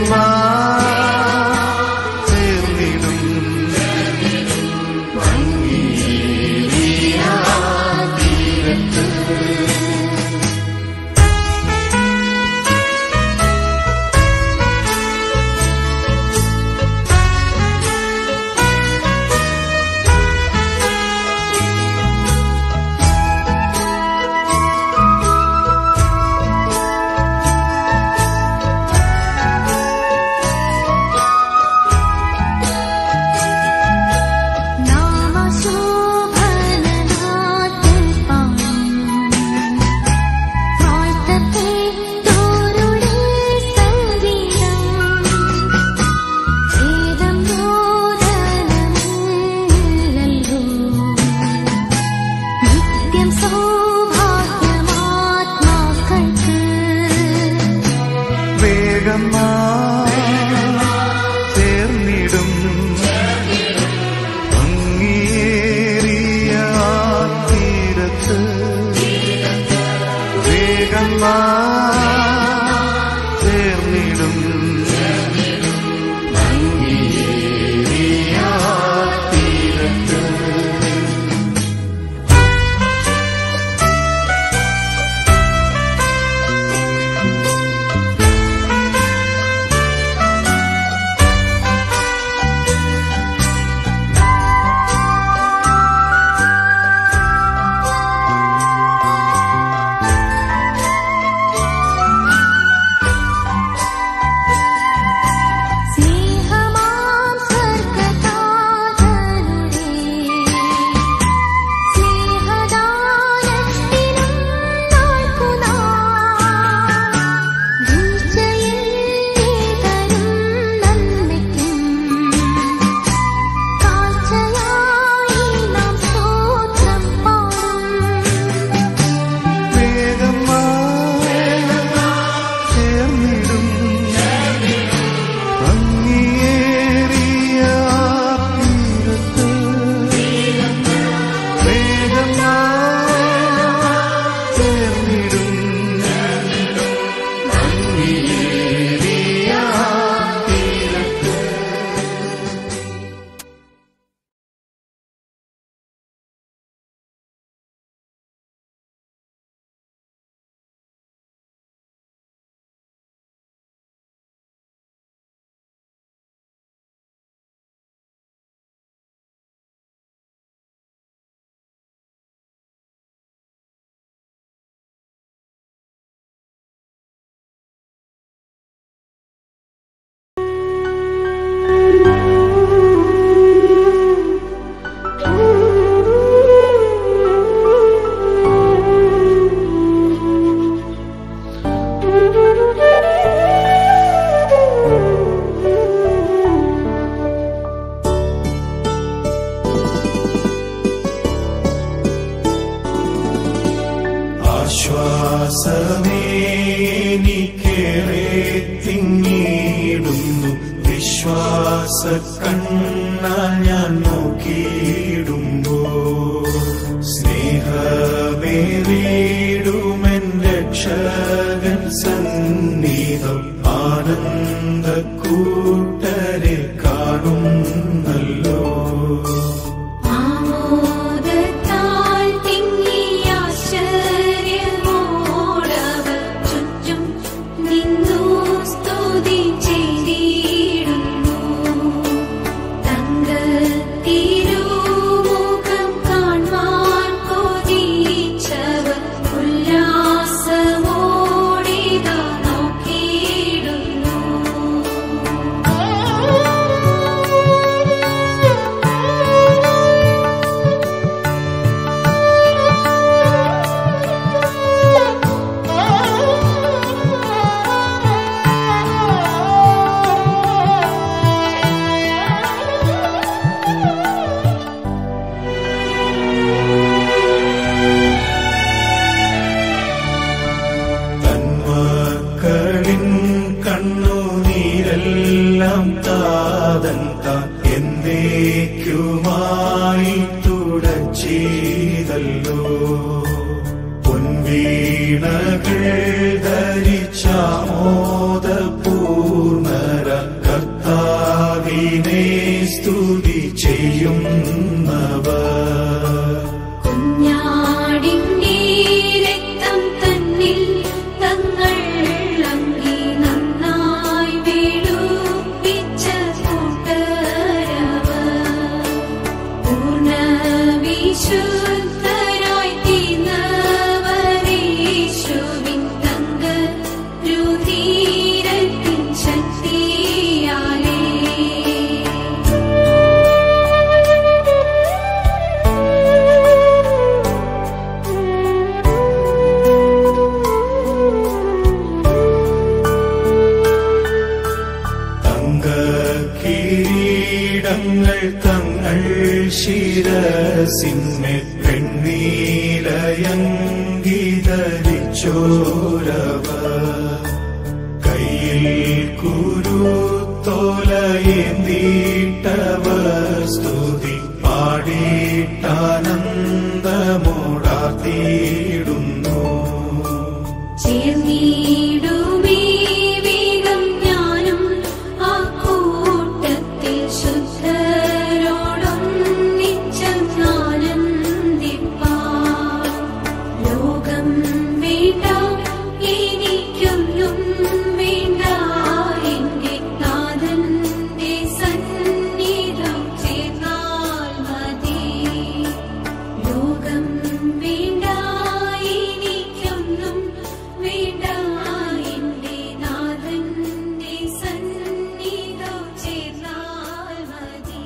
ചേർന്നിടും നാമശോഭനനാഥൻ പാടും വാഴ്ത്തപ്പേ തോരുളിൽ സംഗീതം ഏതം ബോധനമില്ലല്ലോ നിത്യം സൗഭാഗ്യമാത്മാക്കൾക്ക് വേഗമാ ചേർന്നിടും ഭംഗിയേറിയ ആ തീരത്ത് വേഗമാ ചേർന്നിടും ഭംഗിയേറിയ ആ തീരത്ത് സ്നേഹമാം സ്വർഗതാതനുരേ സ്നേഹദാനത്തിനും നാൾക്കുനാൾ വീഴ്ചയിൽ തരും നന്മയ്ക്കും കാഴ്ചയായി നാം സ്തോത്രം പാടും വേഗമാ ചേർന്നിടും ഭംഗിയേറിയ തീരത്ത് വേഗമാ ചേർന്നിടും ഭംഗിയേറിയ തീരത്ത് ആശ്വാസമേനിക്കേറെ തിങ്ങിയിടുന്നു വിശ്വാസ കണ്ണാൽ ഞാൻ നോക്കിയിടുമ്പോ സ്നേഹമേറിയിടുമെൻ രക്ഷകൻ സന്നിധം ആനന്ദ കൂട്ടരെ കാണുന്നല്ലോ ആമോദത്താൽ തിങ്ങിയ ആശ്ചര്യമോടവർ ചുറ്റും നിന്നു സ്തുതി ചെയ്തിടുന്നു. തങ്കത്തിരുമുഖം കാൺമാൻ കൊതിച്ചവർ ഉല്ലാസമോടിതാ തേജസ്സിന്മേ പെണ്ണീലയങ്കിതരിച്ചോരവ കയ്യിൽ കുരുത്തോലയേന്തീട്ടവർ സ്തുതി പാടിയിട്ടാനന്ദമോടാത്തിയിടുന്നു ചേർന്നിടുമേ വേഗം ഞാനും ആ കൂട്ടത്തിൽ ശുദ്ധരോടൊന്നിച്ചെന്നാനന്ദിപ്പാൻ. ലോകം വേണ്ട എനിക്കൊന്നും വേണ്ട എന്റെ നാഥന്റെ സന്നിധം ചേർന്നാൽ മതി ലോകം വേണ്ട എനിക്കൊന്നും വേണ്ട എന്റെ നാഥന്റെ സന്നിധം ചേർന്നാൽ മതി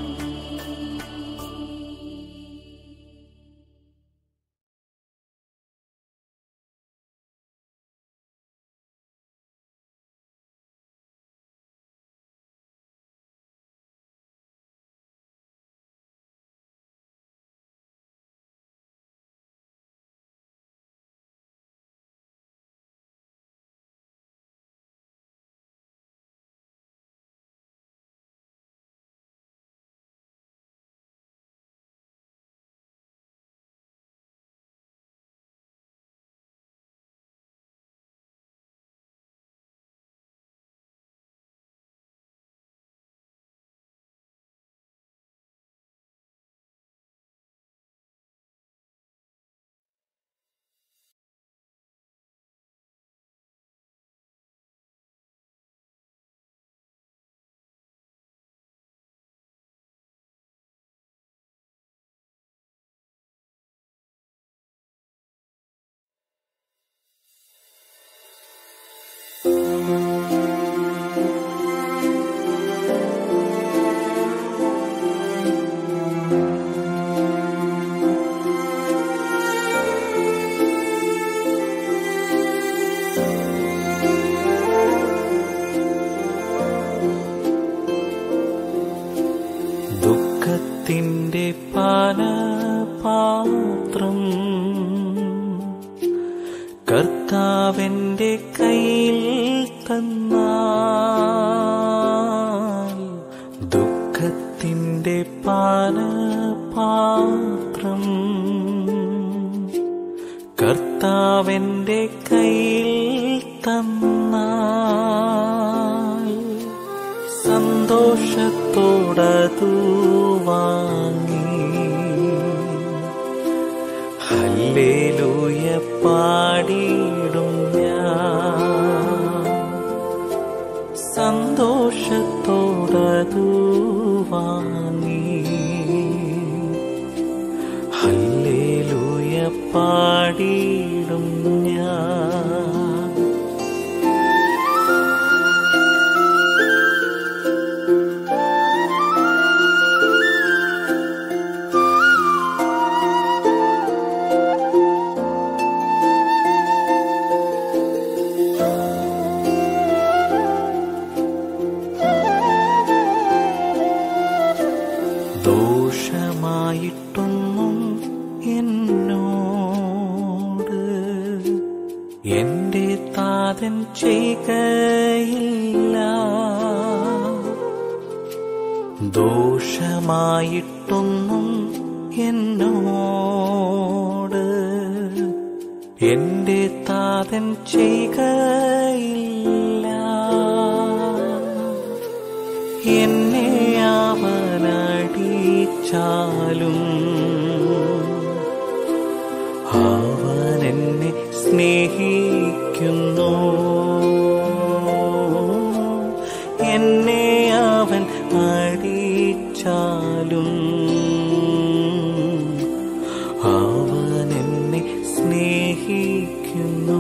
ദുഃഖത്തിൻ്റെ പാനപാത്രം കർത്താവിൻ്റെ കയ്യിൽ തന്നാൽ ദുഃഖത്തിൻ്റെ പാനപാത്രം കർത്താവിൻ്റെ കയ്യിൽ തന്നാൽ സന്തോഷത്തോടതു വാങ്ങി ഹല്ലേലൂയ പാടിയിടും ഞാൻ സന്തോഷത്തോടതു വാങ്ങി ഹല്ലേലൂയ പാടിയിടും ഞാൻ ദോഷമായിട്ടൊന്നും എന്നോട് എന്റെ താതൻ ചെയ്കയില്ല ദോഷമായിട്ടൊന്നും എന്നോട് എന്റെ താതൻ ചെയ്കയില്ല എന്നെ അവനടിച്ചാലും അവൻ എന്നെ സ്നേഹിക്കുന്നു എന്നെ അവൻ അടിച്ചാലും അവൻ എന്നെ സ്നേഹിക്കുന്നു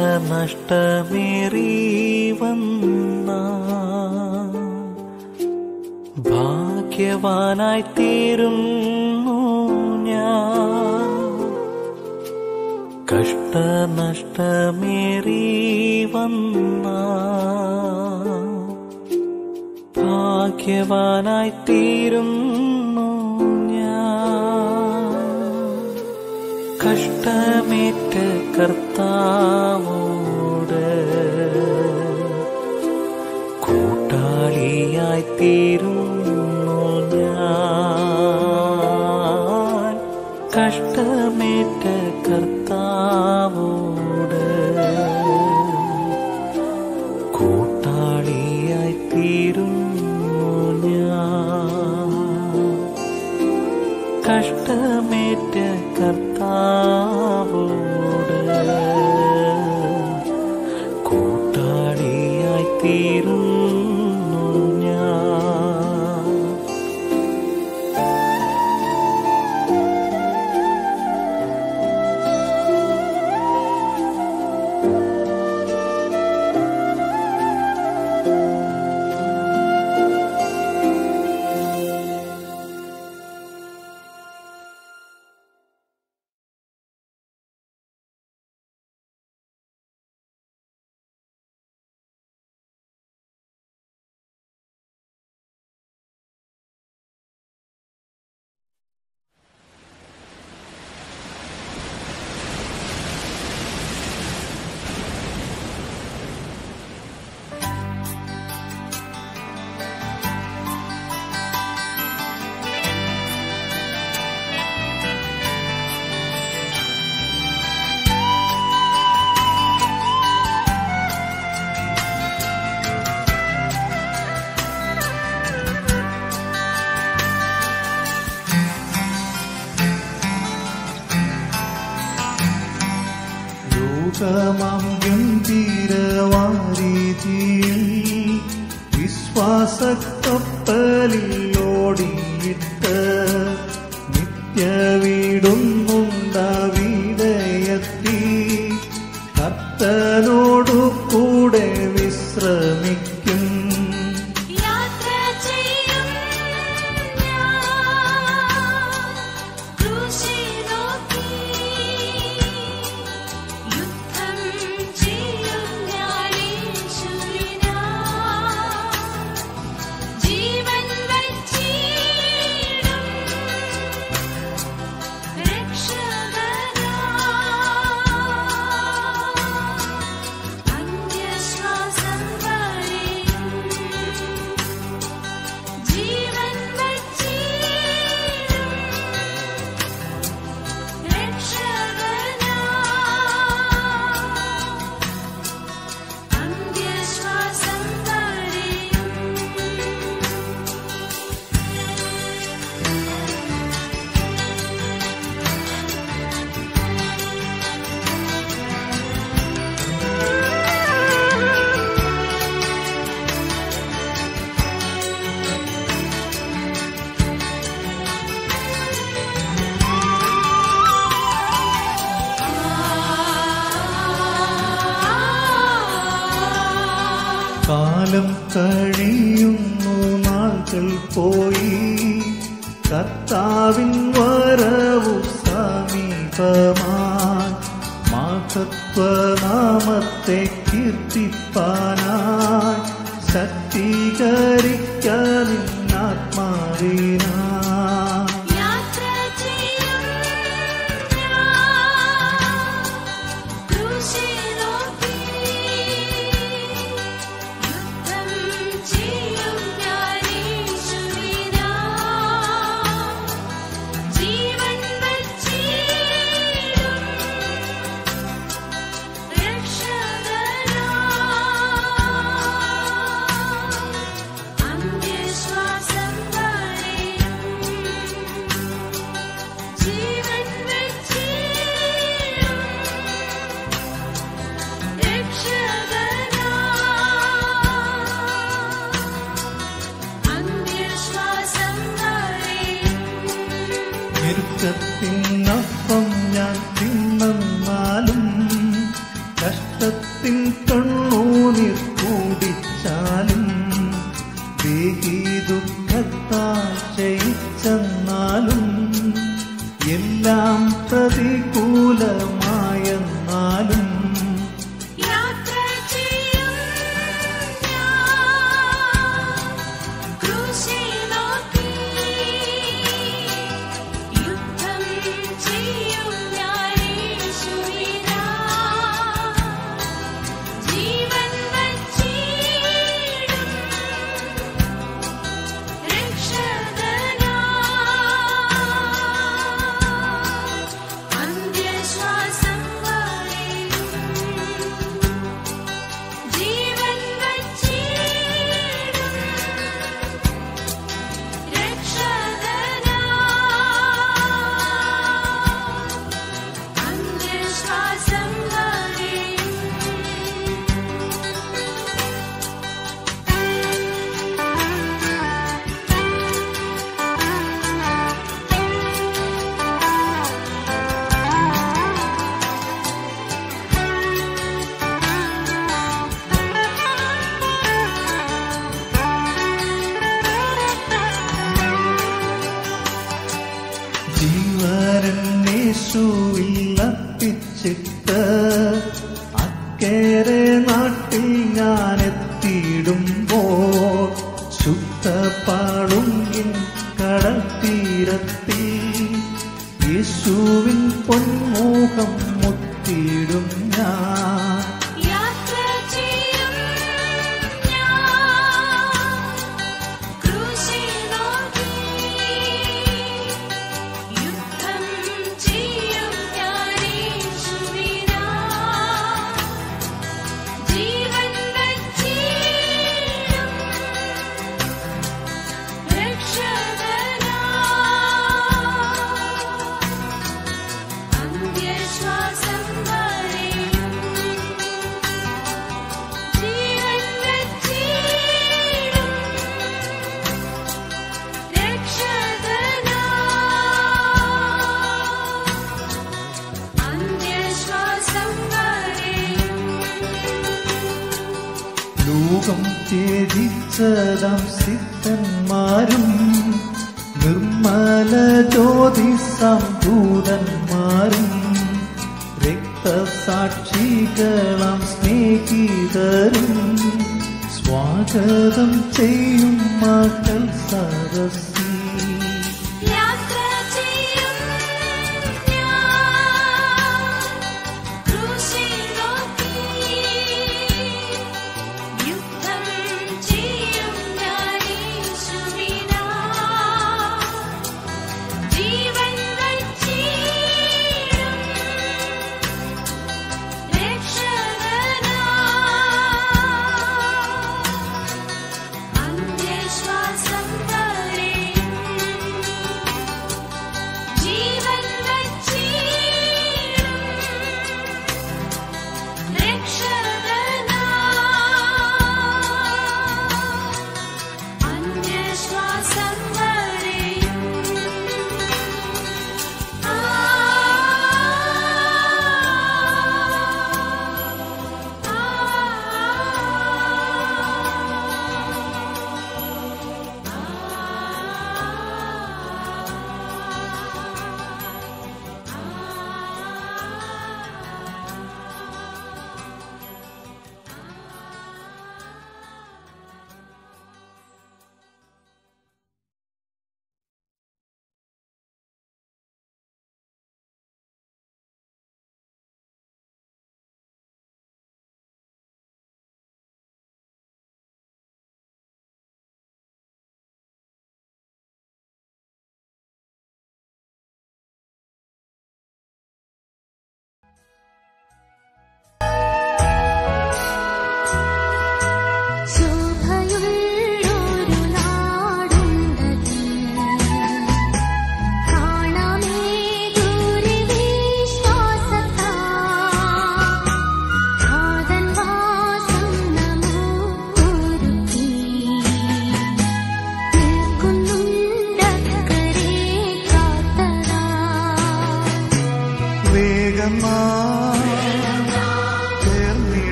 കഷ്ടനഷ്ടമേറി വന്ന ഭാഗ്യവാനായി തീരുന്നു ഞാൻ കഷ്ടനഷ്ടമേറി വന്ന ഭാഗ്യവാനായി തീരുന്നു ഞാൻ കഷ്ടമേറ്റ കർത്താവോട് കൂട്ടാളിയായി തീരുന്നു ഞാൻ കഷ്ടമേറ്റ കർത്താവോട് കൂട്ടാളിയായി തീരുന്നു ഞാൻ കഷ്ടമേറ്റ കർത്താവോട് കൂട്ടാളിയായി തീരുന്നു ഞാൻ ലോകമാം ഗംഭീരവാരീതിയിൽ വിശ്വാസക്കപ്പലിൽ ഓടിയിട്ട് നിത്യവീടുന്നുണ്ടാവിടയത്തി കർത്തനോടു കൂടെ വിശ്രമിക്കും യാത്ര ചെയ്യും ഞാൻ ക്രൂശിൽ നോക്കി യുദ്ധം ചെയ്യും ഞാൻ യേശുവിനായി ജീവൻ വച്ചിടും രക്ഷകനായി അന്യശ്വാസം വരെയും ജീവൻ വച്ചിടും രക്ഷകനായി അന്ത്യശ്വാസം വരെയും കാലം കഴിയുന്നു നാൾകൾ പോയി കർത്താവിൻ വരവു സമീപമായി മാതത്വനാമത്തെ കീർത്തിപ്പാനായി ശക്തീകരിക്കാനാത്മാവിനാ യാത്ര ചെയ്യും ഞാൻ ക്രൂശിൽ നോക്കി യുദ്ധം ചെയ്യും ഞാൻ യേശുവിനായി ജീവൻ വച്ചിടും രക്ഷകനായി അന്ത്യശ്വാസം വരെയും ജീവൻ വച്ചിടും രക്ഷകനായി അന്ത്യശ്വാസം വരെയും ഞെരുക്കത്തിനൊപ്പം ഞാൻ തിന്നാലും കഷ്ടത്തിൽ രക്തത്തിൻ കണ്ണൂനിർ കൂടിച്ചാലും ദേഹി ദുഃഖത്താൽ ക്ഷയിച്ചെന്നാലും എല്ലാം പ്രതികൂലമായെന്നാലും യാത്ര ചെയ്യും ഞാൻ ക്രൂശിൽ നോക്കി യുദ്ധം ചെയ്യും ഞാൻ യേശുവിനാ ജീവൻ വച്ചിടും രക്ഷകനാ അന്ത്യശ്വാസം വരെയും ജീവൻ വച്ചിടും രക്ഷകനാ അന്ത്യശ്വാസം വരെയും ജീവനേശുവിൽ അർപ്പിച്ചിട്ട് അക്കേറെ നാട്ടിൽ ഞാൻ എത്തിയിടുമ്പോൾ ശുദ്ധപാളുങ്ങിൻ കടൽ തീരത്തിൽ യേശുവിൻ പൊന്മുഖം മുത്തിയിടും ഞാൻ യാത്ര ചെയ്യും ഞാൻ ക്രൂശിൽ നോക്കി യുദ്ധം ചെയ്യും ഞാൻ യേശുവിനാ ജീവൻ വച്ചിടും രക്ഷകനാ അന്ത്യശ്വാസം വരെയും ജീവൻ വച്ചിടും രക്ഷകനാ അന്ത്യശ്വാസം വരെയും ലോകം ത്യജിച്ചതാം സിദ്ധന്മാരും നിർമ്മല ജ്യോതിസാം ദൂതന്മാരും രക്തസാക്ഷികളാം സ്നേഹിതരും സ്വാഗതം ചെയ്യും മകൾ സരസി യാത്ര ചെയ്യും ഞാൻ ക്രൂശിൽ നോക്കി യുദ്ധം ചെയ്യും ഞാൻ യേശുവിനാ ജീവൻ വച്ചിടും രക്ഷകനാ അന്ത്യശ്വാസം വരെയും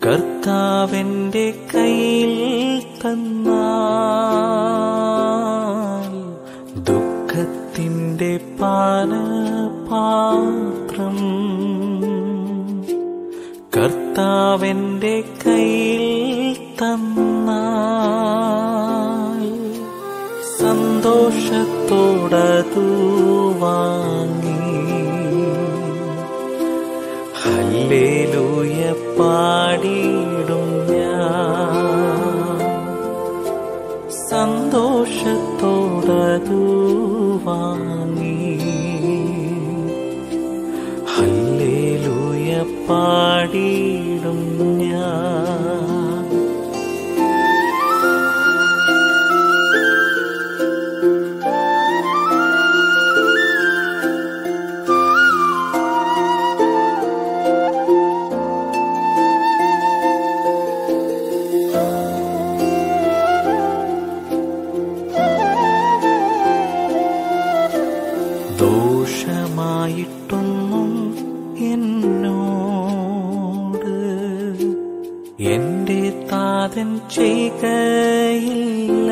കർത്താവിൻ്റെ കയ്യിൽ തന്നാൽ ദുഃഖത്തിൻ്റെ പാനപാത്രം കർത്താവിൻ്റെ കയ്യിൽ തന്നാൽ സന്തോഷത്തോടതു വാങ്ങി ഹല്ലേലൂയ പാടിയിടും ഞാൻ സന്തോഷത്തോടതു വാങ്ങി ഹല്ലേലൂയ പാടിയിടും ഞാൻ ദോഷമായിട്ടൊന്നും എന്നോട് എന്റെ താതൻ ചെയ്കയില്ല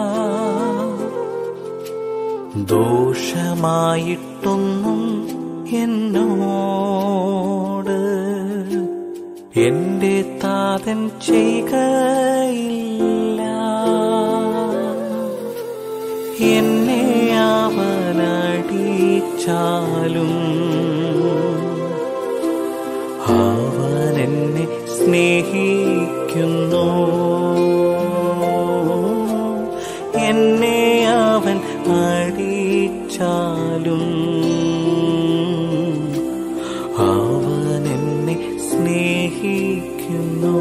ദോഷമായിട്ടൊന്നും എന്നോട് എന്റെ താതൻ ചെയ്കയില്ല എന്നെ അവനടിച്ചാലും അവൻ എന്നെ സ്നേഹിക്കുന്നു എന്നെ അവൻ അടിച്ചാലും അവൻ എന്നെ സ്നേഹിക്കുന്നു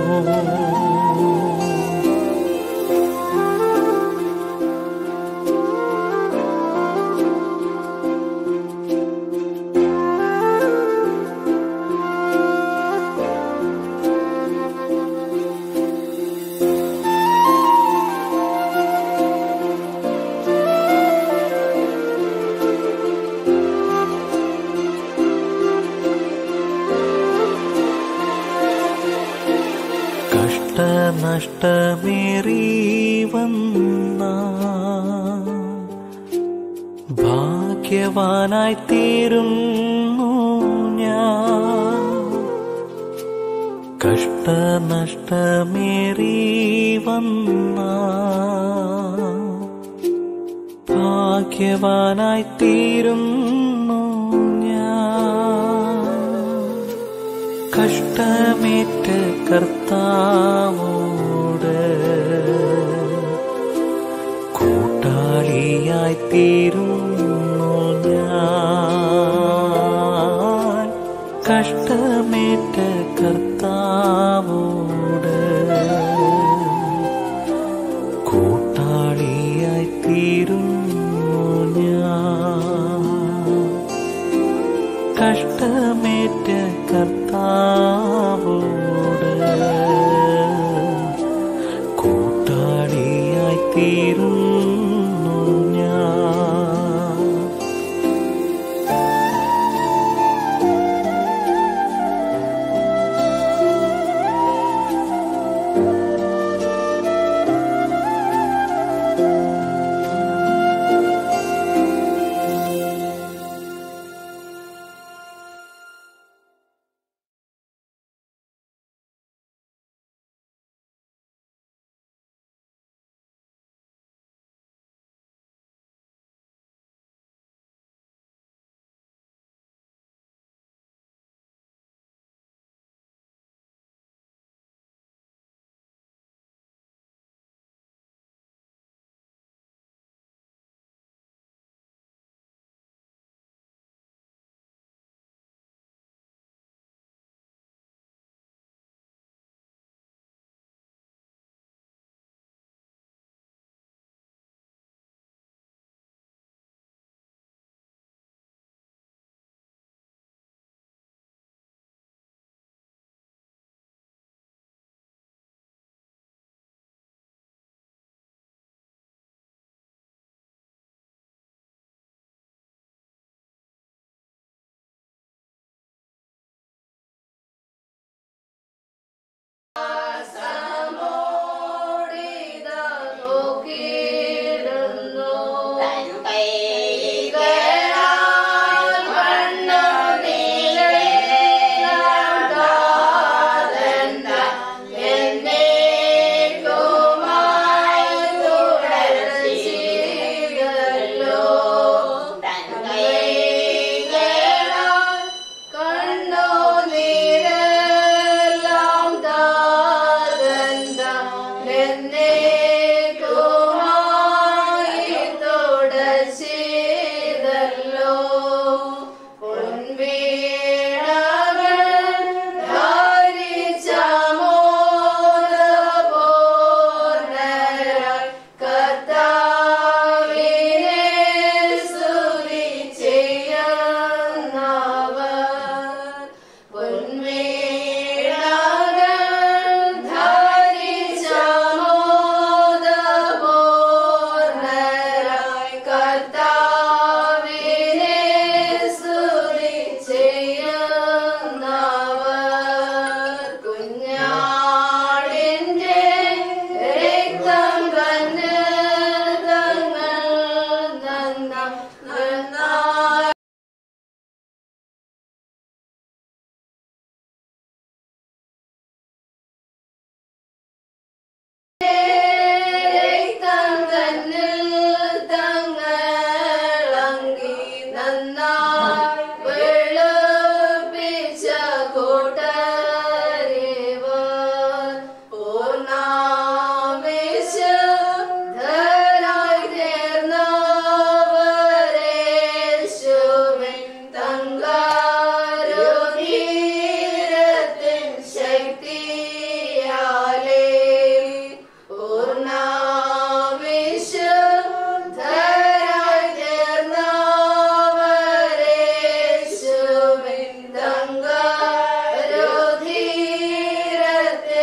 കഷ്ടനഷ്ടമേറി വന്ന ഭാഗ്യവാനായി തീരുന്നു ഞാൻ കഷ്ടനഷ്ടമേറി വന്ന ഭാഗ്യവാനായി തീരുന്നു ഞാൻ കഷ്ടമേറ്റ കർത്താവോട് കൂട്ടാളിയായി തീരുന്നു ഞാൻ കഷ്ടമേറ്റ കർത്താവോട് കൂട്ടാളിയായി തീരുന്നു ഞാൻ കഷ്ടമേറ്റ കർത്താവോട് കൂട്ടാളിയായി തീരുന്നു ഞാൻ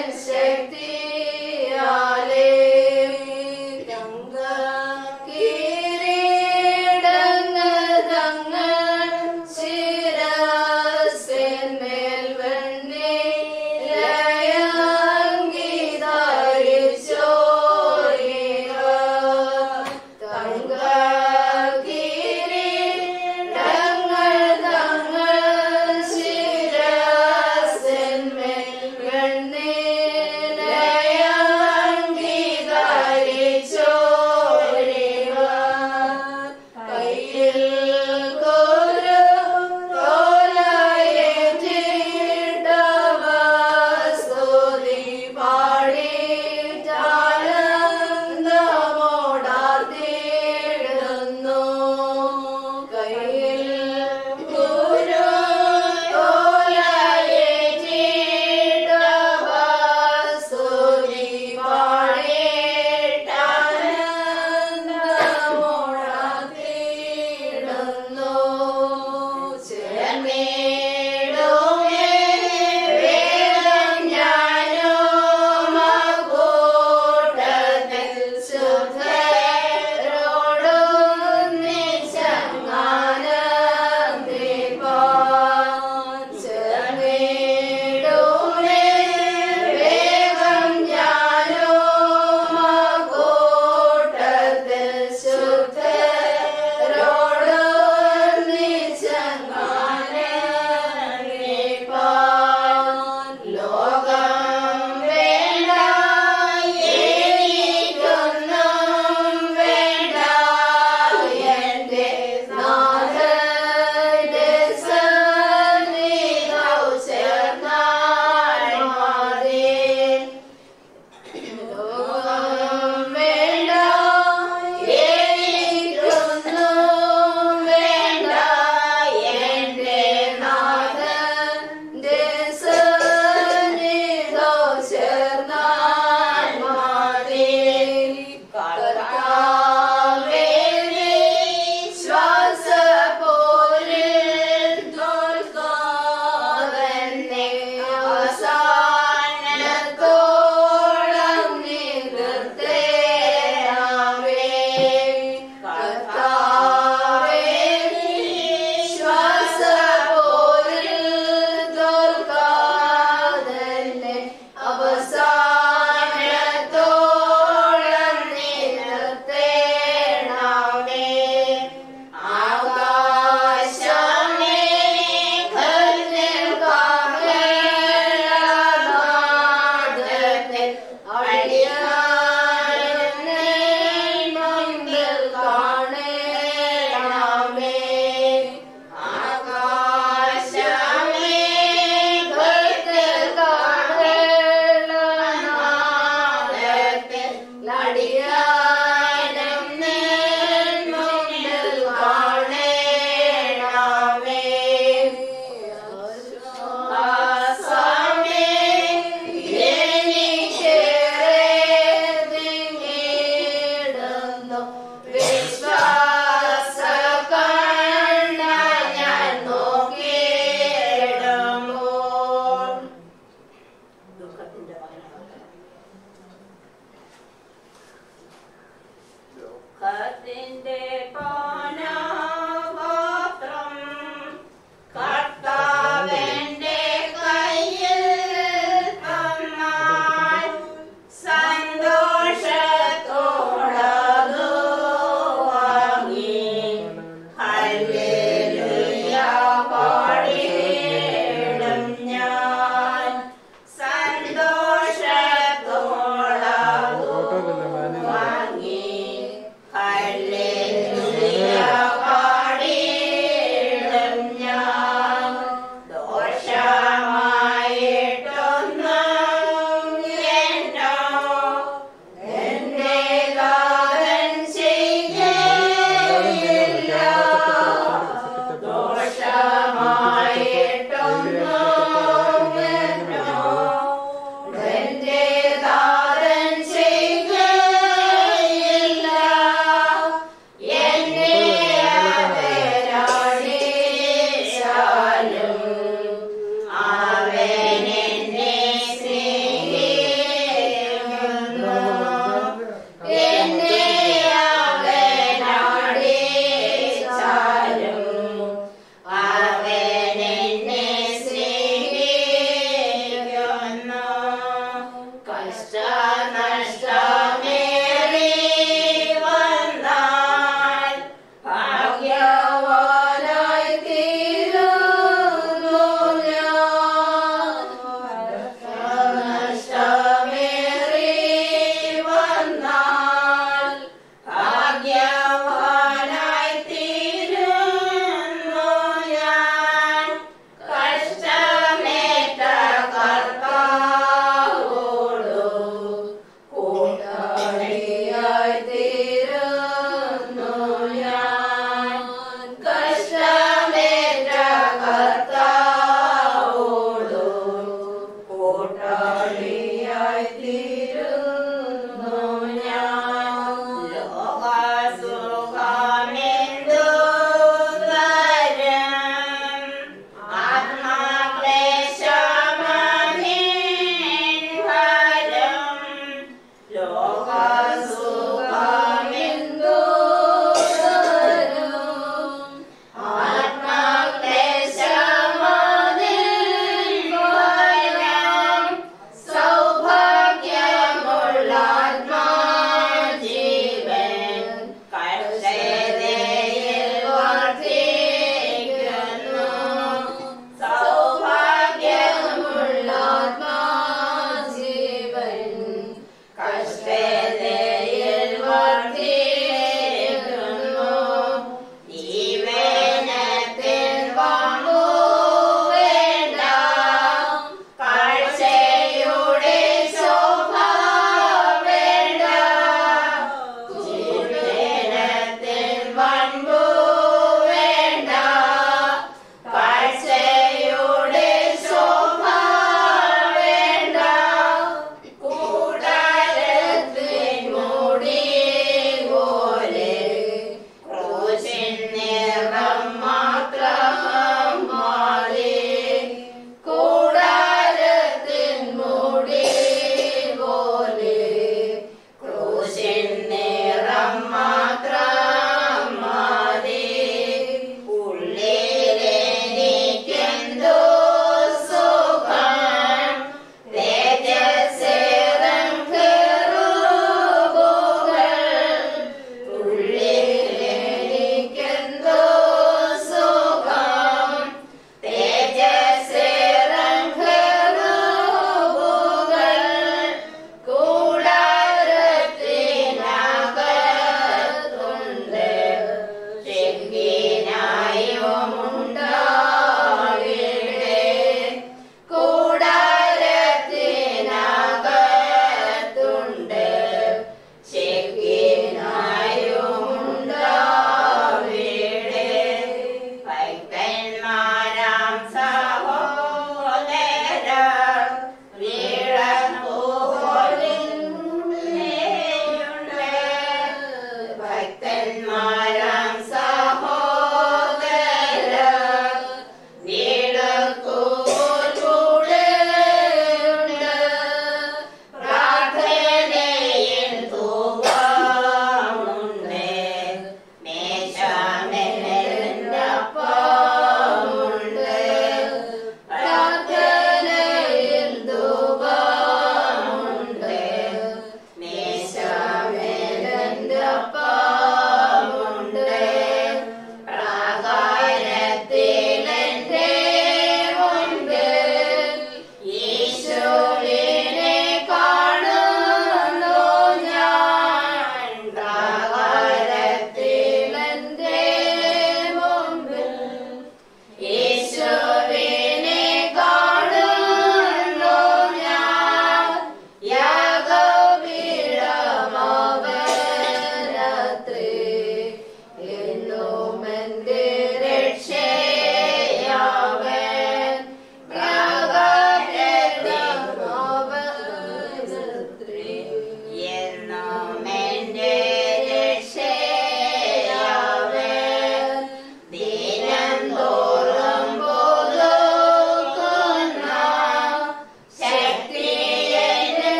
പാടിയിടും ഞാൻ സന്തോഷ സൗഭാഗ്യ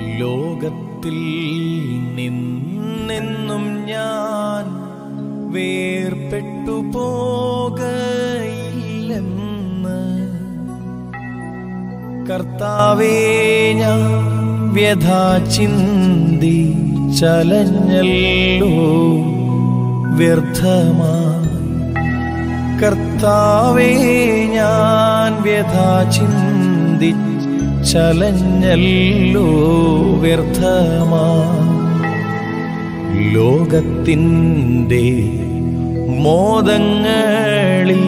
ലോകത്തിൽ നിന്നെന്നും ഞാൻ വേർപെട്ടു പോകയില്ലെന്ന് കർത്താവേ ഞാൻ വ്യഥ ചിന്തി ചലഞ്ഞല്ലോ വ്യർത്ഥമാ കർത്താവേ ഞാൻ വ്യഥ ചിന്തി ചലഞ്ഞല്ലോ വ്യർത്ഥമാ ലോകത്തിൻ്റെ മോദങ്ങളിൽ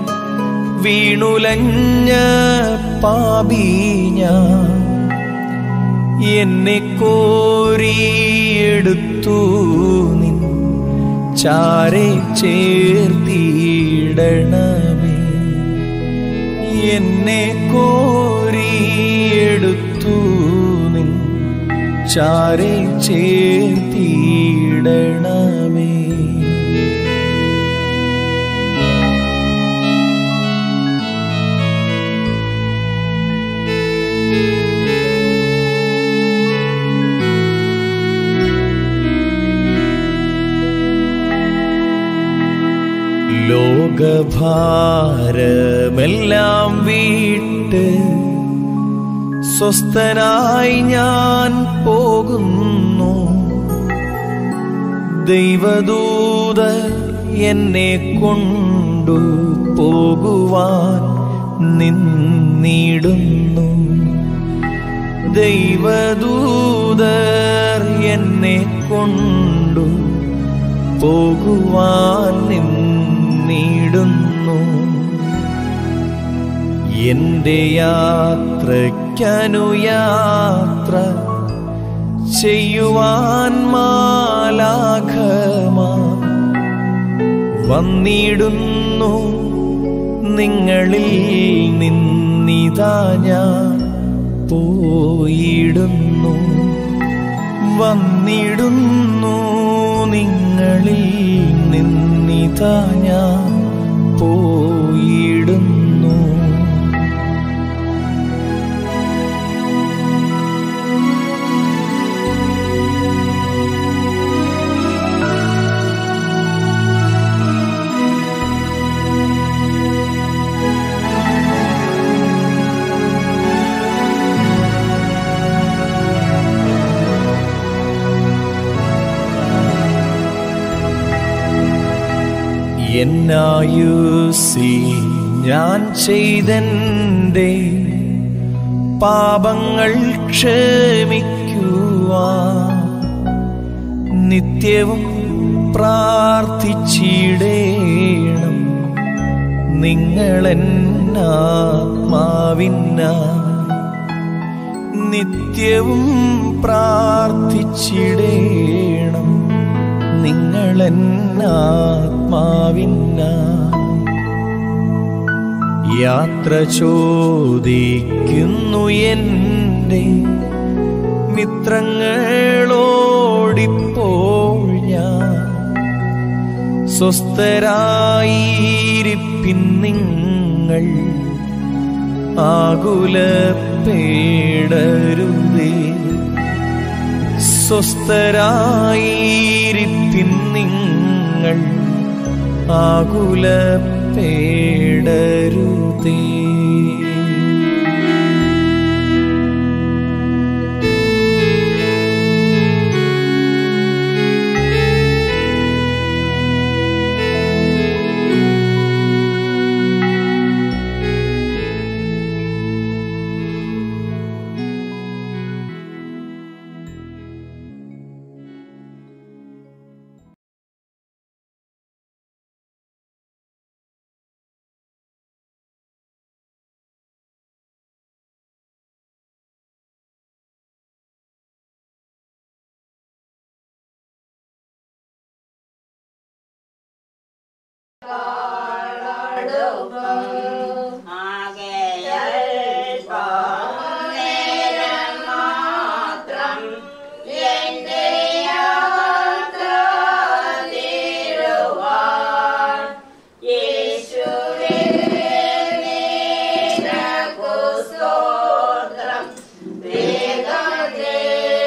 വീണുലഞ്ഞ പാപീഞ്ഞ എന്നെ കോരിയെടുത്തു നിൻ ചാരെ ചേർത്തിടണമേ എന്നെ കോരിയെടുത്തു നിൻ ചാരെ ചേർത്തിടണമേ ലോകഭാരമെല്ലാം വീട്ട് സ്വസ്ഥനായി ഞാൻ പോകുന്നു ദൈവദൂത എന്നെ കൊണ്ടു പോകുവാൻ നിന്നിടുന്നു ദൈവദൂതർ എന്നെ കൊണ്ടു പോകുവാൻ നിന്നിടുന്നു എന്റെ യാത്രയ്ക്കനുയാത്ര ചെയ്യുവാൻ മാലാഖമാ വന്നിടുന്നു നിങ്ങളിൽ നിന്നിതാ ഞാൻ പോയിടുന്നു വന്നിടുന്നു നിങ്ങളിൽ നിന്നിതാ ഞാൻ പോയിടുന്നു എന്നായുസി ഞാൻ ചെയ്തന്റെ പാപങ്ങൾ ക്ഷമിക്കുവാ നിത്യവും പ്രാർത്ഥിച്ചിടേണം നിങ്ങളെന്നാത്മാവിന്ന നിത്യവും പ്രാർത്ഥിച്ചിടേണം നിങ്ങളെന്നാത്മാവിന്ന യാത്ര ചോദിക്കുന്നു എൻ്റെ മിത്രങ്ങളോടിപ്പോൾ ഞാൻ സ്വസ്ഥരായിരിപ്പിൻ നിങ്ങൾ ആകുലപ്പേടരുതേ സ്വസ്ഥരായിരിപ്പിൻ നിങ്ങൾ ആകുലപ്പേടരുതേ യേശുവേ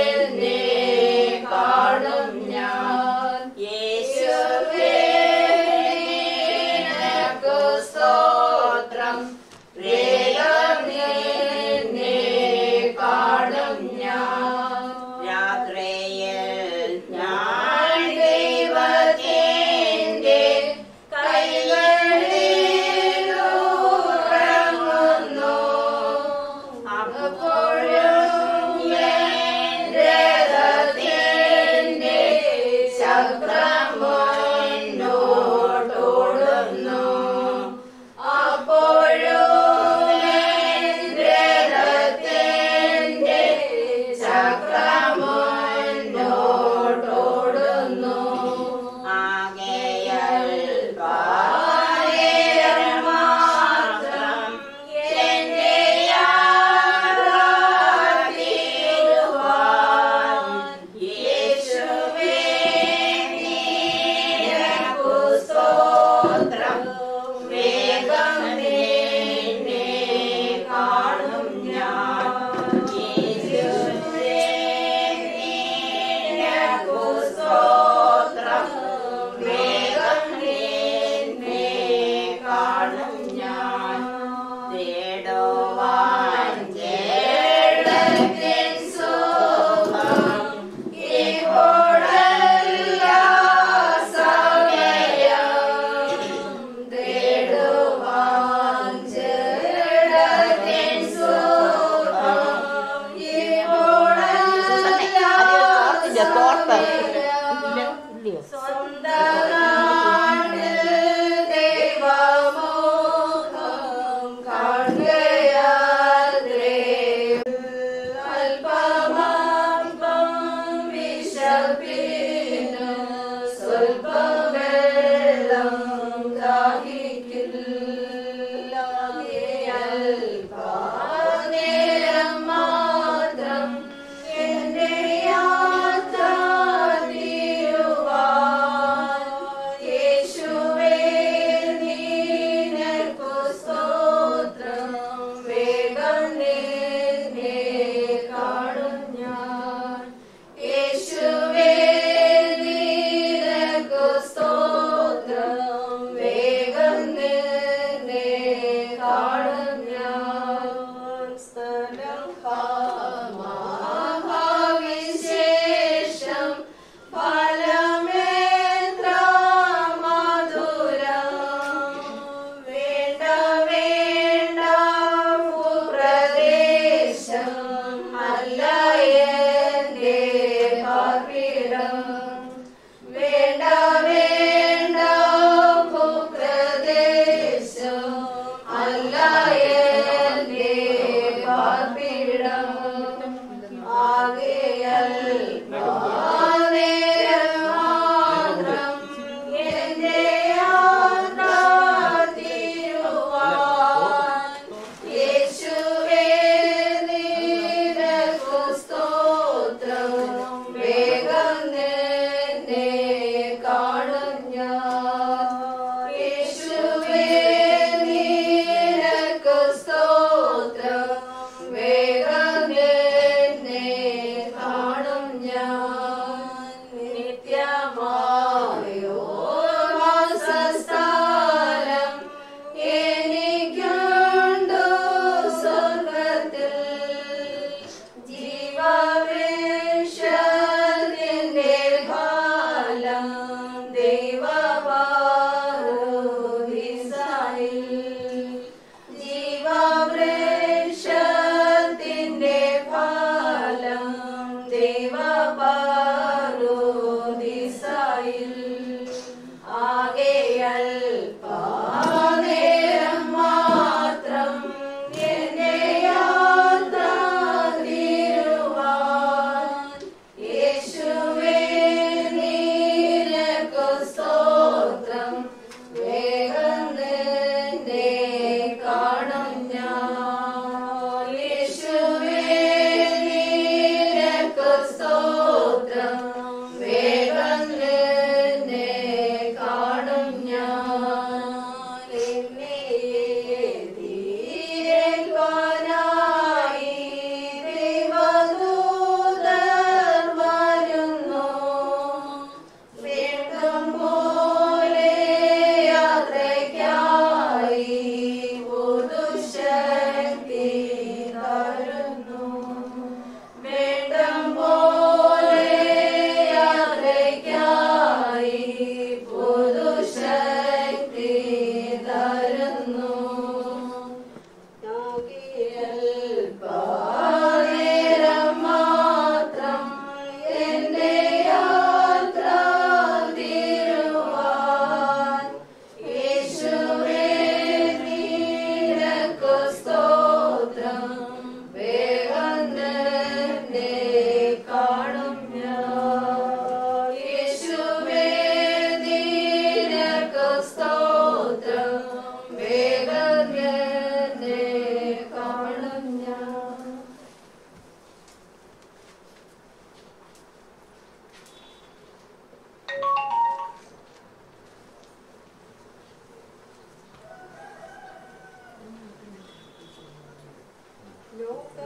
അല്ല എന്റെ പാർപ്പിടം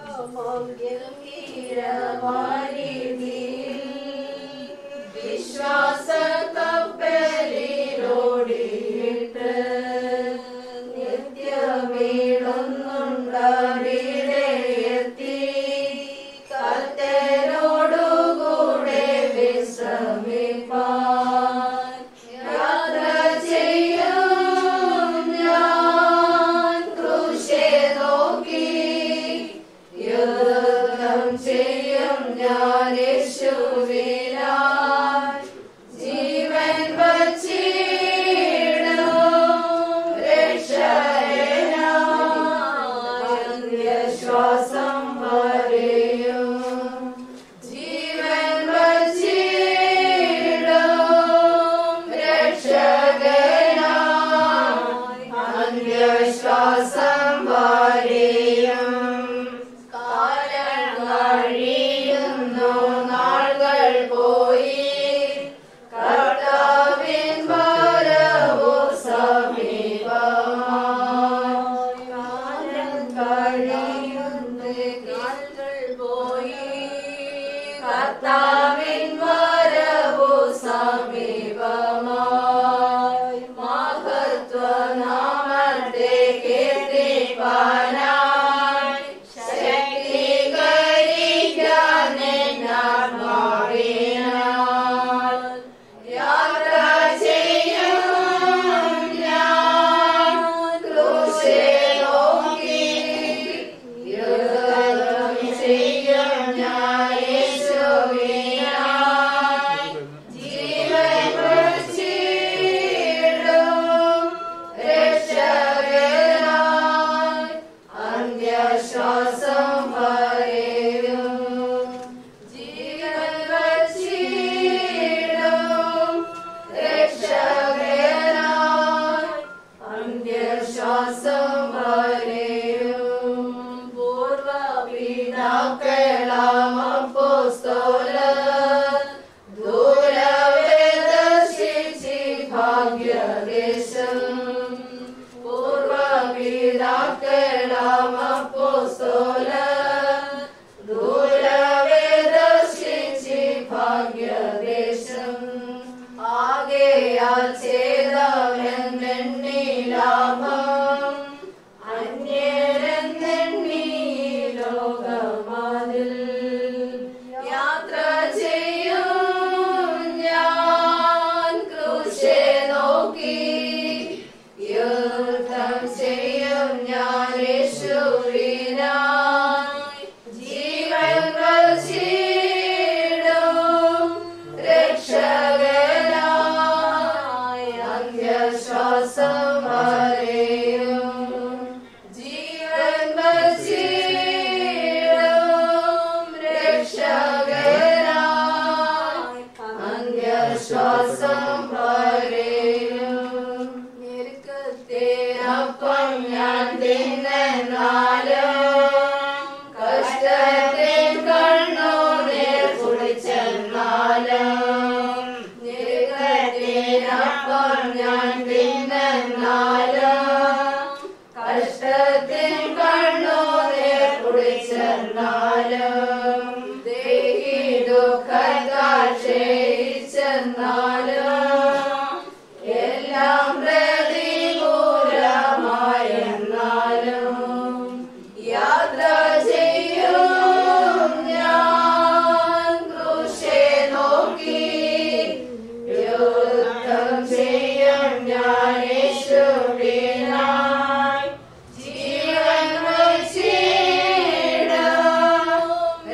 വിശ്വാസ കപ്പലിലോടിയിട്ട് നിത്യമീടുന്നുണ്ടവിടെയെത്തി കത്തനോടുകൂടെ വിശ്രമിപ്പാൻ യാത്ര ചെയ്യും ഞാൻ ക്രൂശെ നോക്കി യുദ്ധം ചെയ്യും ഞാൻ യേശുവിനായി ജീവൻ വച്ചിടും രക്ഷകനായി ശ്വാസം വരെയും ജീവൻ വച്ചിടും രക്ഷകനായി അന്ത്യശ്വാസം വരെയും കാലം കഴിയുന്നു നാളുകൾ പോയി കർത്താവിൻ വരവു സമീപമായി കാലം കഴിയുന്നു നാളുകൾ പോയി കർത്താവിൻ വരവു സമീപമായി മഹത്വനാമത്തെ കീർത്തിപ്പാനായി ശക്തീകരിക്കാൻ എന്നാത്മാവിനാൽ യാത്ര ചെയ്യും ഞാൻ ക്രൂശെ നോക്കി യുദ്ധം ചെയ്യും ഞാൻ യേശുവിനായി ജീവൻ വച്ചിടും രക്ഷകനായി അന്ത്യശ്വാസം വരെയും ജീവൻ വച്ചിടും രക്ഷകനായി അന്ത്യശ്വാസം വരെയും പൂർവപിതാക്കളാം അപ്പോസ്തലർ ദൂരവേ ദർശിച്ചി ഭാഗ്യദേശം പൂർവപിതാക്കളാം അപ്പോസ്തലർ ദൂരവേ ദർശിച്ചി ഭാഗ്യദേശം ആകെയാൽ ചെയ്തവനെണ്ണി ലാഭം അന്യരെന്നെണ്ണി ലോകമതിൽ യാത്ര ചെയ്യും ഞാൻ ക്രൂശെ നോക്കി യുദ്ധം ചെയ്യും ഞാൻ യേശുവിനായി ജീവൻ വച്ചിടും രക്ഷകനായി അന്ത്യശ്വാസം വരെയും ജീവൻ വച്ചിടും രക്ഷകനായി അന്ത്യശ്വാസം വരെയും ഞെരുക്കത്തിനൊപ്പം ഞാൻ തിന്നാലും കഷ്ടത്തിൽ കണ്ണോടെ കുടിച്ചെന്നാലും ഞെരുക്കത്തിനൊപ്പം ഞാൻ തിന്നാലും കഷ്ടത്തിൽ കണ്ണോടെ കുടിച്ചെന്നാലും ദേഹി ദുഃഖത്താൽ ക്ഷയിച്ചെന്നാലും എല്ലാം പ്രതികൂലമായെന്നാലും യാത്ര ചെയ്യും ഞാൻ ക്രൂശെ നോക്കി യുദ്ധം ചെയ്യും ഞാൻ യേശുവിനായി ജീവൻ വച്ചിടും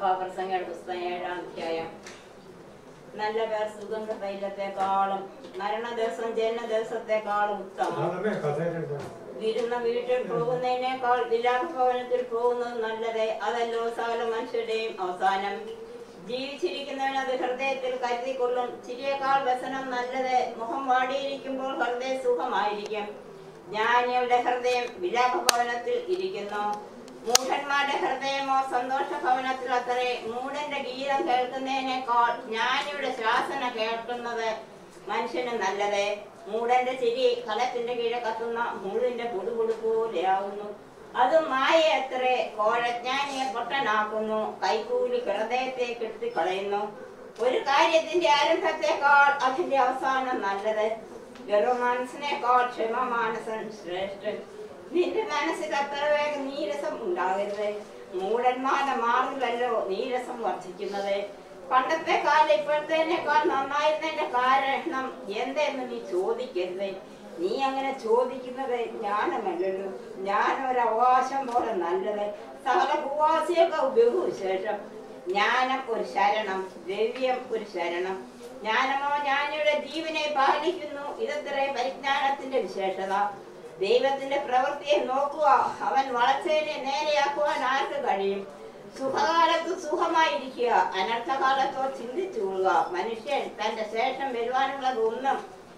സഭാപ്രസംഗയുടെ പുസ്തകം ഏഴാം അധ്യായം നല്ല പേർ സുഗന്ധ തൈലത്തെക്കാളും മരണ ദിവസം ജനന ദിവസത്തെക്കാളും ഉത്തമം വിരുന്ന വീട്ടിൽ പോകുന്നതിനേക്കാൾ വിലാപഭവനത്തിൽ പോകുന്നത് നല്ലത് അതല്ലോ സകല മനുഷ്യരുടെയും അവസാനം ജീവിച്ചിരിക്കുന്നവൻ അത് ഹൃദയത്തിൽ കരുതിക്കൊള്ളും ചിരിയേക്കാൾ വ്യസനം നല്ലത് മുഖം വാടിയിരിക്കുമ്പോൾ ഹൃദയ സുഖമായിരിക്കും ജ്ഞാനിയുടെ ഹൃദയം വിലാപഭവനത്തിൽ ഇരിക്കുന്നു മൂഢന്മാരുടെ ഹൃദയമോ സന്തോഷ ഭവനത്തിൽ അത്രേ മൂഢന്റെ ഗീതം കേൾക്കുന്നതിനേക്കാൾ ജ്ഞാനിയുടെ ശാസന കേൾക്കുന്നത് മനുഷ്യന് നല്ലത് മൂടന്റെ ചിരി കലത്തിന്റെ കീഴെ കത്തുന്ന മുള്ളിന്റെ പൊടുപൊടു പോലെയാവുന്നു അത് മായ എത്രേ കോഴജ്ഞാനിയെ പൊട്ടനാക്കുന്നു കൈക്കൂലി ഹൃദയത്തെ കെടുത്തി കളയുന്നു ഒരു കാര്യത്തിന്റെ ആരംഭത്തെക്കാൾ അതിന്റെ അവസാനം നല്ലത് ഗർവമാനസിനേക്കാൾ ക്ഷമമാനസൻ ശ്രേഷ്ഠൻ നിന്റെ മനസ്സിൽ അത്ര വേഗം നീരസം ഉണ്ടാകരുത് മൂടന്മാരുടെ മാറിലല്ലോ നീരസം വർദ്ധിക്കുന്നത് പണ്ടത്തെ കാലം ഇപ്പോഴത്തേനേക്കാൾ നന്നായിരുന്നതിന്റെ കാരണം എന്തെന്ന് നീ ചോദിക്കരുത് നീ അങ്ങനെ ചോദിക്കുന്നത് ജ്ഞാനമല്ലല്ലോ ജ്ഞാനം ഒരു അവകാശം പോലെ നല്ലത് സകല ഭൂവാസിയൊക്കെ ബഹുവിശേഷം ജ്ഞാനം ഒരു ശരണം ദ്രവ്യം ഒരു ശരണം ജ്ഞാനമോ ജ്ഞാനിയുടെ ജീവനെ പാലിക്കുന്നു ഇതത്രേ പരിജ്ഞാനത്തിന്റെ വിശേഷത ദൈവത്തിന്റെ പ്രവൃത്തിയെ നോക്കുക അവൻ വളർച്ചയെ നേരെയാക്കുവാൻ ആർക്ക് കഴിയും സുഖകാലത്ത് സുഖമായിരിക്കുക അനർത്ഥകാലത്തോ ചിന്തിച്ചുകൊള്ളുക മനുഷ്യൻ തന്റെ ശേഷം വരുവാനുള്ളത് ഒന്നും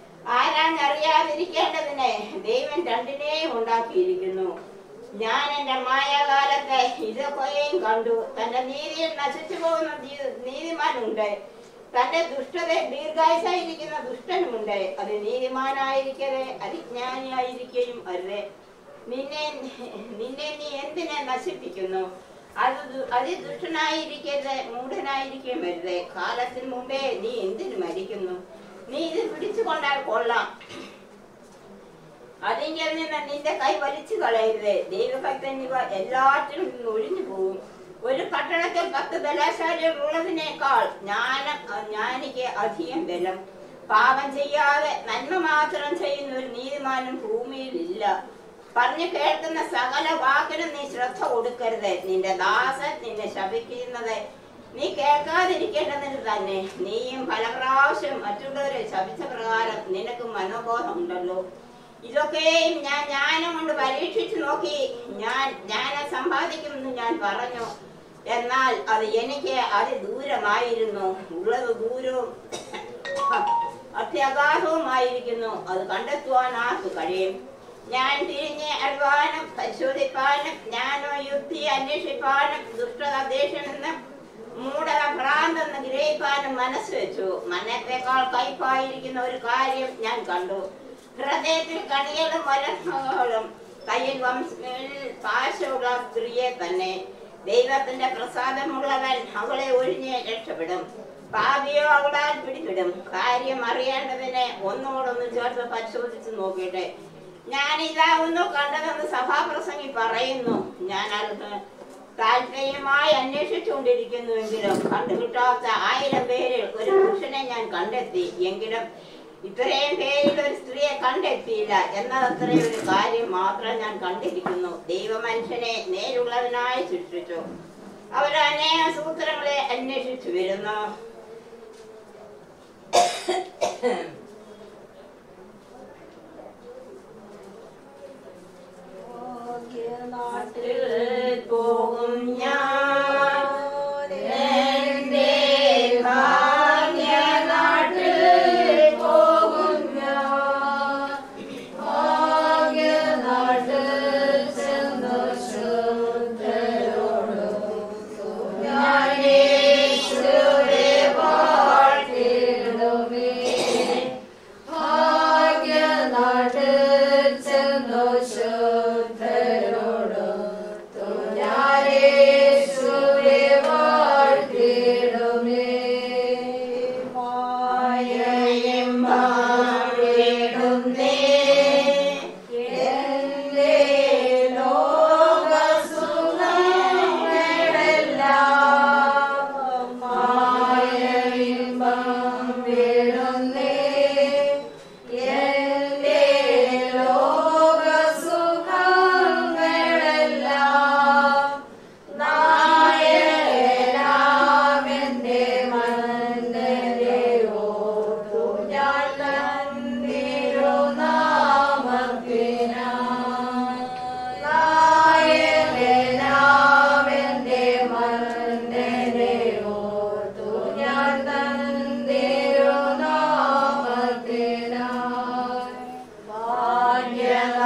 ആരാഞ്ഞറിയാതിരിക്കേണ്ടതിന് ദൈവം രണ്ടിനെയും ഉണ്ടാക്കിയിരിക്കുന്നു ഞാൻ എന്റെ മായാകാലത്തെ ഇതൊക്കെയും കണ്ടു തന്റെ നീതിയിൽ നശിച്ചു പോകുന്ന ജീ- നീതിമാനുണ്ട് തന്റെ ദുഷ്ടതയിൽ ദീർഘായുസായിരിക്കുന്ന ദുഷ്ടനുമുണ്ട് അത് നീതിമാനായിരിക്കരുത് അരിജ്ഞാനിയായിരിക്കുകയും അരുത് നിന്നെ നിന്നെ നീ എന്തിനെ നശിപ്പിക്കുന്നു അത് ദു- അതിദുഷ്ടനായിരിക്കരുത് മൂഢനായിരിക്കുകയും വരുത് കാലത്തിന് മുമ്പേ നീ എന്തിനു മരിക്കുന്നു നീ ഇത് പിടിച്ചുകൊണ്ടാൽ കൊള്ളാം അതിങ്കിൽ നിന്ന് നിന്റെ കൈ വലിച്ചു കളയരുത് ദൈവഭക്തൻ ഇവ എല്ലാറ്റിലും നിന്ന് ഒഴിഞ്ഞു പോകും ഒരു പട്ടണത്തിൽ പത്ത് ബലാശാലികൾ ഉള്ളതിനേക്കാൾ ജ്ഞാനം ജ്ഞാനിക്ക് അധികം ബലം പാപം ചെയ്യാതെ നന്മ മാത്രം ചെയ്യുന്ന ഒരു നീതിമാനും ഭൂമിയിൽ ഇല്ല പറഞ്ഞു കേൾക്കുന്ന സകല വാക്കിനും നീ ശ്രദ്ധ കൊടുക്കരുത് നിന്റെ ദാസൻ നിന്നെ ശപിക്കുന്നത് നീ കേൾക്കാതിരിക്കേണ്ടതിന് തന്നെ നീയും പല പ്രാവശ്യം മറ്റുള്ളവരെ ശപിച്ച പ്രകാരം നിനക്ക് മനോബോധം ഉണ്ടല്ലോ ഇതൊക്കെയും ഞാൻ ജ്ഞാനം കൊണ്ട് പരീക്ഷിച്ചു നോക്കി ഞാൻ ജ്ഞാനം സമ്പാദിക്കുമെന്ന് ഞാൻ പറഞ്ഞു എന്നാൽ അത് എനിക്ക് അതിദൂരമായിരുന്നു ഉള്ളത് ദൂരവും അത്യഗാധവുമായിരിക്കുന്നു അത് കണ്ടെത്തുവാൻ ആർക്ക് കഴിയും ഞാൻ തിരിഞ്ഞ് അറിവാനും പരിശോധിപ്പാനും ജ്ഞാനോ യുക്തി അന്വേഷിപ്പാനും ദുഷ്ടത ദേഷ്യമെന്ന് മൂടക ഭ്രാന്തെന്ന് ഗ്രഹിപ്പാനും മനസ്സ് വെച്ചു മനത്തേക്കാൾ കയ്പായിരിക്കുന്ന ഒരു കാര്യം ഞാൻ കണ്ടു ഹൃദയത്തിൽ കണികളും വലങ്ങളും കയ്യിൽ വംശത്തിൽ പാശമുള്ള സ്ത്രീയെ തന്നെ ദൈവത്തിന്റെ പ്രസാദമുള്ളവൻ അവളെ ഒഴിഞ്ഞ് രക്ഷപ്പെടും പാപിയോ അവളാൽ പിടിവിടും കാര്യം അറിയേണ്ടതിനെ ഒന്നോടൊന്ന് ചേർത്ത് പരിശോധിച്ച് നോക്കിയിട്ട് ഞാൻ ഇതാവുന്നു കണ്ടതെന്ന് സഭാപ്രസംഗി പറയുന്നു ഞാൻ അത് താല്പര്യമായി അന്വേഷിച്ചുകൊണ്ടിരിക്കുന്നുവെങ്കിലും കണ്ടുകിട്ടാത്ത ആയിരം പേരിൽ ഒരു പുരുഷനെ ഞാൻ കണ്ടെത്തി എങ്കിലും ഇത്രയും പേരിൽ ഒരു സ്ത്രീയെ കണ്ടെത്തിയില്ല എന്നതത്രയും ഒരു കാര്യം മാത്രം ഞാൻ കണ്ടിരിക്കുന്നു ദൈവമനുഷ്യനെ നേരുള്ളവനായി സൃഷ്ടിച്ചു അവർ അനേക സൂത്രങ്ങളെ അന്വേഷിച്ചു വരുന്നു നാട്ടിൽ പോകും ഞാൻ എന്റെ ഭാഗ്യനാട്ടിൽ പോകും ഞാൻ ഭാഗ്യനാട്ടിൽ ചെന്നു ഞാൻ യേശുവെ വാഴ്ത്തിടുമേ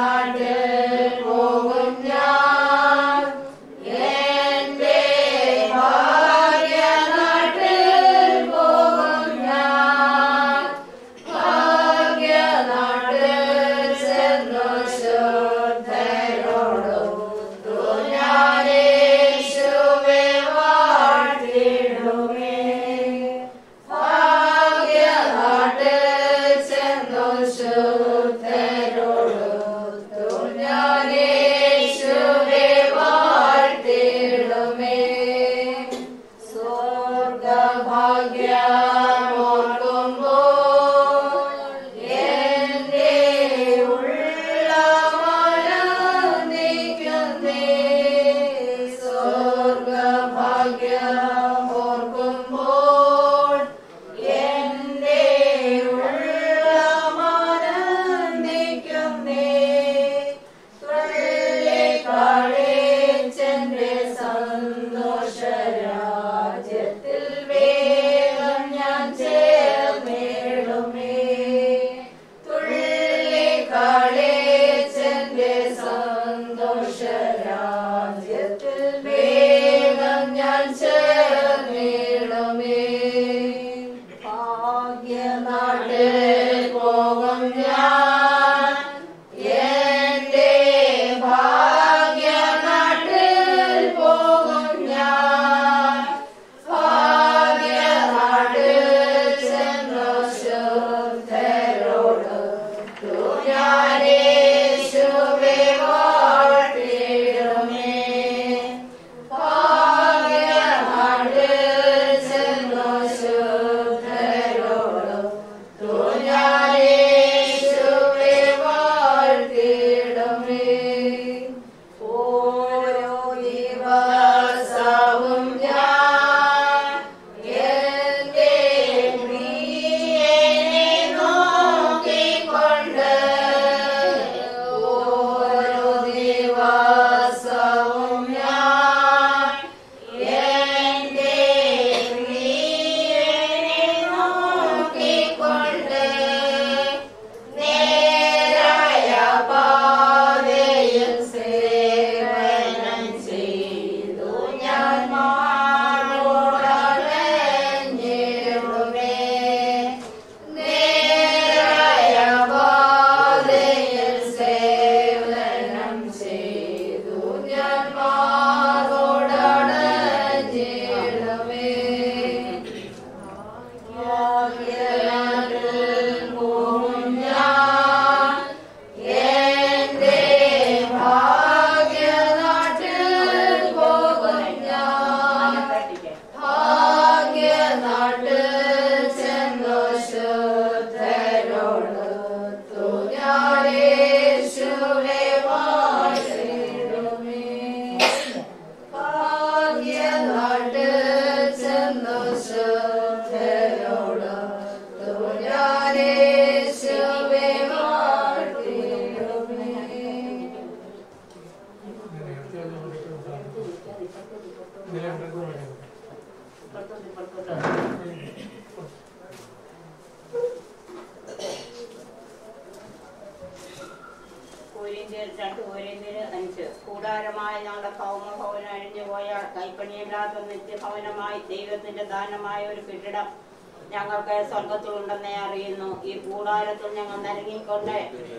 കോരിന്ത്യർ രണ്ട് കോരിന്ത്യര് അഞ്ച് കൂടാരമായ ഞങ്ങളുടെ ഭൗമഭവനം അഴിഞ്ഞുപോയ കൈപ്പണിയില്ലാത്ത നിത്യഭവനമായി ദൈവത്തിന്റെ ദാനമായ ഒരു കെട്ടിടം ഞങ്ങൾക്ക് സ്വർഗത്തിലുണ്ടെന്നേ അറിയുന്നു ഈ കൂടാരത്തിൽ ഞങ്ങൾ നൽകിക്കൊണ്ട്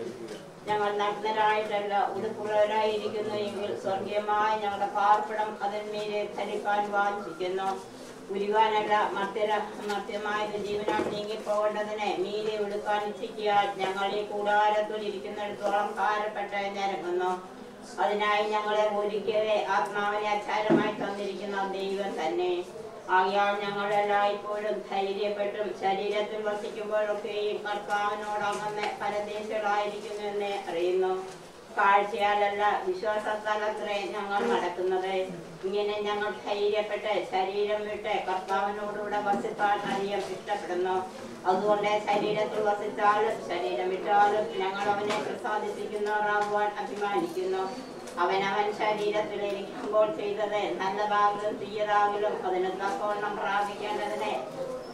ഞങ്ങൾ നഗ്നരായിട്ടല്ല ഉടുപ്പുള്ളവരായിരിക്കുന്നു എങ്കിൽ സ്വർഗീയമായ ഞങ്ങളുടെ പാർപ്പിടം അതിന്മേലെ ധരിക്കാൻ വാഞ്ചിക്കുന്നു ഉരുവാനല്ല മർത്യര മർത്യമായത് ജീവനാൽ നീങ്ങിപ്പോകേണ്ടതിനെ മീരെ ഉടുക്കാൻ ഇച്ഛിക്കാൻ ഞങ്ങൾ ഈ കൂടാരത്തിൽ ഇരിക്കുന്നിടത്തോളം ഭാരപ്പെട്ട് ഞരങ്ങുന്നു അതിനായി ഞങ്ങളെ ഒരുക്കിയവരെ ആത്മാവിനെ അച്ചാരമായി തന്നിരിക്കുന്ന ദൈവം തന്നെ ആകയാൽ ഞങ്ങളെല്ലാം ഇപ്പോഴും ധൈര്യപ്പെട്ടും ശരീരത്തിൽ വസിക്കുമ്പോഴൊക്കെയും കർത്താവിനോട് അങ്ങനെ പരദേശികളായിരിക്കുന്നു എന്ന് അറിയുന്നു കാഴ്ചയാലല്ല വിശ്വാസത്താലത്രേ ഞങ്ങൾ നടക്കുന്നത് ഇങ്ങനെ ഞങ്ങൾ ധൈര്യപ്പെട്ട് ശരീരം വിട്ട് കർത്താവിനോടുകൂടെ വസിപ്പാൻ അധികം ഇഷ്ടപ്പെടുന്നു അതുകൊണ്ട് ശരീരത്തിൽ വസിച്ചാലും ശരീരം വിട്ടാലും ഞങ്ങൾ അവനെ പ്രസാദിപ്പിക്കുന്നവരാകുവാൻ അഭിമാനിക്കുന്നു അവനവൻ ശരീരത്തിൽ ഇരിക്കുമ്പോൾ ചെയ്തത് നല്ലതാകലും തീയതാകലും അതിന് തക്കവണ്ണം പ്രാപിക്കേണ്ടതിനെ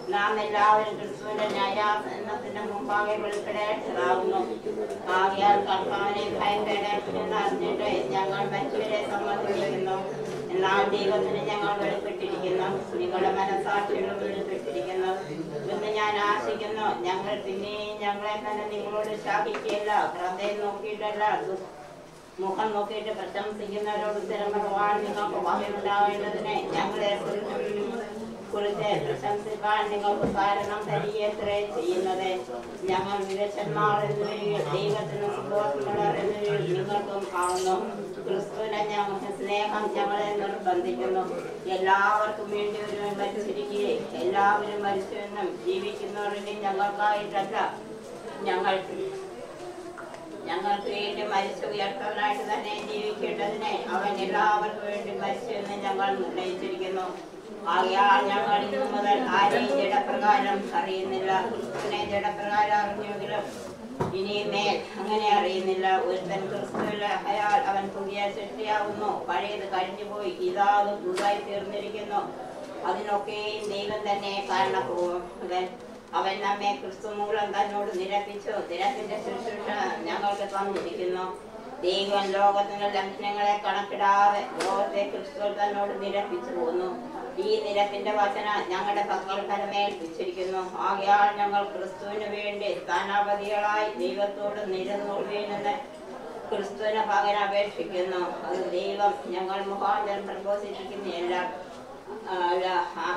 നാം എല്ലാവരും ക്രിസ്തുവിന്റെ ന്യായാസനത്തിന്റെ മുമ്പാകെ വെളിപ്പെടേണ്ടതാകുന്നു ആകയാൽ കർത്താവിനെ ഭയങ്കരമെന്ന് അറിഞ്ഞിട്ട് ഞങ്ങൾ മറ്റുവരെ സമ്മതിച്ചിരിക്കുന്നു എന്നാൽ ദൈവത്തിന് ഞങ്ങൾ വെളിപ്പെട്ടിരിക്കുന്നു നിങ്ങളുടെ മനസാക്ഷികളും വെളിപ്പെട്ടിരിക്കുന്നു എന്ന് ഞാൻ ആശിക്കുന്നു ഞങ്ങൾ പിന്നെയും ഞങ്ങളെ തന്നെ നിങ്ങളോട് ശാപിക്കുകയല്ല ഹൃദയം നോക്കിയിട്ടല്ല ദു- മുഖം നോക്കിയിട്ട് പ്രശംസിക്കുന്നവരോട് ഉത്തരം പറയുവാൻ നിങ്ങൾക്ക് വകയുണ്ടാവേണ്ടതിനെ ഞങ്ങളെ കുറിച്ചും കുറിച്ച് പ്രശംസിക്കാൻ നിങ്ങൾക്ക് കാരണം തരികയത്രേ ചെയ്യുന്നത് ഞങ്ങൾ വിദഗ്ധന്മാർ എന്നിവരിൽ ദൈവത്തിന് സുബോധമുള്ളവർ എന്നിവരിൽ നിങ്ങൾക്കും ആവുന്നു ക്രിസ്തുവിനെ ഞങ്ങൾക്ക് സ്നേഹം ഞങ്ങളെ നിർബന്ധിക്കുന്നു എല്ലാവർക്കും വേണ്ടി ഒരു മരിച്ചിരിക്കുകയും എല്ലാവരും മരിച്ചുവെന്നും ജീവിക്കുന്നവരിൽ ഞങ്ങൾക്കായിട്ടല്ല ഞങ്ങൾ ഞങ്ങൾക്ക് വേണ്ടി മരിച്ചു ഉയർത്തവനായിട്ട് തന്നെ ജീവിക്കേണ്ടതിനെ അവൻ എല്ലാവർക്കും വേണ്ടി മരിച്ചു എന്ന് ഞങ്ങൾ നിർണയിച്ചിരിക്കുന്നു ആകയാൽ ഞങ്ങൾ ഇന്നു മുതൽ ആരെയും ജഡപ്രകാരം അറിയുന്നില്ല ക്രിസ്തുവിനെ ജഡപ്രകാരം അറിഞ്ഞെങ്കിലും ഇനിമേൽ അങ്ങനെ അറിയുന്നില്ല ഒരുത്തൻ ക്രിസ്തുവിലെ അയാൾ അവൻ പുതിയ സൃഷ്ടിയാവുന്നു പഴയത് കഴിഞ്ഞുപോയി ഇതാകും പുതുതായി തീർന്നിരിക്കുന്നു അതിനൊക്കെയും ദൈവം തന്നെ കാരണപ്പോകും അവൻ നമ്മെ ക്രിസ്തു മൂലം തന്നോട് നിരപ്പിച്ചു നിരപ്പിന്റെ ശുശ്രൂഷ ഞങ്ങൾക്ക് തന്നിരിക്കുന്നു ദൈവം ലോകത്തിന്റെ ലംഘനങ്ങളെ കണക്കിടാതെ ലോകത്തെ ക്രിസ്തു തന്നോട് നിരപ്പിച്ചു പോന്നു ഈ നിരപ്പിന്റെ വചന ഞങ്ങളുടെ പക്കൽ ഫലമേൽപ്പിച്ചിരിക്കുന്നു ആകയാൽ ഞങ്ങൾ ക്രിസ്തുവിന് വേണ്ടി സ്ഥാനാപതികളായി ദൈവത്തോട് നിരന്നോടുവീണെന്ന് ക്രിസ്തുവിന് പകരം അപേക്ഷിക്കുന്നു അത് ദൈവം ഞങ്ങൾ മുഖാന്തരം പ്രബോധിപ്പിക്കുന്നതല്ല അല്ല ആ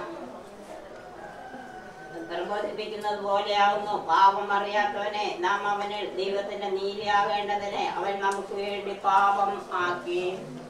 പ്രബോധിപ്പിക്കുന്നത് പോലെയാവുന്നു പാപം അറിയാത്തവനെ നാം അവനിൽ ദൈവത്തിന്റെ നീതിയാകേണ്ടതിനെ അവൻ നമുക്ക് വേണ്ടി പാപം ആക്കി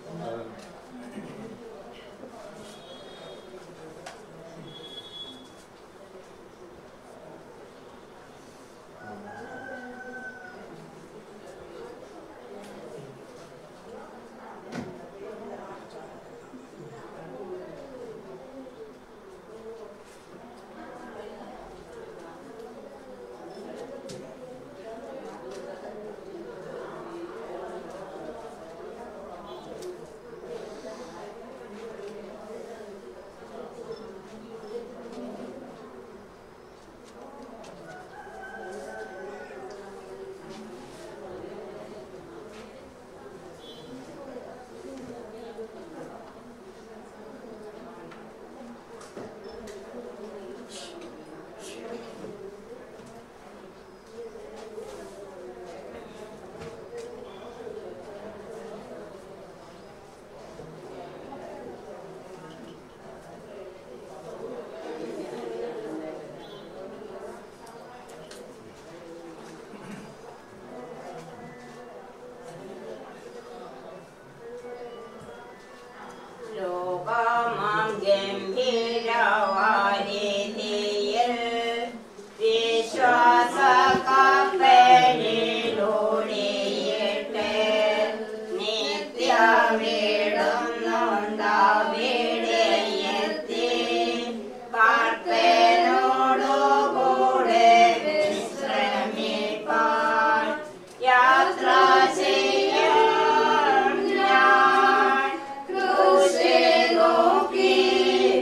ലോകമാം ഗംഭീരവാരിധിയിൽ വിശ്വാസ കപ്പലിലൂടെയിട്ട് നിത്യമിടുന്നുണ്ടാവിടെയെത്തി പാർപ്പനോടുകൂടെ വിശ്രമിപ്പാൻ യാത്ര ചെയ്യാൻ ഞാൻ ക്രൂശെ നോക്കി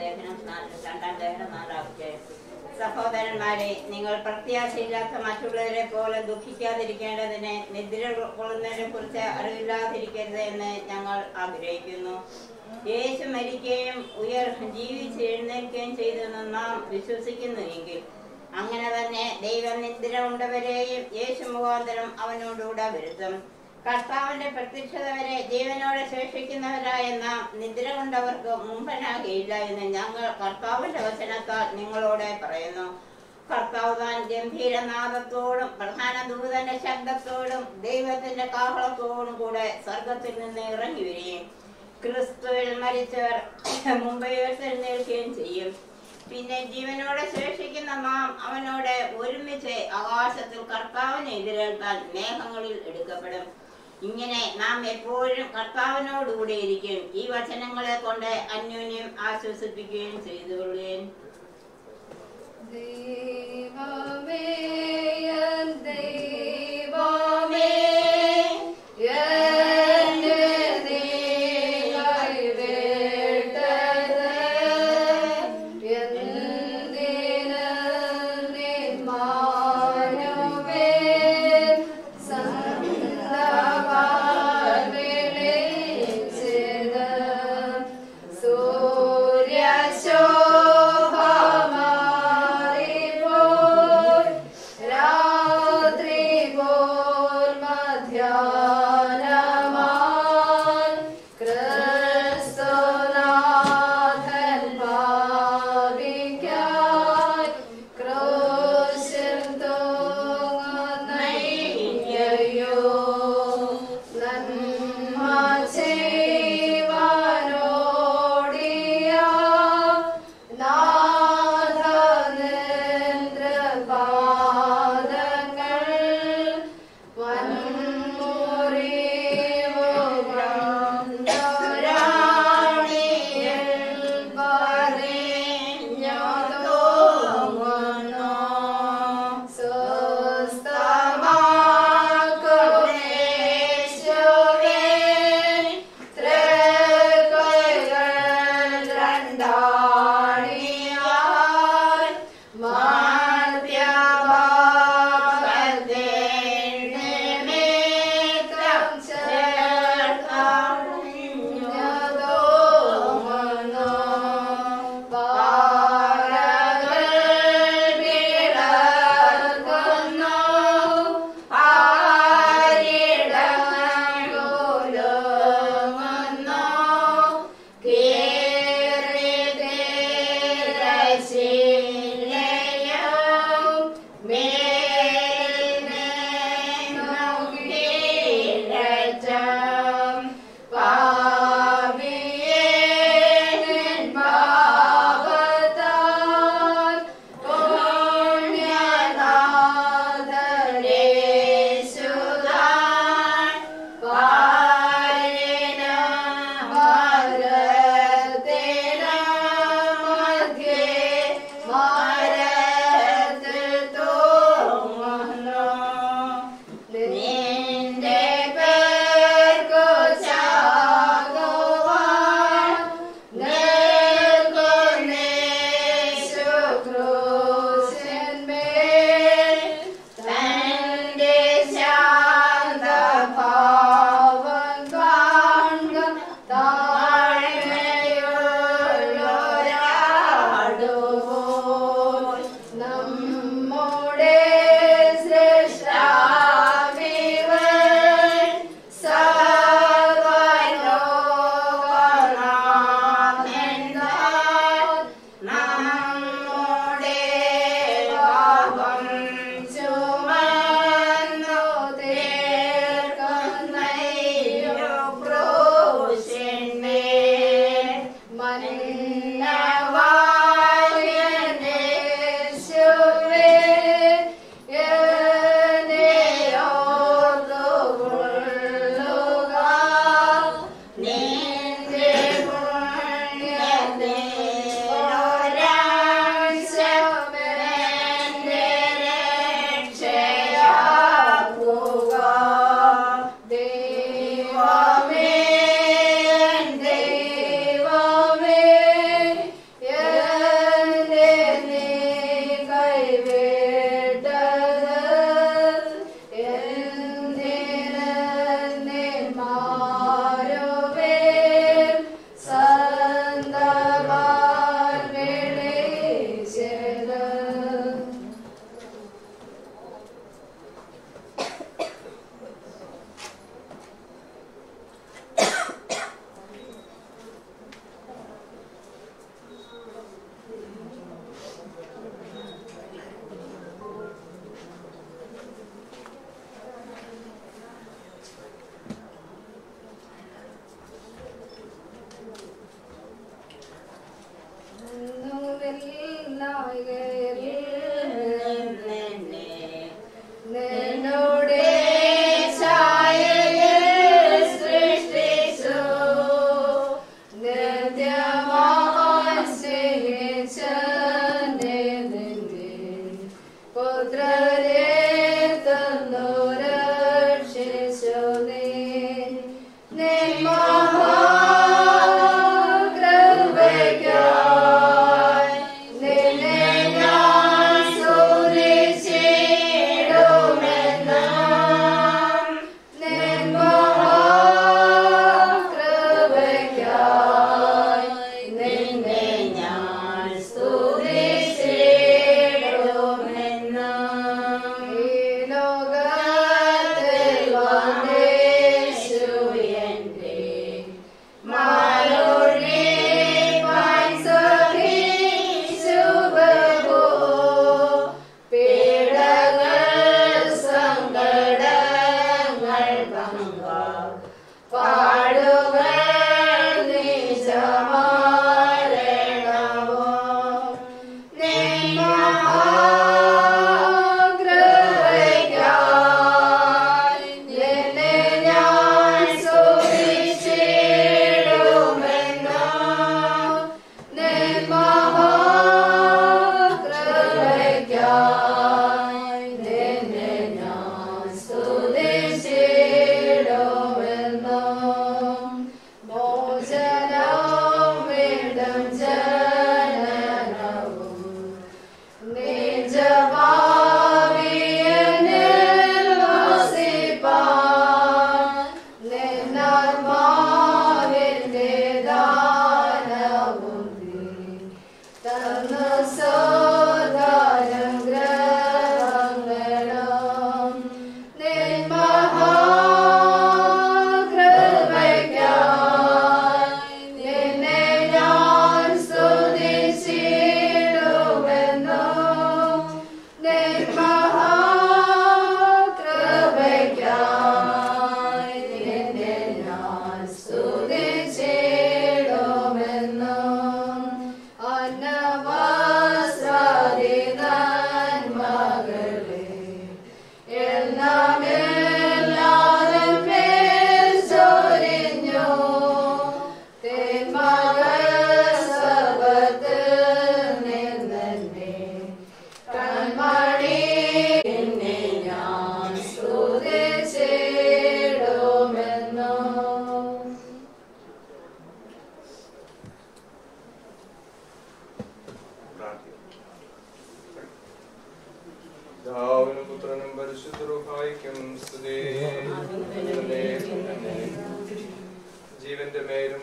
ലേഖനം നാല് രണ്ടാം ലേഖനം നാലാമത്തെ സഹോദരന്മാരെ നിങ്ങൾ പ്രത്യാശയില്ലാത്ത മറ്റുള്ളവരെ പോലെ ദുഃഖിക്കാതിരിക്കേണ്ടതിന് നിദ്ര കൊള്ളുന്നതിനെ കുറിച്ച് അറിവില്ലാതിരിക്കരുത് എന്ന് ഞങ്ങൾ ആഗ്രഹിക്കുന്നു യേശു മരിക്കുകയും ഉയർ ജീവിച്ച് എഴുന്നേൽക്കുകയും ചെയ്തെന്ന് നാം വിശ്വസിക്കുന്നുവെങ്കിൽ അങ്ങനെ തന്നെ ദൈവം നിദ്ര കൊണ്ടവരെയും യേശു മുഖാന്തരം അവനോടുകൂടെ വരുത്തും കർത്താവിന്റെ പ്രത്യക്ഷത വരെ ജീവനോടെ ശേഷിക്കുന്നവരായ നാം നിദ്ര കൊണ്ടവർക്ക് മുമ്പനാകയില്ല എന്ന് ഞങ്ങൾ കർത്താവിന്റെ വചനത്താൽ നിങ്ങളോട് പറയുന്നു കർത്താവ് താൻ ഗംഭീരനാദത്തോടും പ്രധാന ദൂതന്റെ ശബ്ദത്തോടും ദൈവത്തിന്റെ കാഹളത്തോടും കൂടെ സ്വർഗത്തിൽ നിന്ന് ഇറങ്ങി വരികയും ക്രിസ്തുവിൽ മരിച്ചവർ മുമ്പ് ഉയർത്തെഴുന്നേൽക്കുകയും ചെയ്യും പിന്നെ ജീവനോടെ ശേഷിക്കുന്ന നാം അവനോട് ഒരുമിച്ച് ആകാശത്തിൽ കർത്താവിനെ എതിരേൽക്കാൻ മേഘങ്ങളിൽ എടുക്കപ്പെടും ഇങ്ങനെ നാം എപ്പോഴും കർത്താവിനോടുകൂടെ ഇരിക്കും ഈ വചനങ്ങളെ കൊണ്ട് അന്യോന്യം ആശ്വസിപ്പിക്കുകയും ചെയ്തുകൊള്ളുകയും ദൈവമേ എൻ ദൈവമേ എന്നെ നീ കൈവിട്ടത് എന്തിന് നിൻ മാനവേ സ്വന്തമായി വിളിച്ചത് സൂര്യശോഭമാറിപ്പോയി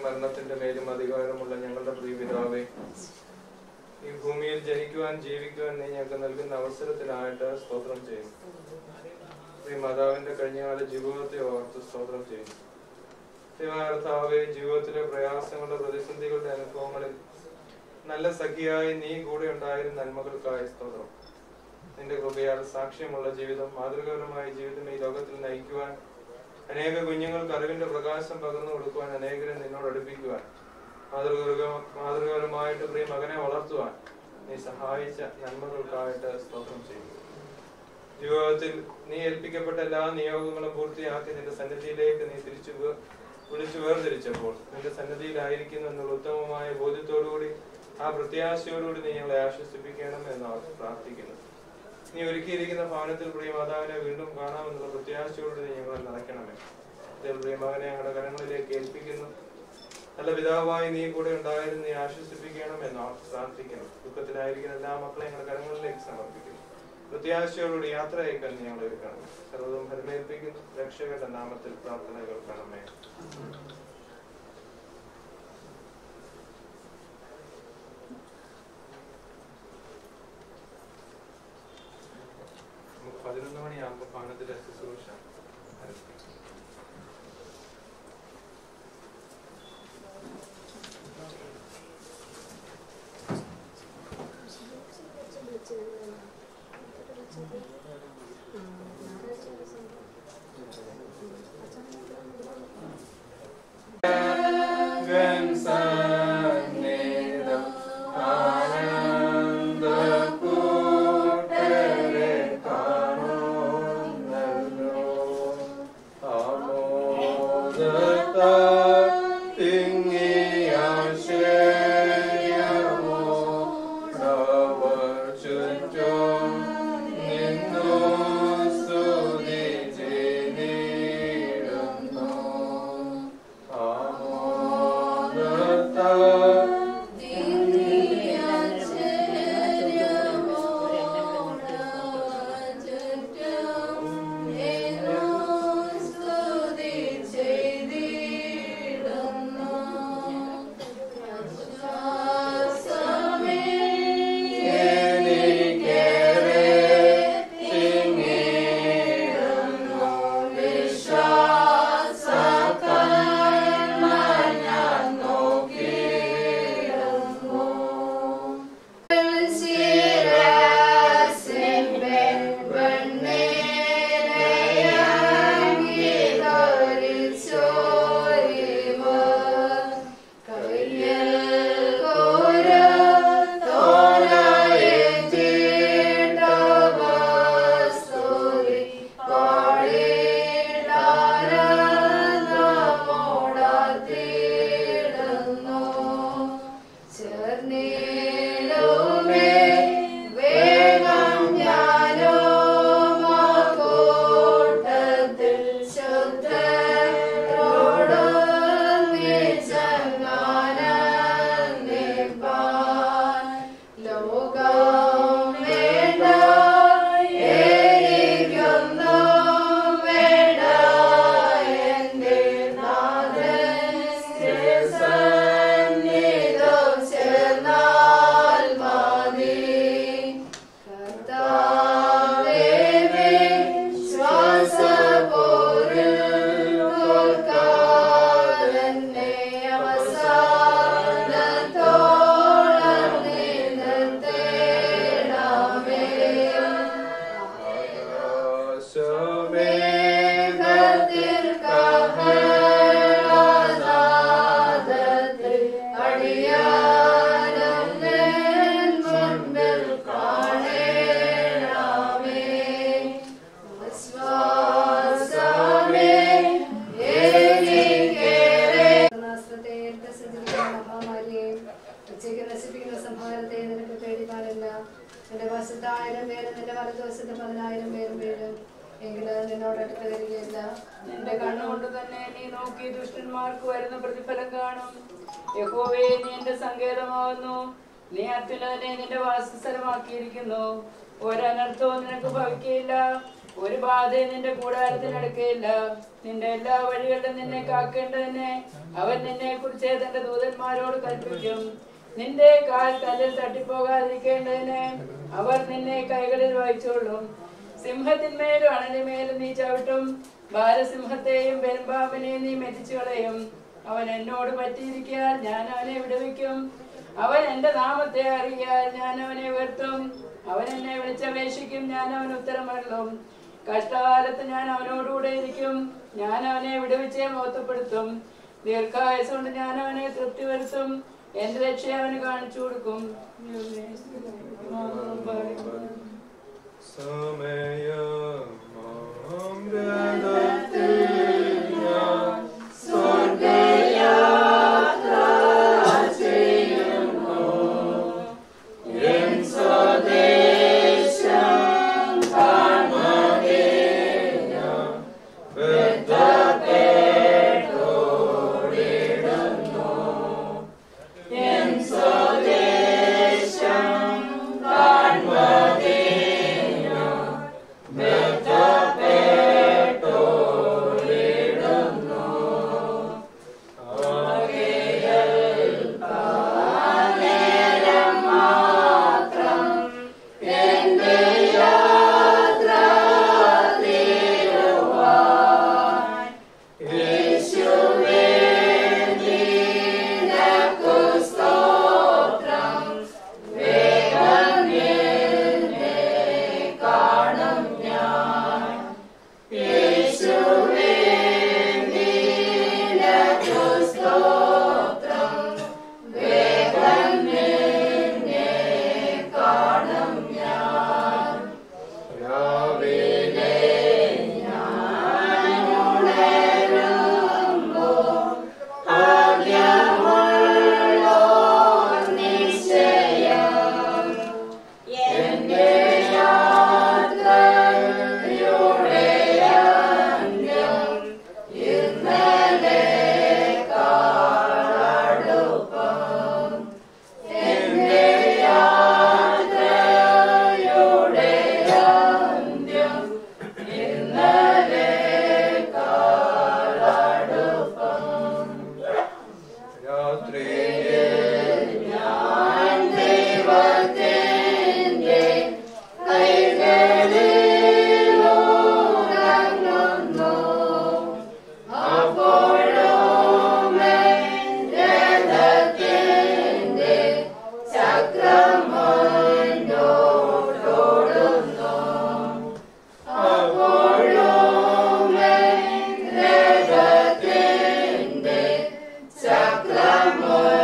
മരണത്തിന്റെ മേലും അധികാരമുള്ള ഞങ്ങളുടെ പ്രിയ പിതാവേ ഈ ഭൂമിയിൽ ജനിക്കുവാൻ ജീവിക്കുവാൻ നീ ഞങ്ങൾക്ക് നൽകുന്ന അവസരത്തിനായിട്ട് സ്തോത്രം ചെയ്യുന്നു പ്രിയ മാതാവിന്റെ കഴിഞ്ഞകാല ജീവിതത്തെ ഓർത്ത് സ്തോത്രം ചെയ്യുന്നു ദൈവാർത്ഥാവെ ജീവിതത്തിലെ പ്രയാസങ്ങളുടെ പ്രതിസന്ധികളുടെ അനുഭവങ്ങളിൽ നല്ല സഖിയായി നീ കൂടെ ഉണ്ടായിരുന്ന നന്മകൾക്കായി സ്തോത്രം നിന്റെ കൃപയാൽ സാക്ഷ്യമുള്ള ജീവിതം മാതൃകാപരമായ ജീവിതം ഈ ലോകത്തിൽ നയിക്കുവാൻ അനേക കുഞ്ഞുങ്ങൾക്ക് അറിവിന്റെ പ്രകാശം പകർന്നു കൊടുക്കുവാൻ അനേകരെ നിന്നോട് അടുപ്പിക്കുവാൻ മാതൃക മാതൃകാപരമായിട്ട് പ്രിയ മകനെ വളർത്തുവാൻ നീ സഹായിച്ച നന്മകൾക്കായിട്ട് സ്തോത്രം ചെയ്യുന്നു ജീവിതത്തിൽ നീ ഏൽപ്പിക്കപ്പെട്ട എല്ലാ നിയോഗങ്ങളും പൂർത്തിയാക്കി നിന്റെ സന്നിധിയിലേക്ക് നീ തിരിച്ചു വേ- വിളിച്ചു വേർതിരിച്ചപ്പോൾ നിന്റെ സന്നിധിയിലായിരിക്കുന്നു എന്നുള്ള ഉത്തമമായ ബോധ്യത്തോടുകൂടി ആ പ്രത്യാശയോടുകൂടി നീ ഞങ്ങളെ ആശ്വസിപ്പിക്കണം എന്ന് പ്രാർത്ഥിക്കുന്നു നീ ഒരുക്കിയിരിക്കുന്ന ഭവനത്തിൽ പ്രിയ മാതാവിനെ വീണ്ടും കാണാമെന്നുള്ള പ്രത്യാശയോടുകൂടി നീ ഞങ്ങളെ നിറയ്ക്കണമേ ഇതിൽ പ്രിയ മകനെ ഞങ്ങളുടെ കരങ്ങളിലേക്ക് ഏൽപ്പിക്കുന്നു നല്ല പിതാവായി നീ കൂടെ ഉണ്ടായാലും നീ ആശ്വസിപ്പിക്കണം എന്ന് പ്രാർത്ഥിക്കുന്നു ദുഃഖത്തിലായിരിക്കുന്ന എല്ലാ മക്കളെയും ഞങ്ങളുടെ കരങ്ങളിലേക്ക് സമർപ്പിക്കുന്നു പ്രത്യാശയോടുകൂടി യാത്ര അയക്കാൻ നീ ഞങ്ങളെ ഒരുക്കണം സർവ്വതും ഫലമേൽപ്പിക്കുന്നു രക്ഷകന്റെ നാമത്തിൽ പ്രാർത്ഥന കേൾക്കണമേ നമുക്ക് പതിനൊന്ന് മണിയാകുമ്പോൾ ഭവനത്തിലെ ശുശ്രൂഷ ആരംഭിക്കും ഉച്ചയ്ക്ക് നശിപ്പിക്കുന്ന സംഹാരത്തെ നിനക്ക് പേടിപ്പാടില്ല നിന്റെ വശത്ത് ആയിരം പേരും നിന്റെ വലതുവശത്ത് പതിനായിരം പേരും വീഴും എങ്കിലും നിന്നോട് അടുത്ത് വരികയില്ല നിന്റെ കണ്ണുകൊണ്ട് തന്നെ നീ നോക്കി ദുഷ്ടന്മാർക്ക് വരുന്ന പ്രതിഫലം കാണും യഹോവേ നീ എന്റെ സങ്കേതമാവുന്നു നീ അത്യുന്നതനെ നിന്റെ വാസസ്ഥലമാക്കിയിരിക്കുന്നു ഒരനർത്ഥവും നിനക്ക് ഭവിക്കയില്ല ഒരു ബാധയും നിന്റെ കൂടാരത്തിനടുക്കയില്ല നിന്റെ എല്ലാ വഴികളിലും നിന്നെ കാക്കേണ്ടതിനെ അവൻ നിന്നെ കുറിച്ച് തന്റെ ദൂതന്മാരോട് കൽപ്പിക്കും നിന്റെ കാൽ കല്ലിൽ തട്ടിപ്പോകാതിരിക്കേണ്ടതിന് അവർ നിന്നെ കൈകളിൽ വഹിച്ചോളും സിംഹത്തിന്മേലും അണലിമേലും നീ ചവിട്ടും ബാലസിംഹത്തെയും പെരുമ്പാമ്പിനെയും നീ മെതിച്ചു കളയും അവൻ എന്നോട് പറ്റിയിരിക്കാൻ ഞാൻ അവനെ വിടുവിക്കും അവൻ എന്റെ നാമത്തെ അറിയാൻ ഞാൻ അവനെ ഉയർത്തും അവൻ എന്നെ വിളിച്ചപേക്ഷിക്കും ഞാൻ അവന് ഉത്തരമരുളും കഷ്ടകാലത്ത് ഞാൻ അവനോടുകൂടെ ഇരിക്കും ഞാൻ അവനെ വിടുവിച്ചേ മഹത്വപ്പെടുത്തും ദീർഘായുസ് കൊണ്ട് ഞാൻ അവനെ തൃപ്തി വരുത്തും എന്റെ രക്ഷ അവന് കാണിച്ചു കൊടുക്കും ചക്രമോ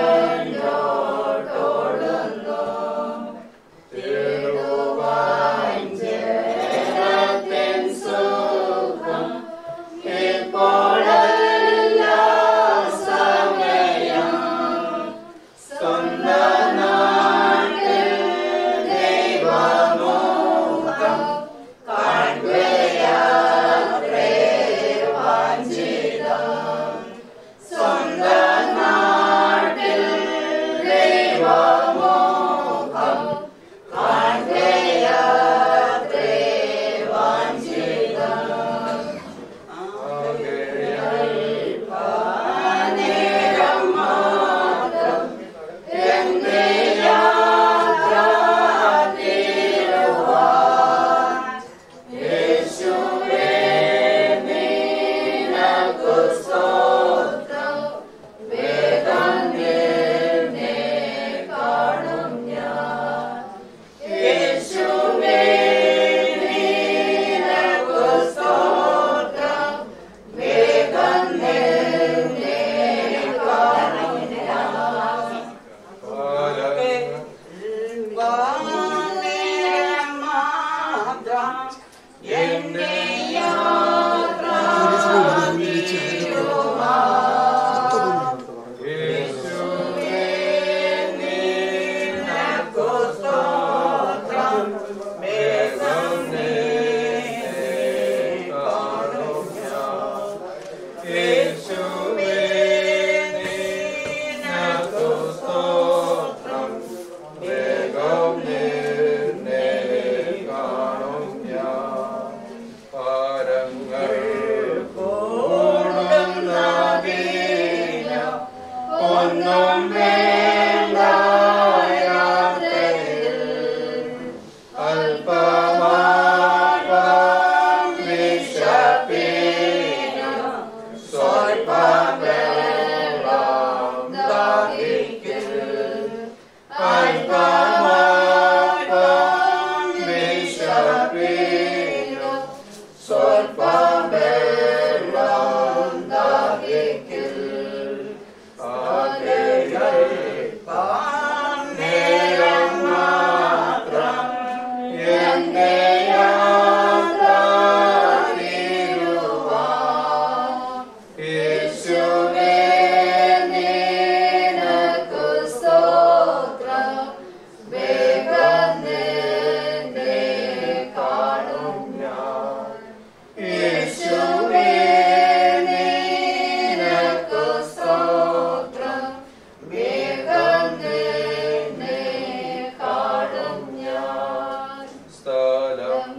സ്ഥലം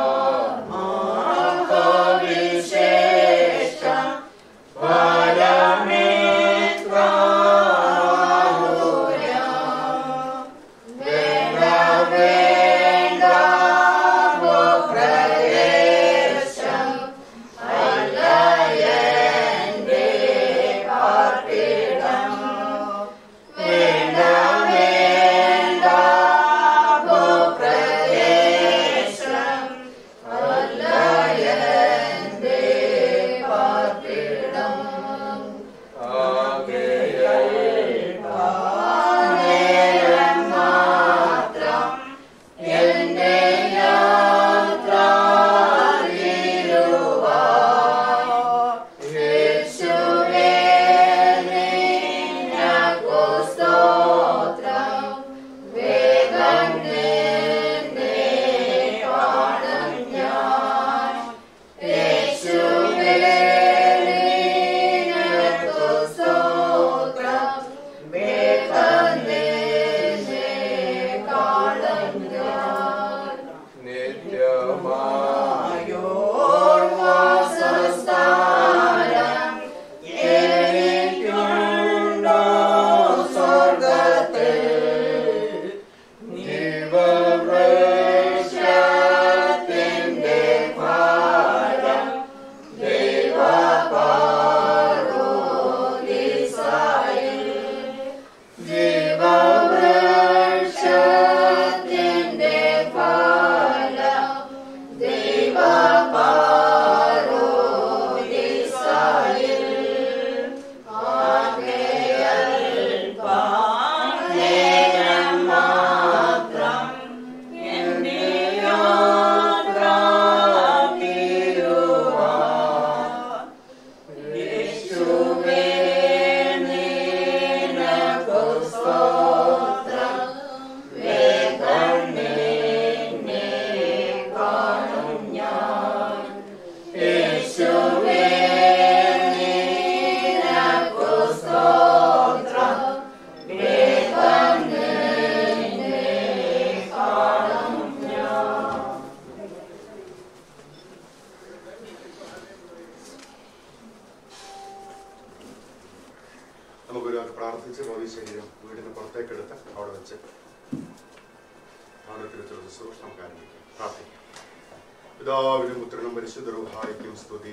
നമുക്കൊരു പ്രാർത്ഥിച്ച് മോദി ശരീരം വീടിന് പുറത്തേക്കെടുത്ത് അവിടെ വെച്ച് ഭവനത്തിലെത്തുള്ള ശുശ്രൂഷ നമുക്ക് ആരംഭിക്കാം പ്രാർത്ഥിക്കാം പിതാവിനും പുത്രനും പരിശുദ്ധ റുഹായിക്കും സ്തുതി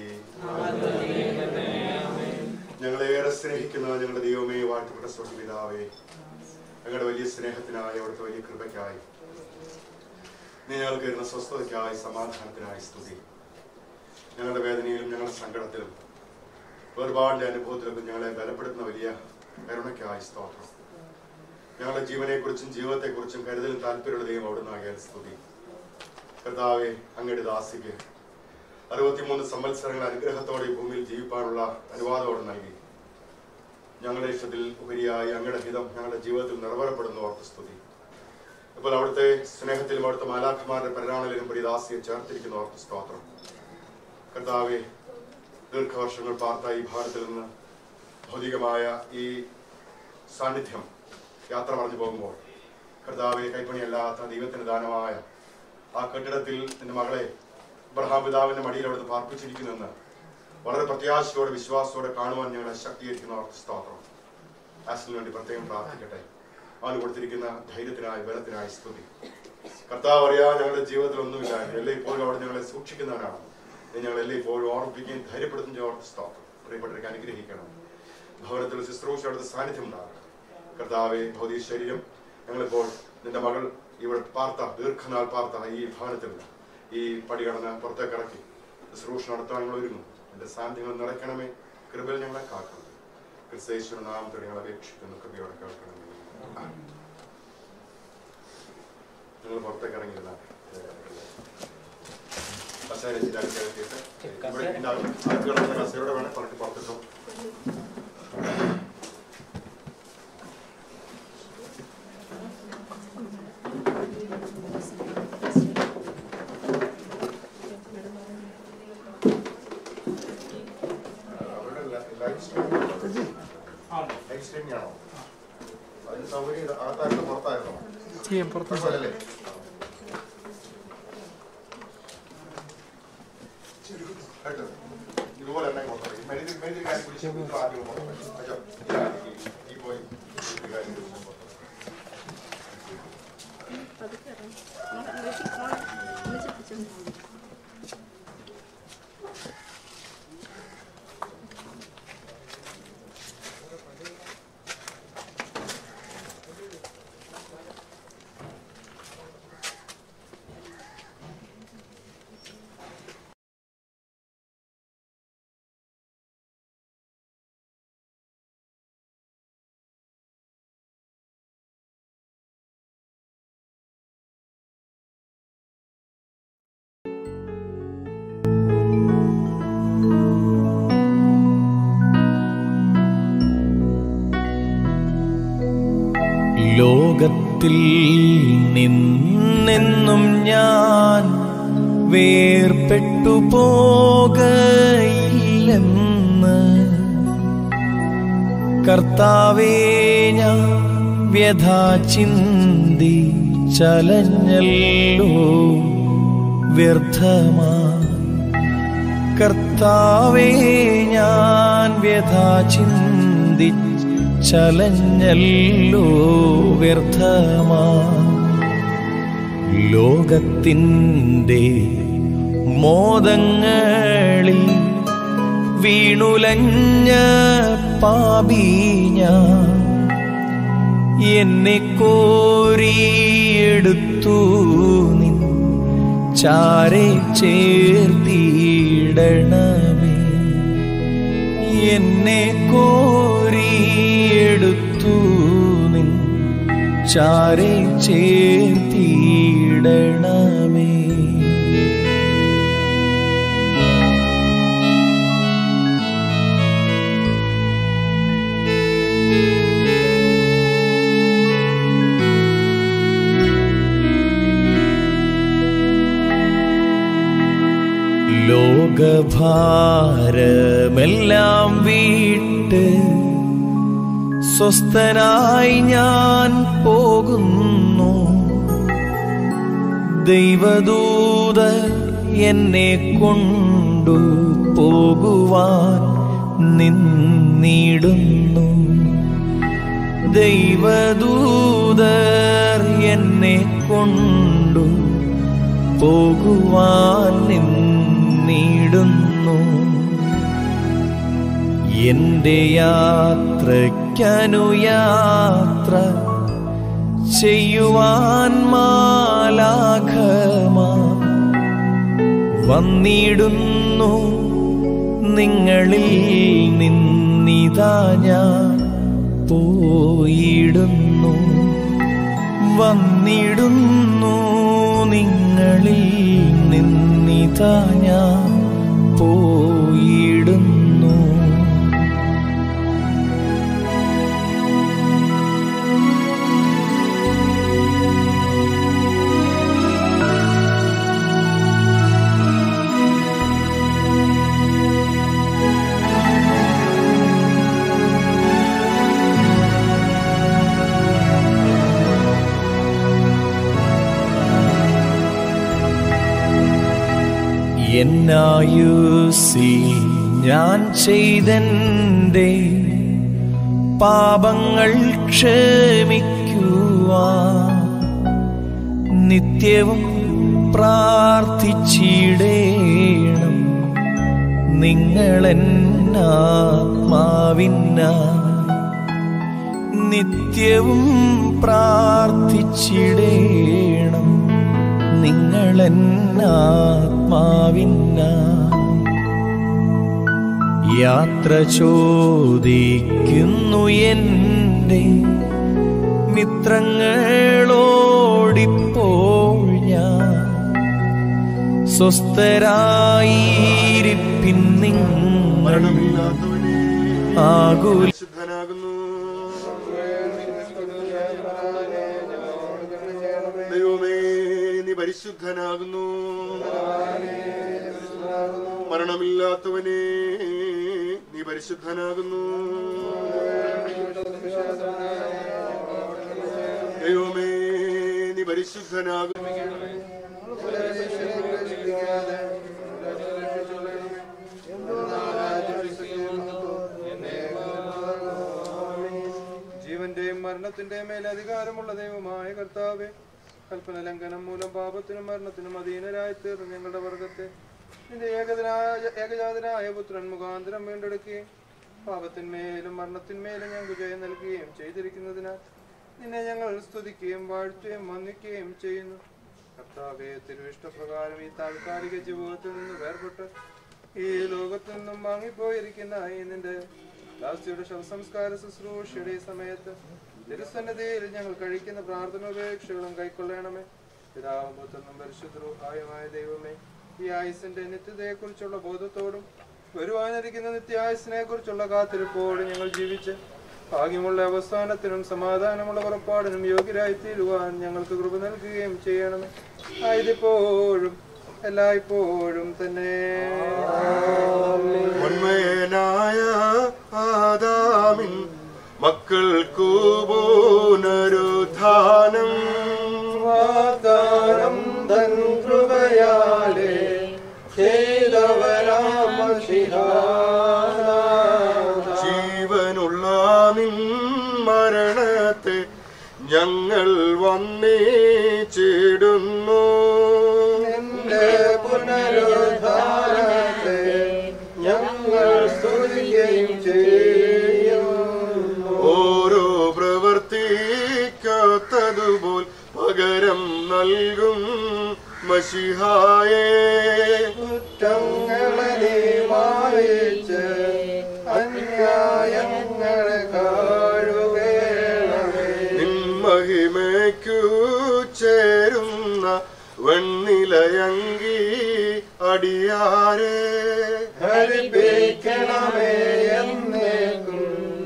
ഞങ്ങളെ ഏറെ സ്നേഹിക്കുന്ന ഞങ്ങളുടെ ദൈവമേ വാഴ്ത്തപ്പെട്ട സ്വർണ്ണ പിതാവേ ഞങ്ങളുടെ വലിയ സ്നേഹത്തിനായി അവിടുത്തെ വലിയ കൃപയ്ക്കായി നീ ഞങ്ങൾക്ക് തരുന്ന സ്വസ്ഥതയ്ക്കായി സമാധാനത്തിനായി സ്തുതി ഞങ്ങളുടെ വേദനയിലും ഞങ്ങളുടെ സങ്കടത്തിലും വേർപാടിന്റെ അനുഭവത്തിലൊക്കെ ഞങ്ങളെ ബലപ്പെടുത്തുന്ന വലിയ കരുണയ്ക്കായി സ്തോത്രം ഞങ്ങളുടെ ജീവനെക്കുറിച്ചും ജീവിതത്തെക്കുറിച്ചും കരുതലും താല്പര്യമുള്ള ദൈവം അവിടുന്ന് ആകിയാൽ സ്തുതി കർത്താവെ അങ്ങയുടെ ദാസിക്ക് അറുപത്തിമൂന്ന് സംവത്സരങ്ങൾ അനുഗ്രഹത്തോടെ ഈ ഭൂമിയിൽ ജീവിപ്പാനുള്ള അനുവാദത്തോടെ നൽകി ഞങ്ങളുടെ ഇഷ്ടത്തിൽ ഉപരിയായി അങ്ങയുടെ ഹിതം ഞങ്ങളുടെ ജീവിതത്തിൽ നിറവേറപ്പെടുന്ന ഓർത്ത് സ്തുതി ഇപ്പോൾ അവിടുത്തെ സ്നേഹത്തിലും അവിടുത്തെ മാലാഖമാരുടെ പരിണാമത്തിലും ഒരു ദാസിയെ ചേർത്തിരിക്കുന്ന ഓർത്ത് സ്തോത്രം കർത്താവെ ദീർഘവർഷങ്ങൾ പാർത്ത ഈ ഭാരതത്തിൽ നിന്ന് ഭൗതികമായ ഈ സാന്നിധ്യം യാത്ര പറഞ്ഞു പോകുമ്പോൾ കർത്താവെ കൈപ്പണിയല്ലാത്ത ദൈവത്തിന് ദാനമായ ആ കെട്ടിടത്തിൽ നിന്റെ മകളെ ഇബ്രഹാം പിതാവിന്റെ മടിയിൽ അവിടുന്ന് പാർപ്പിച്ചിരിക്കുന്നെന്ന് വളരെ പ്രത്യാശയോടെ വിശ്വാസത്തോടെ കാണുവാൻ ഞങ്ങളെ ശക്തീകരിക്കുന്ന അവർക്ക് സ്തോത്രം ആസിന് വേണ്ടി പ്രത്യേകം പ്രാർത്ഥിക്കട്ടെ അവന് കൊടുത്തിരിക്കുന്ന ധൈര്യത്തിനായി ബലത്തിനായി സ്തുതി കർത്താവ് അറിയാ ഞങ്ങളുടെ ജീവിതത്തിൽ ഒന്നുമില്ല എല്ലാം ഇപ്പോഴും അവിടെ ഞങ്ങളെ സൂക്ഷിക്കുന്നവനാണ് നീ ഞങ്ങൾ എല്ലാം ഇപ്പോഴും ഓർമ്മിപ്പിക്കുകയും ധൈര്യപ്പെടുത്തുന്ന ഓർത്ത് സ്തോത്രം പ്രിയപ്പെട്ടവർക്ക് അനുഗ്രഹിക്കണം ഭവനത്തിൽ ശുശ്രൂഷ അവിടുത്തെ സാന്നിധ്യം ഉണ്ടാകണം കർത്താവെ ഭൗതിക ശരീരം ഞങ്ങളിപ്പോൾ നിന്റെ മകൾ ഇവിടെ പാർത്ത ദീർഘനാൾ പാർത്ത ഈ ഭവനത്തിൽ ഈ പടി കടന്ന് പുറത്തേക്ക് ഇറക്കി ശുശ്രൂഷ നടത്താൻ ഞങ്ങൾ ഒരുങ്ങും എന്റെ സാന്നിധ്യങ്ങൾ നിറയ്ക്കണമേ കൃപയിൽ ഞങ്ങളെ കാക്കണം ക്രിസ്തേശ്വര നാമത്തോടെ ഞങ്ങൾ അപേക്ഷിക്കുന്നു കൃപയോടെ കേൾക്കണമേ നിങ്ങൾ പുറത്തേക്ക് ഇറങ്ങിയിരുന്ന ഇവിടെ ഉണ്ടാകും അകത്ത് കിടക്കുന്ന കസേരയുടെ വേണേ പറഞ്ഞിട്ട് പുറത്തിട്ടോ അവരുടെ ലൈവ് സ്ട്രീമിംഗ് ലൈവ് സ്ട്രീമിംഗ് ആണോ അതിന് സൗകര്യം ഇത് അകത്തായിരുന്നു പുറത്തായിരുന്നോ പുറത്തല്ലേ കേട്ടോ ഇതുപോലെ തന്നെ പുറത്തായി മെഴുതി മെഴുതി കാര്യം പിടിച്ച് ഇത് ആദ്യം പുറത്തായി അയ്യോ ഈ ആദ്യം ഈ- ഈ പോയി ഈ കാര്യം പിടിച്ച് പുറത്തായി. ലോകത്തിൽ നിന്നെന്നും ഞാൻ വേർപെട്ടു പോകയില്ലെന്ന് കർത്താവേ ഞാൻ വ്യഥാ ചിന്തി ചലഞ്ഞല്ലോ വ്യർത്ഥമാ കർത്താവേ ഞാൻ വ്യഥാ ചിന്തി ചലഞ്ഞല്ലോ വ്യർത്ഥമാ ലോകത്തിൻ്റെ മോദങ്ങളിൽ വീണുലഞ്ഞ പാപി ഞാൻ എന്നെ കോരിയെടുത്തു നിൻ ചാരെ ചേർത്തിടണമേ എന്നെ കോരിയെടുത്തു നിൻ ചാരെ ചേർത്തിടണമേ ലോകഭാരമെല്ലാം വീട്ട് സ്വസ്ഥനായി ഞാൻ പോകുന്നു ദൈവദൂത എന്നെ കൊണ്ടു പോകുവാൻ നിന്നിടുന്നു ദൈവദൂതർ എന്നെ കൊണ്ടു പോകുവാൻ നിന്നിടുന്നു എന്റെ യാത്രയ്ക്കനുയാത്ര ചെയ്യുവാൻ മാലാഖമാ വന്നിടുന്നു നിങ്ങളിൽ നിന്നിതാ ഞാൻ പോയിടുന്നു വന്നിടുന്നു നിങ്ങളിൽ നിന്നിതാ ഞാൻ പോയിടുന്നു എന്നായുസി ഞാൻ ചെയ്തന്റെ പാപങ്ങൾ ക്ഷമിക്കുവാൻ നിത്യവും പ്രാർത്ഥിച്ചിടേണം നിങ്ങളെന്നാത്മാവിന്ന നിത്യവും പ്രാർത്ഥിച്ചിടേണം നിങ്ങളെന്നാത്മാവിന്ന യാത്ര ചോദിക്കുന്നു എൻ്റെ മിത്രങ്ങളോടിപ്പോൾ ഞാൻ സ്വസ്ഥരായിരിപ്പിൻ നിങ്ങൾ ആകുല ശുദ്ധനാകുന്നു ദൈവമേ നീ പരിശുദ്ധനാകുന്നു മരണമില്ലാത്തവനെ നീ പരിശുദ്ധനാകുന്നു ദൈവമേ നീ പരിശുദ്ധനാകുന്നു ജീവന്റെയും മരണത്തിന്റെയും മേൽ അധികാരമുള്ള ദൈവമായ കർത്താവെ കൽപ്പന ലംഘനം മൂലം പാപത്തിനും മരണത്തിനും അധീനരായി തീർന്ന ഞങ്ങളുടെ വർഗത്തെ നിന്റെ ഏകജനായ ഏകജാതനായ പുത്രൻ മുഖാന്തരം വീണ്ടെടുക്കുകയും പാപത്തിന്മേലും മരണത്തിന്മേലും ഞങ്ങൾക്ക് ജയം നൽകുകയും ചെയ്തിരിക്കുന്നതിനാൽ നിന്നെ ഞങ്ങൾ സ്തുതിക്കുകയും വാഴ്ത്തുകയും വന്ദിക്കുകയും ചെയ്യുന്നു കർത്താവെ തിരുവിഷ്ടപ്രകാരം ഈ താൽക്കാലിക ജീവിതത്തിൽ നിന്ന് വേർപെട്ട് ഈ ലോകത്തു നിന്നും വാങ്ങിപ്പോയിരിക്കുന്ന ഈ നിന്റെ ദാസിയുടെ ശവസംസ്കാര ശുശ്രൂഷയുടെ ഈ സമയത്ത് തിരുസന്നിധിയിൽ ഞങ്ങൾ കഴിക്കുന്ന പ്രാർത്ഥനോപേക്ഷകളും കൈക്കൊള്ളണമേ പിതാവും പുത്രനും പരിശുദ്ധമായ ദൈവമേ ഈ ആയുസിന്റെ നിത്യതയെക്കുറിച്ചുള്ള ബോധത്തോടും വരുവാനിരിക്കുന്ന നിത്യായുസിനെ കുറിച്ചുള്ള കാത്തിരിപ്പോടും ഞങ്ങൾ ജീവിച്ച് ഭാഗ്യമുള്ള അവസാനത്തിനും സമാധാനമുള്ള പുറപ്പാടിനും യോഗ്യരായി തീരുവാൻ ഞങ്ങൾക്ക് കൃപ നൽകുകയും ചെയ്യണമേ ആയതിപ്പോഴും എല്ലായ്പ്പോഴും തന്നെ ഉന്മയനായ ആദാമിൻ മക്കൾക്കു പുനരുദ്ധാനം വാഗ്ദാനം തൻ കൃപയാലേ ജീവനുള്ള നിൻ മരണത്തെ ഞങ്ങൾ വന്നേച്ചിടുന്നു നിന്റെ പുനരുദ്ധാരണത്തെ ഞങ്ങൾ സ്തുതിക്കുകയും ചെയ്യുന്നു ഓരോ പ്രവർത്തിക്കാത്തതുപോൽ പകരം നൽകും മഷിഹായേ കുറ്റങ്ങളെ നീ മായിച്ച് അന്യായങ്ങളെ കാഴുകേണമേ നിൻ മഹിമയ്ക്കു ചേരുന്ന വെണ്ണിലയങ്കി അടിയാരേ ഹരിപ്പിക്കണമേ എന്നേക്കും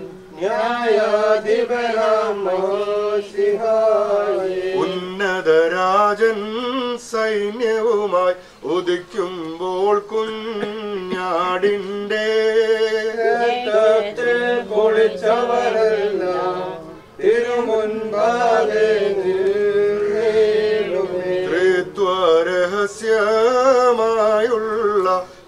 ന്യായാധിപനാം മോശിഹായേ ഉന്നതരാജൻ സൈന്യവുമായി ഉദിക്കുമ്പോൾ കുഞ്ഞാടിൻ്റെ രക്തത്തിൽ കുളിച്ചവരെല്ലാം തിരുമുൻപാകെ നിന്നേടുമേ. ത്രിത്വരഹസ്യമായുള്ള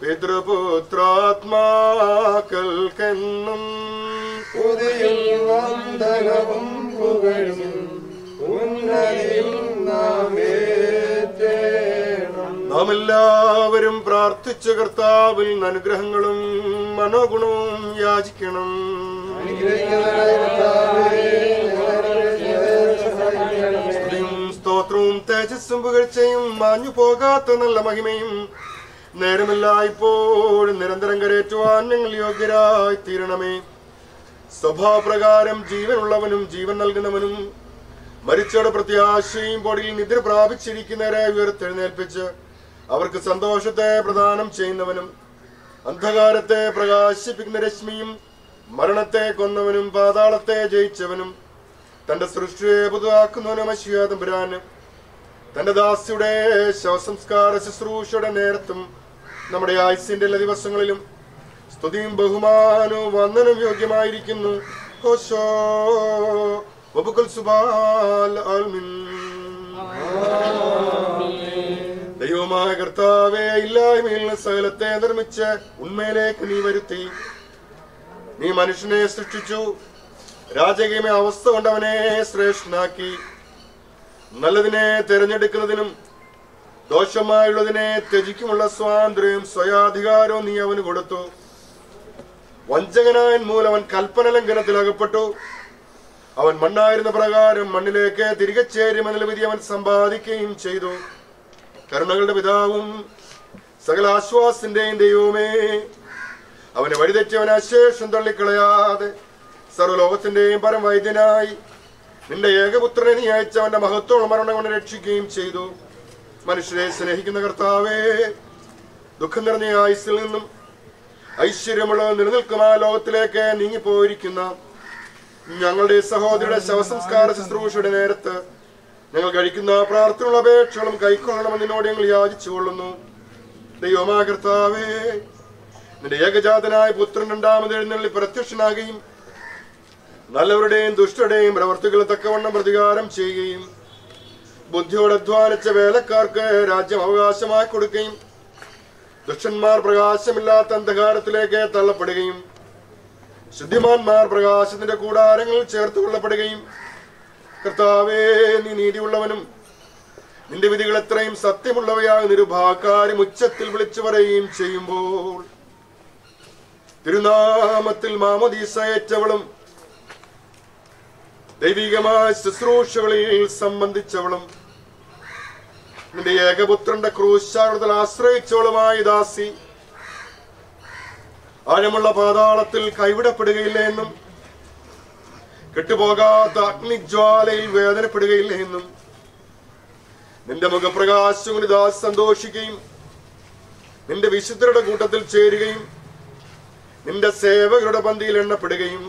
പിതൃപുത്രാത്മാക്കൾക്കെന്നും സ്തുതിയും വന്ദനവും പുകഴും ഉന്നതിയും നാം ഏറ്റേണം. നാം എല്ലാവരും പ്രാർത്ഥിച്ച കർത്താവിൽ നിന്ന് അനുഗ്രഹങ്ങളും മനോഗുണവും യാചിക്കണം അനുഗ്രഹിക്കണമേ കർത്താവേ, ഞങ്ങളുടെ സഹായിക്കണമേ. സ്തുതിയും സ്തോത്രവും തേജസ്സും പുകഴ്ചയും മാഞ്ഞു പോകാത്ത നല്ല മഹിമയും നേരമില്ല ഇപ്പോഴും നിരന്തരം കരേറ്റുവാൻ ഞങ്ങൾ യോഗ്യരായി തീരണമേ സ്വഭാവപ്രകാരം ജീവനുള്ളവനും ജീവൻ നൽകുന്നവനും മരിച്ചോടെ പ്രത്യാശയും പൊടിയിൽ നിദ്ര പ്രാപിച്ചിരിക്കുന്നവരെ ഉയർത്തെഴുന്നേൽപ്പിച്ച് അവർക്ക് സന്തോഷത്തെ പ്രദാനം ചെയ്യുന്നവനും അന്ധകാരത്തെ പ്രകാശിപ്പിക്കുന്ന രശ്മിയും മരണത്തെ കൊന്നവനും പാതാളത്തെ ജയിച്ചവനും തന്റെ സൃഷ്ടിയെ പുതുതാക്കുന്നവനും അശ്വാതമ്പുരാന് തന്റെ ദാസിയുടെ ശവസംസ്കാര ശുശ്രൂഷയുടെ നേരത്തും നമ്മുടെ ആയുസിന്റെ എല്ലാ ദിവസങ്ങളിലും സ്തുതിയും ബഹുമാനവും വന്ദനം യോഗ്യമായിരിക്കുന്നു ഹോശോ വബുക്കുൽ സുബാൽ ആൽമിൻ. ദൈവമായ കർത്താവെ ഇല്ലായ്മയിൽ നിന്ന് സകലത്തെ നിർമ്മിച്ച് ഉണ്മയിലേക്ക് നീ വരുത്തി നീ മനുഷ്യനെ സൃഷ്ടിച്ചു രാജകീയ അവസ്ഥ കൊണ്ട് അവനെ ശ്രേഷ്ഠനാക്കി നല്ലതിനെ തിരഞ്ഞെടുക്കുന്നതിനും ദോഷമായുള്ളതിനെ ത്യജിക്കുമുള്ള സ്വാതന്ത്ര്യവും സ്വയാധികാരവും നീ അവന് കൊടുത്തു വഞ്ചകനായൻ മൂലം അവൻ കൽപ്പന ലംഘനത്തിൽ അകപ്പെട്ടു അവൻ മണ്ണായിരുന്ന പ്രകാരം മണ്ണിലേക്ക് തിരികെ ചേരുമെന്നുള്ള വിധി അവൻ സമ്പാദിക്കുകയും ചെയ്തു കരുണകളുടെ പിതാവും സകല ആശ്വാസിന്റെയും ദൈവമേ അവനെ വഴിതെറ്റിയവൻ അശേഷം തള്ളിക്കളയാതെ സർവ്വലോകത്തിന്റെയും പരമവൈദ്യനായി നിന്റെ ഏകപുത്രനെ നീ അയച്ച അവന്റെ മഹത്വമുള്ള മരണം കൊണ്ട് രക്ഷിക്കുകയും ചെയ്തു മനുഷ്യരെ സ്നേഹിക്കുന്ന കർത്താവേ ദുഃഖം നിറഞ്ഞ ആയുസ്സിൽ നിന്നും ഐശ്വര്യമുള്ള നിലനിൽക്കുന്ന ലോകത്തിലേക്ക് നീങ്ങിപ്പോയിരിക്കുന്ന ഞങ്ങളുടെ സഹോദരിയുടെ ശവസംസ്കാര ശുശ്രൂഷയുടെ നേരത്ത് ഞങ്ങൾ കഴിക്കുന്ന പ്രാർത്ഥനയുള്ള അപേക്ഷകളും കൈക്കൊള്ളണമെന്ന് നിന്നോട് ഞങ്ങൾ യാചിച്ചു കൊള്ളുന്നു ദൈവമാ കർത്താവേ നിന്റെ ഏകജാതനായ പുത്രൻ രണ്ടാമത് എഴുന്നള്ളി പ്രത്യക്ഷനാകുകയും നല്ലവരുടെയും ദുഷ്ടരുടെയും പ്രവർത്തികൾ തക്കവണ്ണം പ്രതികാരം ചെയ്യുകയും ബുദ്ധിയോടെ അധ്വാനിച്ച വേലക്കാർക്ക് രാജ്യം അവകാശമായി കൊടുക്കുകയും ദുഷ്ടന്മാർ പ്രകാശമില്ലാത്ത അന്ധകാരത്തിലേക്ക് തള്ളപ്പെടുകയും ശുദ്ധിമാന്മാർ പ്രകാശത്തിന്റെ കൂടാരങ്ങളിൽ ചേർത്ത് കൊള്ളപ്പെടുകയും കർത്താവേ നീ നീതിയുള്ളവനും നിന്റെ വിധികൾ എത്രയും സത്യമുള്ളവയായ നിരുഭാക്കാരും ഉച്ചത്തിൽ വിളിച്ചു പറയുകയും ചെയ്യുമ്പോൾ തിരുനാമത്തിൽ മാമോദീസയറ്റവളും ദൈവികമായ ശുശ്രൂഷകളിൽ സംബന്ധിച്ചവളും നിന്റെ ഏകപുത്രന്റെ ക്രൂശാകൃതൽ ആശ്രയിച്ചവളുമായി ദാസി ആഴമുള്ള പാതാളത്തിൽ കൈവിടപ്പെടുകയില്ല എന്നും കെട്ടുപോകാത്ത അഗ്നിജ്വാലയിൽ വേദനപ്പെടുകയില്ല എന്നും നിന്റെ മുഖപ്രകാശം കൊണ്ട് ദാസ് സന്തോഷിക്കുകയും നിന്റെ വിശുദ്ധരുടെ കൂട്ടത്തിൽ ചേരുകയും നിന്റെ സേവകരുടെ പന്തിയിൽ എണ്ണപ്പെടുകയും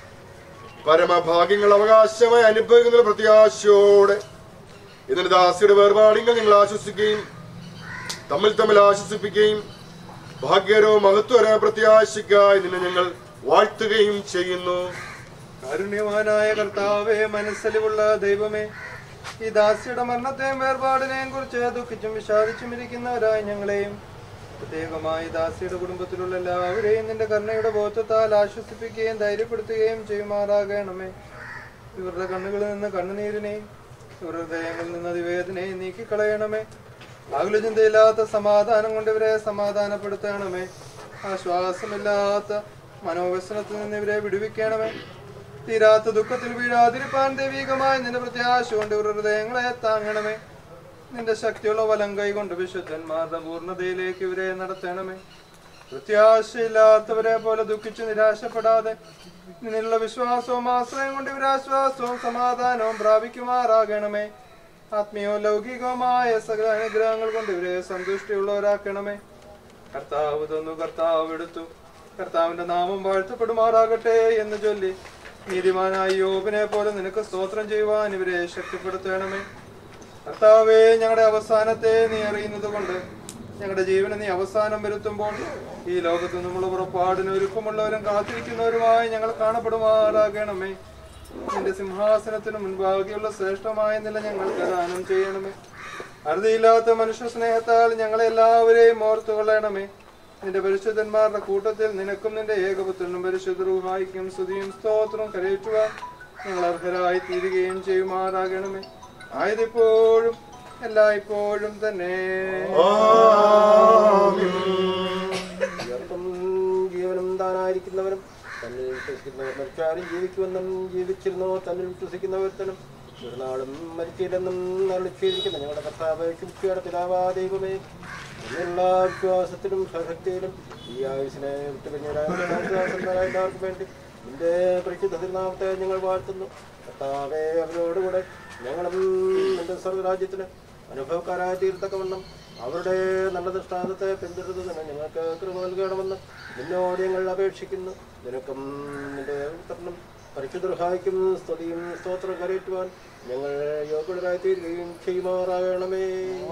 പരമഭാഗ്യങ്ങൾ അവകാശമായി അനുഭവിക്കുന്ന പ്രത്യാശയോടെ ഇതിന് ദാസിയുടെ വേർപാടിങ്ങൾ നിങ്ങൾ ആശ്വസിക്കുകയും തമ്മിൽ തമ്മിൽ ആശ്വസിപ്പിക്കുകയും ഭാഗ്യകരവും മഹത്വകരമായ പ്രത്യാശയ്ക്കായി നിന്നെ ഞങ്ങൾ വാഴ്ത്തുകയും ചെയ്യുന്നു കാരുണ്യവാനായ കർത്താവേ മനസ്സലിവുള്ള ദൈവമേ ഈ ദാസിയുടെ മരണത്തെയും വേർപാടിനെയും കുറിച്ച് ദുഃഖിച്ചും വിഷാദിച്ചും ഇരിക്കുന്നവരായി ഞങ്ങളെയും പ്രത്യേകമായി ദാസിയുടെ കുടുംബത്തിലുള്ള എല്ലാവരെയും നിന്റെ കരുണയുടെ ബോധത്താൽ ആശ്വസിപ്പിക്കുകയും ധൈര്യപ്പെടുത്തുകയും ചെയ്യുമാറാകണമേ ഇവരുടെ കണ്ണുകളിൽ നിന്ന് കണ്ണുനീരിനെയും ഇവരുടെ ഹൃദയങ്ങളിൽ നിന്ന് അതിവേദനയും നീക്കിക്കളയണമേ ആകുല ചിന്തയില്ലാത്ത സമാധാനം കൊണ്ട് ഇവരെ സമാധാനപ്പെടുത്തണമേ ആശ്വാസമില്ലാത്ത മനോവ്യസനത്തിൽ നിന്ന് ഇവരെ വിടുവിക്കണമേ തീരാത്ത ദുഃഖത്തിൽ വീഴാതിരിപ്പാൻ ദൈവികമായി നിന്റെ പ്രത്യാശ കൊണ്ട് ഇവരുടെ ഹൃദയങ്ങളെ താങ്ങണമേ നിന്റെ ശക്തിയുള്ള വലം കൈ കൊണ്ട് വിശുദ്ധന്മാരുടെ പൂർണ്ണതയിലേക്ക് ഇവരെ നടത്തണമേ പ്രത്യാശയില്ലാത്തവരെ പോലെ ദുഃഖിച്ച് നിരാശപ്പെടാതെ നിന്നുള്ള വിശ്വാസവും ആശ്രയം കൊണ്ട് ഇവരാശ്വാസവും സമാധാനവും പ്രാപിക്കുമാറാകണമേ ആത്മീയവും ലൗകികവുമായ സകല അനുഗ്രഹങ്ങൾ കൊണ്ട് ഇവരെ സന്തുഷ്ടിയുള്ളവരാക്കണമേ കർത്താവ് തന്നു കർത്താവ് എടുത്തു കർത്താവിന്റെ നാമം വാഴ്ത്തപ്പെടുമാറാകട്ടെ എന്ന് ചൊല്ലി നീതിമാനായ യോബിനെ പോലെ നിനക്ക് സ്തോത്രം ചെയ്യുവാൻ ഇവരെ ശക്തിപ്പെടുത്തണമേ കർത്താവേ ഞങ്ങളുടെ അവസാനത്തെ നീ അറിയുന്നത് കൊണ്ട് ഞങ്ങളുടെ ജീവനെ നീ അവസാനം വരുത്തുമ്പോൾ ഈ ലോകത്ത് നിന്നുള്ള പുറപ്പാടിന് ഒരുക്കമുള്ളവരും കാത്തിരിക്കുന്നവരുമായി ഞങ്ങൾ കാണപ്പെടുമാറാകണമേ നിന്റെ സിംഹാസനത്തിന് മുൻപാകെയുള്ള ശ്രേഷ്ഠമായ നില ഞങ്ങൾക്ക് ദാനം ചെയ്യണമേ അറുതിയില്ലാത്ത മനുഷ്യ സ്നേഹത്താൽ ഞങ്ങളെ എല്ലാവരെയും ഓർത്തുകൊള്ളണമേ നിന്റെ പരിശുദ്ധന്മാരുടെ കൂട്ടത്തിൽ നിനക്കും നിന്റെ ഏകപുത്രനും പരിശുദ്ധ റൂഹായിക്കും സ്തുതിയും സ്തോത്രവും കരയറ്റുവാൻ ഞങ്ങൾ അർഹരായി തീരുകയും ചെയ്യുമാറാകണമേ ആയതിപ്പോഴും എല്ലായ്പ്പോഴും തന്നെ ഉയർത്തും ജീവനും താനായിരിക്കുന്നവരും തന്നിൽ വിശ്വസിക്കുന്നവർ മരിച്ചാലും ജീവിക്കുമെന്നും ജീവിച്ചിരുന്നോ തന്നിൽ വിശ്വസിക്കുന്നവർത്തനും ഒരു നാളും മരിച്ചില്ലെന്നും നളിച്ചിരിക്കുന്ന ഞങ്ങളുടെ കർത്താവ് ശുദ്ധിയുടെ പിതാവാ ദൈവമേ എല്ലാ വിശ്വാസത്തിലും സശക്തിയിലും ഈ ആയുസിനെ വിട്ടുകഴിഞ്ഞവരായവർക്ക് വേണ്ടി നിന്റെ പരിശുദ്ധ തിരുനാമത്തെ ഞങ്ങൾ വാഴ്ത്തുന്നു കർത്താവെ അവരോടുകൂടെ ഞങ്ങളും നിന്റെ സർവ്വരാജ്യത്തിന് അനുഭവക്കാരായി തീർത്തക്കവണ്ണം അവരുടെ നല്ല ദൃഷ്ടാന്തത്തെ പിന്തുടരുന്നതിന് ഞങ്ങൾക്ക് കൃപ നൽകണമെന്ന് നിന്നോട് ഞങ്ങൾ അപേക്ഷിക്കുന്നു നിനക്കും നിന്റെ പുത്രനും പരിശുദ്ധഹായിക്കും സ്തുതിയും സ്തോത്രം കരയറ്റുവാൻ ഞങ്ങൾ യോഗ്യരായി തീരുകയും ചെയ്യുമാറാകണമേ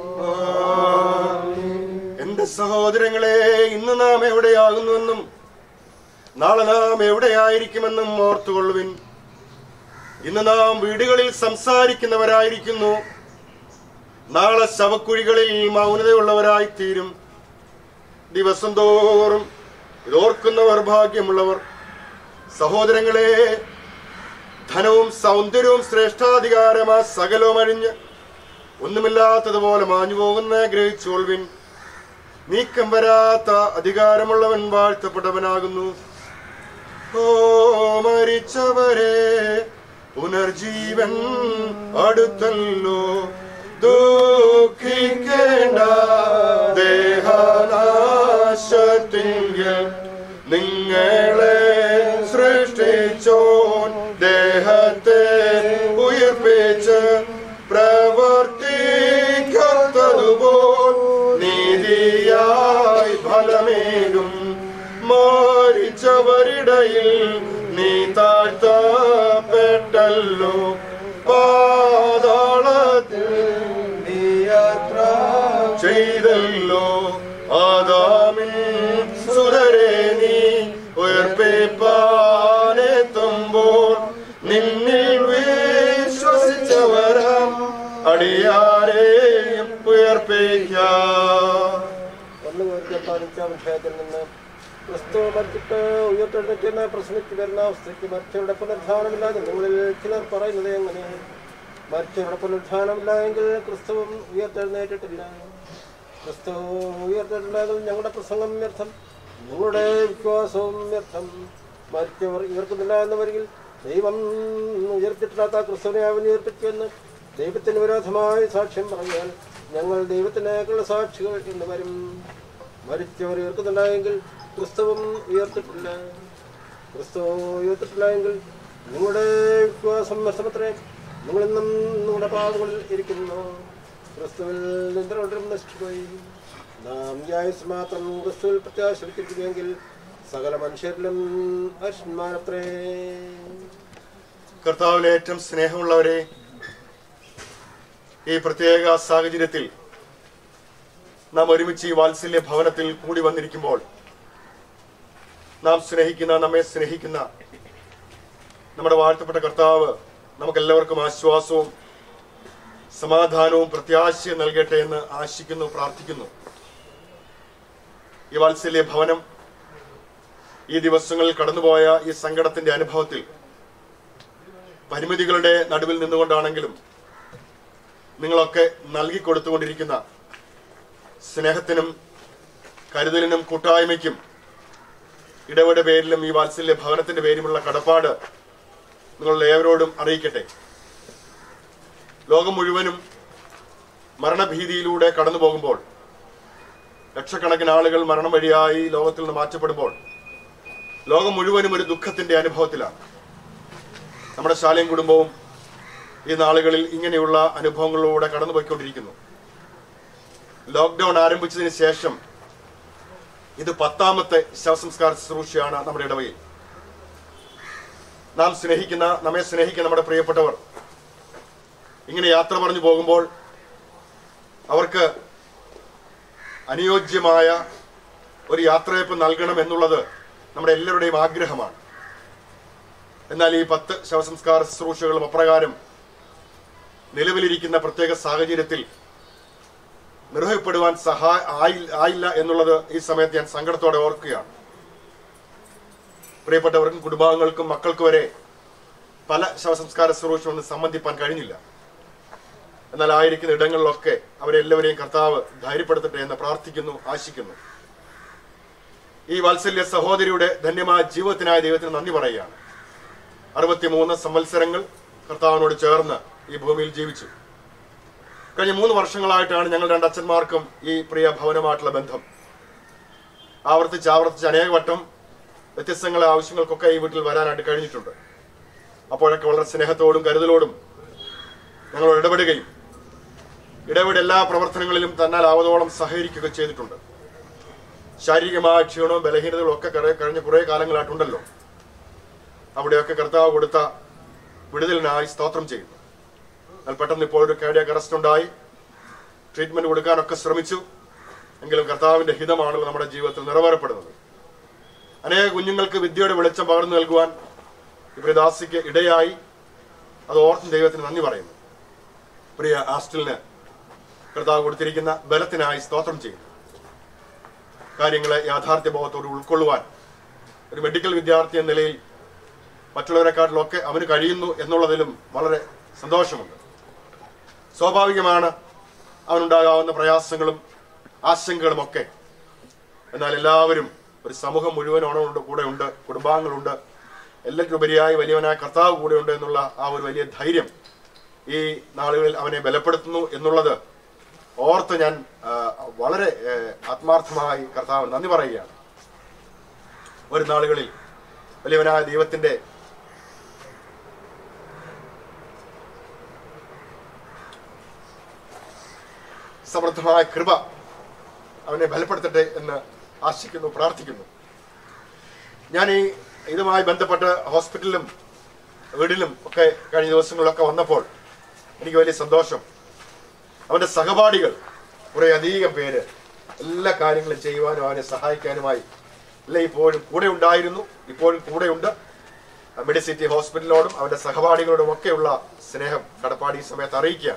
എന്റെ സഹോദരങ്ങളെ ഇന്ന് നാം എവിടെയാകുന്നുവെന്നും നാളെ നാം എവിടെയായിരിക്കുമെന്നും ഓർത്തുകൊള്ളുവിൻ ഇന്ന് നാം വീടുകളിൽ സംസാരിക്കുന്നവരായിരിക്കുന്നു നാളെ ശവക്കുഴികളിൽ മൗനതയുള്ളവരായി തീരും ദിവസം തോറും ഇതോർക്കുന്നവർ ഭാഗ്യമുള്ളവർ സഹോദരങ്ങളെ ധനവും സൗന്ദര്യവും ശ്രേഷ്ഠാധികാരമാ സകലവും അഴിഞ്ഞ് ഒന്നുമില്ലാത്തതുപോലെ മാഞ്ഞു പോകുന്ന ഗ്രഹിച്ചോൾവിൻ നീക്കം വരാത്ത അധികാരമുള്ളവൻ വാഴ്ത്തപ്പെട്ടവനാകുന്നു ഓ മരിച്ചവരെ പുനർജീവൻ അടുത്തല്ലോ ദുഃഖിക്കേണ്ട ദേഹനാശത്തിങ്കിൽ നിങ്ങളെ സൃഷ്ടിച്ചോൻ ദേഹത്തെ ഉയർപ്പിച്ച് പ്രവർത്തിക്കത്തതുപോൽ നീതിയായി ഫലമേകും മരിച്ചവരിടയിൽ നീ താഴ്ത്തപ്പെട്ടല്ലോ പാതാളത്തിൽ നീ യാത്ര ചെയ്തല്ലോ ആദാമിൻ സുതരെ നീ ഉയർപ്പിപ്പാനെത്തുമ്പോൾ നിന്നിൽ വിശ്വസിച്ചവരാം അടിയാരെയും ഉയർപ്പിക്കാം ഒന്ന് പേർക്ക് പതിനഞ്ചാം വിഷയത്തിൽ നിന്ന് ക്രിസ്തു മരിച്ചിട്ട് ഉയർത്തെഴുന്നേറ്റെന്ന് പ്രശ്നിച്ചു വരുന്ന അവസ്ഥയ്ക്ക് മരിച്ചവരുടെ പുനരുദ്ധാനമില്ലാതെ നിങ്ങളിൽ ചിലർ പറയുന്നത് എങ്ങനെ മരിച്ചവരുടെ പുനരുദ്ധാനമില്ല എങ്കിൽ ക്രിസ്തുവും ഉയർത്തെഴുന്നേറ്റിട്ടില്ല ക്രിസ്തു ഉയർത്തെഴുന്നേറ്റത് ഞങ്ങളുടെ പ്രസംഗം വ്യർത്ഥം നിങ്ങളുടെ വിശ്വാസവും വ്യർത്ഥം മരിച്ചവർ ഉയർക്കുന്നില്ല എന്ന് വരികിൽ ദൈവം ഉയർത്തിട്ടില്ലാത്ത ക്രിസ്തുവിനെ അവൻ ഉയർപ്പിച്ചുവെന്ന് ദൈവത്തിന് വിരോധമായി സാക്ഷ്യം പറഞ്ഞാൽ ഞങ്ങൾ ദൈവത്തിനേക്കുള്ള സാക്ഷികൾ എന്ന് വരും മരിച്ചവർ ഉയർക്കുന്നുണ്ടായെങ്കിൽ ക്രിസ്തുവും ഉയർത്തിട്ടില്ല ക്രിസ്തു ഉയർത്തിട്ടില്ല എങ്കിൽ നിങ്ങളുടെ വിശ്വാസം വ്യസമത്രേ നിങ്ങളിന്നും നിങ്ങളുടെ പാതകളിൽ ഇരിക്കുന്നു ക്രിസ്തുവിൽ നിദ്രകൊണ്ടും നശിച്ചുപോയി നാം ഈ ആയുസ് മാത്രം ക്രിസ്തുവിൽ പ്രത്യാശ വയ്ക്കുന്നുവെങ്കിൽ സകല മനുഷ്യരിലും അശ്മാനത്രേ കർത്താവിലെ ഏറ്റവും സ്നേഹമുള്ളവരെ ഈ പ്രത്യേക സാഹചര്യത്തിൽ നാം ഒരുമിച്ച് ഈ വാത്സല്യ ഭവനത്തിൽ കൂടി വന്നിരിക്കുമ്പോൾ നാം സ്നേഹിക്കുന്ന നമ്മെ സ്നേഹിക്കുന്ന നമ്മുടെ വാഴ്ത്തപ്പെട്ട കർത്താവ് നമുക്കെല്ലാവർക്കും ആശ്വാസവും സമാധാനവും പ്രത്യാശയും നൽകട്ടെ എന്ന് ആശിക്കുന്നു പ്രാർത്ഥിക്കുന്നു ഈ വാത്സല്യ ഭവനം ഈ ദിവസങ്ങളിൽ കടന്നുപോയ ഈ സങ്കടത്തിന്റെ അനുഭവത്തിൽ പരിമിതികളുടെ നടുവിൽ നിന്നുകൊണ്ടാണെങ്കിലും നിങ്ങളൊക്കെ നൽകി കൊടുത്തുകൊണ്ടിരിക്കുന്ന സ്നേഹത്തിനും കരുതലിനും കൂട്ടായ്മയ്ക്കും ഇടപെട പേരിലും ഈ വാത്സല്യ ഭവനത്തിന്റെ പേരിലുമുള്ള കടപ്പാട് നിങ്ങളുടെ ഏവരോടും അറിയിക്കട്ടെ ലോകം മുഴുവനും മരണഭീതിയിലൂടെ കടന്നു പോകുമ്പോൾ ലക്ഷക്കണക്കിന് ആളുകൾ മരണം വഴിയായി ലോകത്തിൽ നിന്ന് മാറ്റപ്പെടുമ്പോൾ ലോകം മുഴുവനും ഒരു ദുഃഖത്തിന്റെ അനുഭവത്തിലാണ് നമ്മുടെ ശാലയും കുടുംബവും ഈ നാളുകളിൽ ഇങ്ങനെയുള്ള അനുഭവങ്ങളിലൂടെ കടന്നുപോയിക്കൊണ്ടിരിക്കുന്നു ലോക്ക്ഡൌൺ ആരംഭിച്ചതിന് ശേഷം ഇത് പത്താമത്തെ ശവസംസ്കാര ശുശ്രൂഷയാണ് നമ്മുടെ ഇടവയിൽ നാം സ്നേഹിക്കുന്ന നമ്മെ സ്നേഹിക്കുന്ന നമ്മുടെ പ്രിയപ്പെട്ടവർ ഇങ്ങനെ യാത്ര പറഞ്ഞു പോകുമ്പോൾ അവർക്ക് അനുയോജ്യമായ ഒരു യാത്രയപ്പ് നൽകണം എന്നുള്ളത് നമ്മുടെ എല്ലാവരുടെയും ആഗ്രഹമാണ് എന്നാൽ ഈ പത്ത് ശവസംസ്കാര ശുശ്രൂഷകളും അപ്രകാരം നിലവിലിരിക്കുന്ന പ്രത്യേക സാഹചര്യത്തിൽ നിർവഹിക്കപ്പെടുവാൻ സഹായ ആയി- ആയില്ല എന്നുള്ളത് ഈ സമയത്ത് ഞാൻ സങ്കടത്തോടെ ഓർക്കുകയാണ് പ്രിയപ്പെട്ടവർക്കും കുടുംബാംഗങ്ങൾക്കും മക്കൾക്ക് വരെ പല ശവസംസ്കാര ശുശ്രൂഷയൊന്നും സംബന്ധിപ്പാൻ കഴിഞ്ഞില്ല എന്നാൽ ആയിരിക്കുന്ന ഇടങ്ങളിലൊക്കെ അവരെല്ലാവരെയും കർത്താവ് ധൈര്യപ്പെടുത്തട്ടെ എന്ന് പ്രാർത്ഥിക്കുന്നു ആശിക്കുന്നു ഈ വാത്സല്യ സഹോദരിയുടെ ധന്യമായ ജീവിതത്തിനായ ദൈവത്തിന് നന്ദി പറയുകയാണ് അറുപത്തിമൂന്ന് സംവത്സരങ്ങൾ കർത്താവിനോട് ചേർന്ന് ഈ ഭൂമിയിൽ ജീവിച്ചു കഴിഞ്ഞ മൂന്ന് വർഷങ്ങളായിട്ടാണ് ഞങ്ങൾ രണ്ട് അച്ഛന്മാർക്കും ഈ പ്രിയ ഭവനമായിട്ടുള്ള ബന്ധം ആവർത്തിച്ച് ആവർത്തിച്ച് അനേക വട്ടം വ്യത്യസ്തങ്ങളെ ആവശ്യങ്ങൾക്കൊക്കെ ഈ വീട്ടിൽ വരാനായിട്ട് കഴിഞ്ഞിട്ടുണ്ട് അപ്പോഴൊക്കെ വളരെ സ്നേഹത്തോടും കരുതലോടും ഞങ്ങളോട് ഇടപെടുകയും ഇടപെടെ എല്ലാ പ്രവർത്തനങ്ങളിലും തന്നാൽ ആവതോളം സഹകരിക്കുക ചെയ്തിട്ടുണ്ട് ശാരീരികമായ ക്ഷീണവും ബലഹീനതകളും ഒക്കെ കര- കഴിഞ്ഞ കുറേ കാലങ്ങളായിട്ടുണ്ടല്ലോ അവിടെയൊക്കെ കർത്താവ് കൊടുത്ത വിടുതലിനായി സ്തോത്രം ചെയ്യുന്നു എന്നാൽ പെട്ടെന്ന് ഇപ്പോൾ ഒരു കാർഡിയാക് അറസ്റ്റ് ഉണ്ടായി ട്രീറ്റ്മെന്റ് കൊടുക്കാനൊക്കെ ശ്രമിച്ചു എങ്കിലും കർത്താവിന്റെ ഹിതമാണല്ലോ നമ്മുടെ ജീവിതത്തിൽ നിറവേറപ്പെടുന്നത് അനേക കുഞ്ഞുങ്ങൾക്ക് വിദ്യയുടെ വെളിച്ചം പകർന്നു നൽകുവാൻ ഇവരുടെ ദാസിക്ക് ഇടയായി അത് ഓർത്തും ദൈവത്തിന് നന്ദി പറയുന്നു പ്രിയ ആസ്റ്റിലിന് കർത്താവ് കൊടുത്തിരിക്കുന്ന ബലത്തിനായി സ്തോത്രം ചെയ്യുന്നു കാര്യങ്ങളെ യാഥാർത്ഥ്യ ബോധത്തോട് ഉൾക്കൊള്ളുവാൻ ഒരു മെഡിക്കൽ വിദ്യാർത്ഥി എന്ന നിലയിൽ മറ്റുള്ളവരെക്കാട്ടിലൊക്കെ അവന് കഴിയുന്നു എന്നുള്ളതിലും വളരെ സന്തോഷമുണ്ട് സ്വാഭാവികമാണ് അവനുണ്ടാകാവുന്ന പ്രയാസങ്ങളും ആശങ്കകളും ഒക്കെ എന്നാൽ എല്ലാവരും ഒരു സമൂഹം മുഴുവൻ ഓണമുണ്ട് കൂടെ ഉണ്ട് കുടുംബാംഗങ്ങളുണ്ട് എല്ലാറ്റിനും ഉപരിയായി വലിയവനായ കർത്താവ് കൂടെ ഉണ്ട് എന്നുള്ള ആ ഒരു വലിയ ധൈര്യം ഈ നാളുകളിൽ അവനെ ബലപ്പെടുത്തുന്നു എന്നുള്ളത് ഓർത്ത് ഞാൻ ആ, വളരെ ഏ, ആത്മാർത്ഥമായി കർത്താവ് നന്ദി പറയുകയാണ് ഒരു നാളുകളിൽ വലിയവനായ ദൈവത്തിന്റെ സമൃദ്ധമായ കൃപ അവനെ ബലപ്പെടുത്തട്ടെ എന്ന് ആശിക്കുന്നു പ്രാർത്ഥിക്കുന്നു ഞാൻ ഈ ഇതുമായി ബന്ധപ്പെട്ട് ഹോസ്പിറ്റലിലും വീടിലും ഒക്കെ കഴിഞ്ഞ ദിവസങ്ങളിലൊക്കെ വന്നപ്പോൾ എനിക്ക് വലിയ സന്തോഷം അവന്റെ സഹപാഠികൾ കുറെ അധികം പേര് എല്ലാ കാര്യങ്ങളും ചെയ്യുവാനും അവനെ സഹായിക്കാനുമായി എല്ലാം ഇപ്പോഴും കൂടെ ഉണ്ടായിരുന്നു ഇപ്പോഴും കൂടെയുണ്ട് മെഡിസിറ്റി ഹോസ്പിറ്റലിനോടും അവന്റെ സഹപാഠികളോടും ഒക്കെയുള്ള സ്നേഹം കടപ്പാട് ഈ സമയത്ത് അറിയിക്കുകയാണ്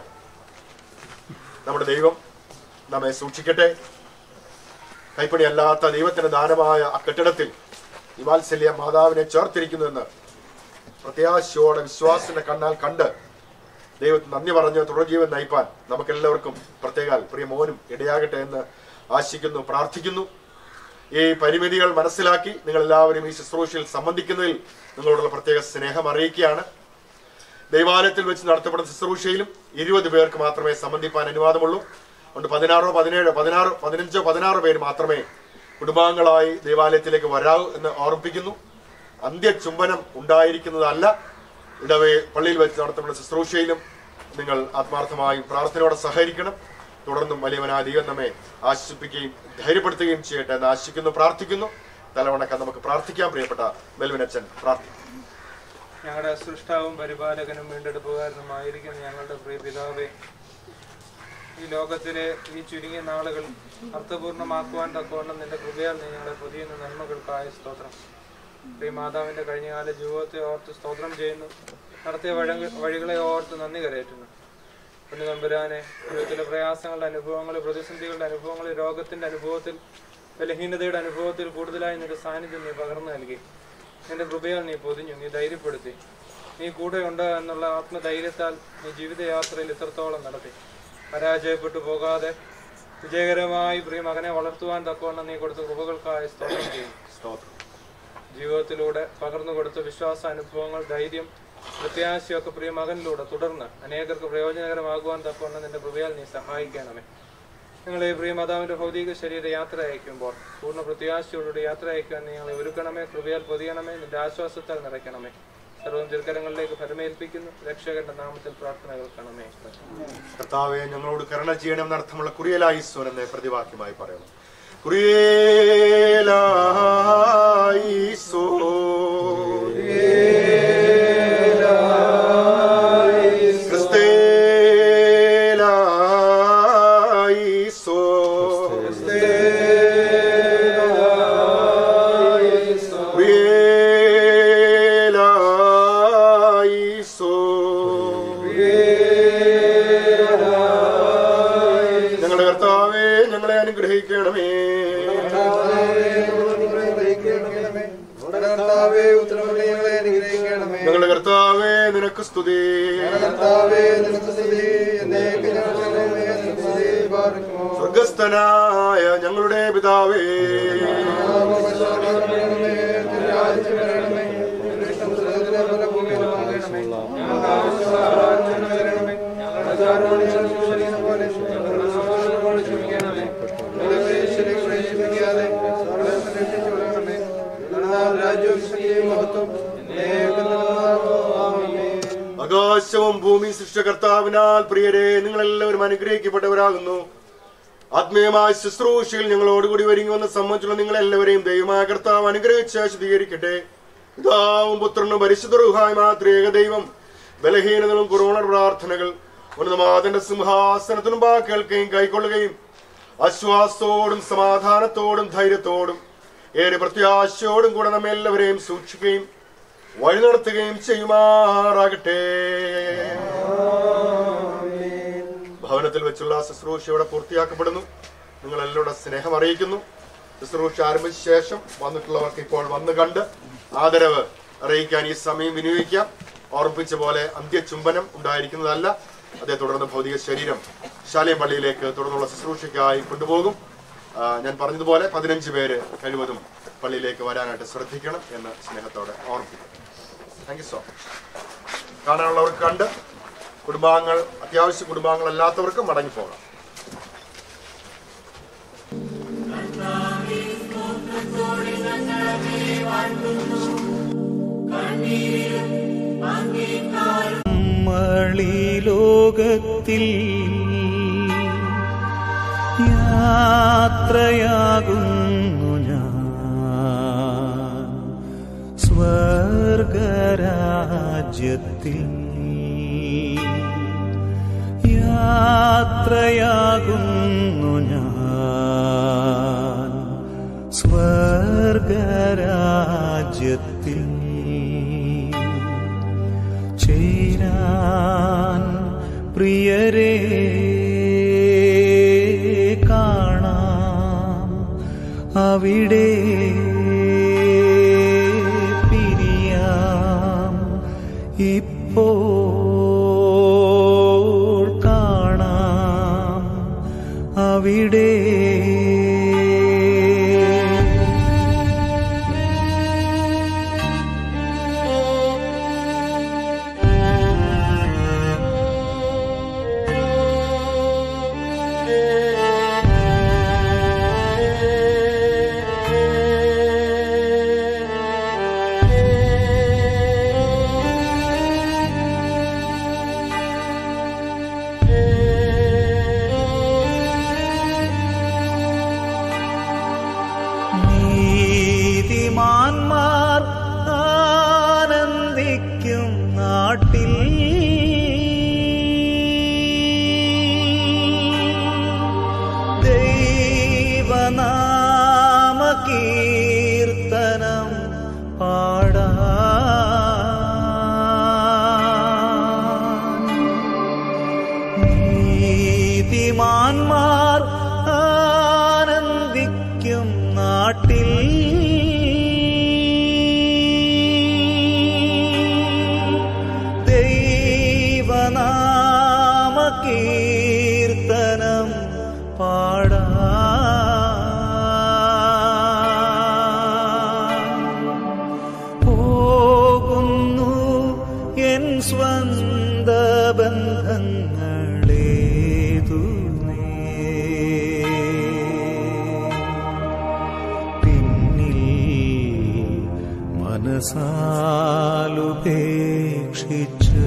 നമ്മുടെ ദൈവം നമ്മെ സൂക്ഷിക്കട്ടെ കൈപ്പണിയല്ലാത്ത ദൈവത്തിന് ദാനമായ ആ കെട്ടിടത്തിൽ ഈ വാത്സല്യ മാതാവിനെ ചേർത്തിരിക്കുന്നുവെന്ന് പ്രത്യാശയോടെ വിശ്വാസത്തിന്റെ കണ്ണാൽ കണ്ട് ദൈവത്തിന് നന്ദി പറഞ്ഞ് തുടർജീവൻ നയിപ്പാൻ നമുക്കെല്ലാവർക്കും പ്രത്യേകാൽ പ്രിയ മോനും ഇടയാകട്ടെ എന്ന് ആശിക്കുന്നു പ്രാർത്ഥിക്കുന്നു ഈ പരിമിതികൾ മനസ്സിലാക്കി നിങ്ങൾ എല്ലാവരും ഈ ശുശ്രൂഷയിൽ സംബന്ധിക്കുന്നതിൽ നിങ്ങളോടുള്ള പ്രത്യേക സ്നേഹം അറിയിക്കുകയാണ് ദൈവാലയത്തിൽ വെച്ച് നടത്തപ്പെടുന്ന ശുശ്രൂഷയിലും ഇരുപത് പേർക്ക് മാത്രമേ സംബന്ധിപ്പാൻ അനുവാദമുള്ളൂ അതുകൊണ്ട് പതിനാറോ പതിനേഴോ പതിനാറോ പതിനഞ്ചോ പതിനാറോ പേര് മാത്രമേ കുടുംബാംഗങ്ങളായി ദൈവാലയത്തിലേക്ക് വരാവൂ എന്ന് ഓർമ്മിപ്പിക്കുന്നു അന്ത്യചുംബനം ഉണ്ടായിരിക്കുന്നതല്ല ഇടവേ പള്ളിയിൽ വെച്ച് നടത്തപ്പെടുന്ന ശുശ്രൂഷയിലും നിങ്ങൾ ആത്മാർത്ഥമായും പ്രാർത്ഥനയോടെ സഹകരിക്കണം തുടർന്നും വലിയവനായ ദൈവം നമ്മെ ആശ്വസിപ്പിക്കുകയും ധൈര്യപ്പെടുത്തുകയും ചെയ്യട്ടെ എന്ന് ആശിക്കുന്നു പ്രാർത്ഥിക്കുന്നു തലവണക്ക നമുക്ക് പ്രാർത്ഥിക്കാം പ്രിയപ്പെട്ട മെൽവിനച്ചൻ പ്രാർത്ഥിക്കും ഞങ്ങളുടെ സൃഷ്ടാവും പരിപാലകനും വീണ്ടെടുപ്പുകാരനുമായിരിക്കുന്ന ഞങ്ങളുടെ പ്രിയ പിതാവേ ഈ ലോകത്തിലെ ഈ ചുരുങ്ങിയ നാളുകൾ അർത്ഥപൂർണ്ണമാക്കുവാൻ തക്കവണ്ണം നിന്റെ കൃപയാൽ നീ ഞങ്ങളെ പുതിയ നന്മകൾക്കായ സ്തോത്രം പ്രിയ മാതാവിന്റെ കഴിഞ്ഞകാല ജീവിതത്തെ ഓർത്ത് സ്തോത്രം ചെയ്യുന്നു നടത്തിയ വഴങ്ങ വഴികളെ ഓർത്ത് നന്ദി കരയറ്റുന്നു പൊന്നു തമ്പുരാനെ ജീവിതത്തിലെ പ്രയാസങ്ങളുടെ അനുഭവങ്ങൾ പ്രതിസന്ധികളുടെ അനുഭവങ്ങൾ രോഗത്തിന്റെ അനുഭവത്തിൽ ബലഹീനതയുടെ അനുഭവത്തിൽ കൂടുതലായി നിന്റെ സാന്നിധ്യം നീ പകർന്നു നൽകി നിന്റെ കൃപയാൽ നീ പൊതിഞ്ഞു നീ ധൈര്യപ്പെടുത്തി നീ കൂടെയുണ്ട് എന്നുള്ള ആത്മധൈര്യത്താൽ നീ ജീവിതയാത്രയിൽ ഇത്രത്തോളം നടത്തി പരാജയപ്പെട്ടു പോകാതെ വിജയകരമായി പ്രിയ മകനെ വളർത്തുവാൻ തക്കവണ്ണം നീ കൊടുത്ത കൃപകൾക്കായി സ്തോത്രം ചെയ്യും സ്തോത്രം ജീവിതത്തിലൂടെ പകർന്നു കൊടുത്ത വിശ്വാസ അനുഭവങ്ങൾ ധൈര്യം പ്രത്യാശയൊക്കെ പ്രിയ മകനിലൂടെ തുടർന്ന് അനേകർക്ക് പ്രയോജനകരമാകുവാൻ തക്കവണ്ണം നിന്റെ കൃപയാൽ നീ സഹായിക്കണമേ നിങ്ങളെ പ്രിയ മാതാവിന്റെ ഭൗതിക ശരീര യാത്ര അയക്കുമ്പോൾ പൂർണ്ണ പ്രത്യാശയോടുകൂടി യാത്ര അയക്കുവാൻ നീ ഞങ്ങളെ ഒരുക്കണമേ കൃപയാൽ പൊതിയണമേ നിന്റെ ആശ്വാസത്താൽ നിറയ്ക്കണമേ സർവ്വം തിരുക്കരങ്ങളിലേക്ക് ഫലമേൽപ്പിക്കുന്നു രക്ഷകന്റെ നാമത്തിൽ പ്രാർത്ഥന കേൾക്കണമേ കർത്താവെ ഞങ്ങളോട് കരുണ ചെയ്യണമെന്ന് അർത്ഥമുള്ള കുറിയലായിസോൻ എന്ന പ്രതിവാക്യമായി പറയണം കുറിയലായിസോ ക്രിസ്തേലായിസോ കുറിയലായിസോ ഞങ്ങളുടെ കർത്താവേ ഞങ്ങളെ അനുഗ്രഹിക്കണമേ ഞങ്ങളുടെ കർത്താവേ നിനക്ക് സ്തുതി സ്വർഗസ്ഥനായ ഞങ്ങളുടെ പിതാവേ ആകാശവും ഭൂമി സൃഷ്ടകർത്താവിനാൽ പ്രിയരെ നിങ്ങളെല്ലാവരും അനുഗ്രഹിക്കപ്പെട്ടവരാകുന്നു ആത്മീയമായ ശുശ്രൂഷയിൽ ഞങ്ങളോടുകൂടി ഒരുങ്ങുമെന്ന് സംബന്ധിച്ചുള്ള നിങ്ങളെല്ലാവരെയും ദൈവമായ കർത്താവ് അനുഗ്രഹിച്ച് ശുദ്ധീകരിക്കട്ടെ പിതാവും പുത്രനും പരിശുദ്ധ മാത്രേക ദൈവം ബലഹീനതകളും കുറോണ പ്രാർത്ഥനകൾ ഉന്നതമാതന്റെ സിംഹാസനത്തിനും ബാ കേൾക്കുകയും കൈക്കൊള്ളുകയും ആശ്വാസത്തോടും സമാധാനത്തോടും ധൈര്യത്തോടും ഏറെ പ്രത്യാശയോടും കൂടെ നമ്മെ എല്ലാവരെയും സൂക്ഷിക്കുകയും വഴി നടത്തുകയും ചെയ്യുമാറാകട്ടെ ഭവനത്തിൽ വെച്ചുള്ള ശുശ്രൂഷ ഇവിടെ പൂർത്തിയാക്കപ്പെടുന്നു നിങ്ങൾ എല്ലാവരുടെ സ്നേഹം അറിയിക്കുന്നു ശുശ്രൂഷ ആരംഭിച്ച ശേഷം വന്നിട്ടുള്ളവർക്ക് ഇപ്പോൾ വന്ന് കണ്ട് ആദരവ് അറിയിക്കാൻ ഈ സമയം വിനിയോഗിക്കാം ഓർപ്പിച്ച പോലെ അന്ത്യചുംബനം ഉണ്ടായിരിക്കുന്നതല്ല അതേ തുടർന്ന് ഭൗതിക ശരീരം ശാലയം പള്ളിയിലേക്ക് തുടർന്നുള്ള ശുശ്രൂഷയ്ക്കായി കൊണ്ടുപോകും ആ, ഞാൻ പറഞ്ഞതുപോലെ പതിനഞ്ച് പേര് കഴിവതും പള്ളിയിലേക്ക് വരാനായിട്ട് ശ്രദ്ധിക്കണം എന്ന് സ്നേഹത്തോടെ ഓർപ്പിക്കും താങ്ക് യു സോ മച്ച് കാണാനുള്ളവർക്ക് കണ്ട് കുടുംബാംഗങ്ങൾ അത്യാവശ്യ കുടുംബാംഗങ്ങളല്ലാത്തവർക്ക് മടങ്ങിപ്പോകാം നമ്മളീ ലോകത്തിൽ യാത്രയാകുന്നു ഞാൻ സ്വർഗരാജ്യത്തിൽ യാത്രയാകുന്നു ഞാൻ സ്വർഗരാജ്യത്തിൽ ചേരാൻ പ്രിയരെ കാണാം അവിടെ പിരിയാം ഇപ്പോൾ കാണാം അവിടെ നീതിമാന്മാർ ആനന്ദിക്കും നാട്ടിൽ ദൈവനാമ കീർത്തനം പാടാൻ നീതിമാന്മാർ ആനന്ദിക്കും നാട്ടിൽ ദൈവനാമ കീർത്തനം പാടാൻ പോകുന്നു എൻ സ്വന്ത ബന്ധങ്ങളേതു പിന്നിൽ മനസാലുപേക്ഷിച്ച്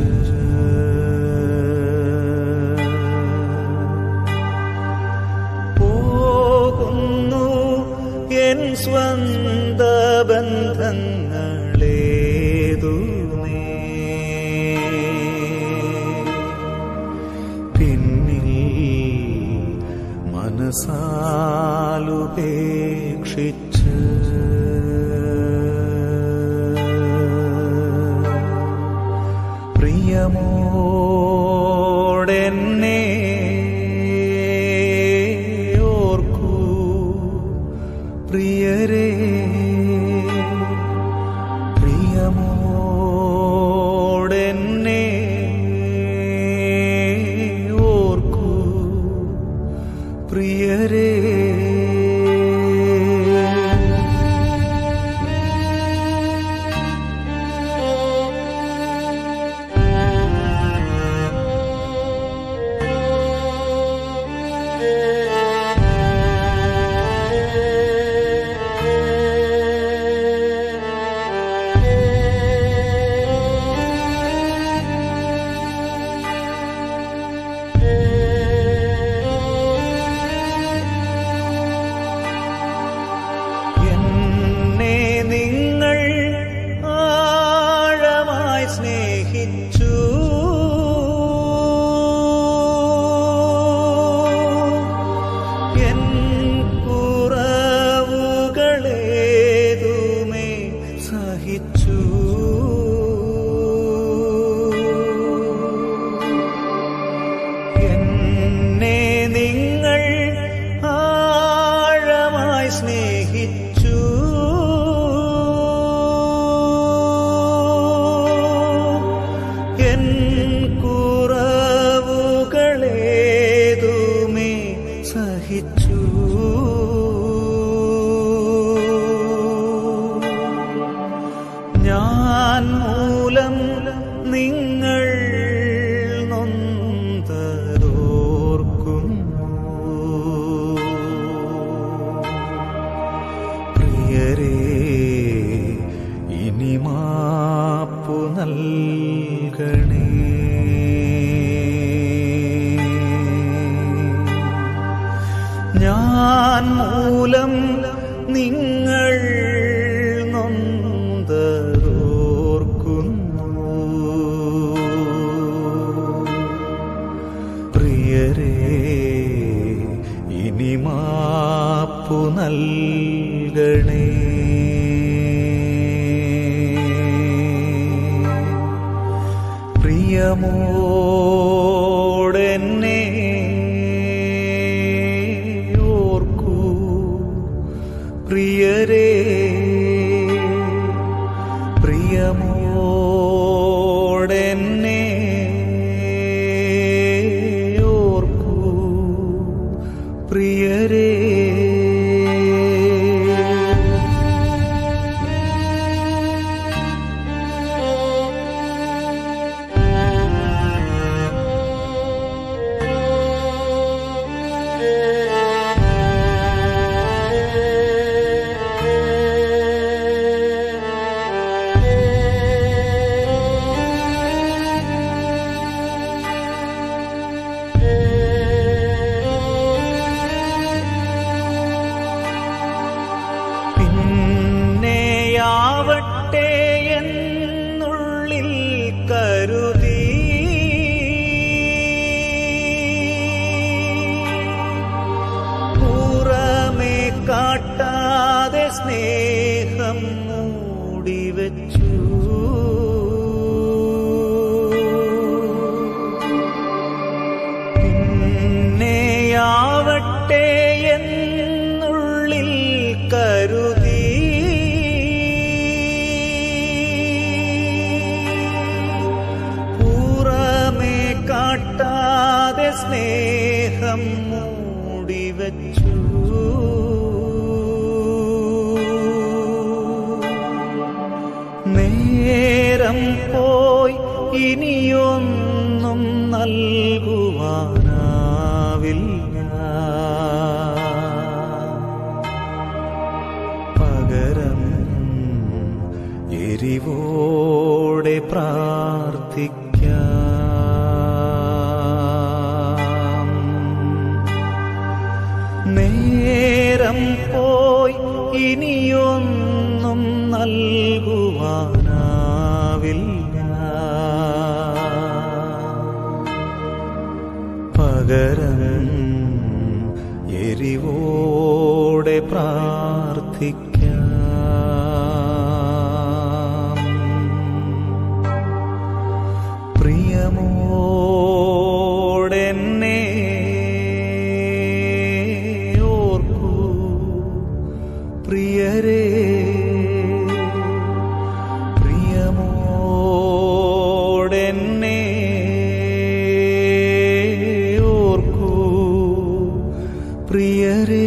പോകുന്നു എൻ സ്വന്ത ബന്ധങ്ങളേതു പിന്നിൽ മനസാലുപേക്ഷിച്ച് പ്രിയമോടെന്നെ ഓർക്കൂ പ്രിയരേ പ്രിയമോടെന്നെ ഓർക്കൂ പ്രിയരേ ഞാൻ മൂലം നിങ്ങൾ നൊന്തരോർക്കുന്നു പ്രിയരേ ഇനി മാപ്പു നൽകണേ പ്രിയമോടെന്നെ ഓർക്കൂ പ്രിയരേ പ്രിയമോടെന്നെ ഓർക്കൂ പ്രിയരേ പിന്നെയാവട്ടെ എന്നുള്ളിൽ കരുതി പുറമേ കാട്ടാതെ സ്നേഹം മൂടിവെച്ചു പിന്നെയാവട്ടെ എന്നുള്ളിൽ കരുതി പുറമേ കാട്ടാതെ സ്നേഹം മൂടിവെച്ചു നേരം പോയി ഇനിയൊന്നും നൽകുവാനാവില്ല പകരം എരിവോടെ പ്രാർത്ഥിക്കാം നേരം പോയി ഇനിയൊന്നും നൽകുവാനാവില്ല പകരം എരിവോടെ പ്രാർത്ഥിക്കാം പ്രിയമോടെന്നെ ഓർക്കൂ പ്രിയരേ പ്രിയമോടെന്നെ ഓർക്കൂ പ്രിയരേ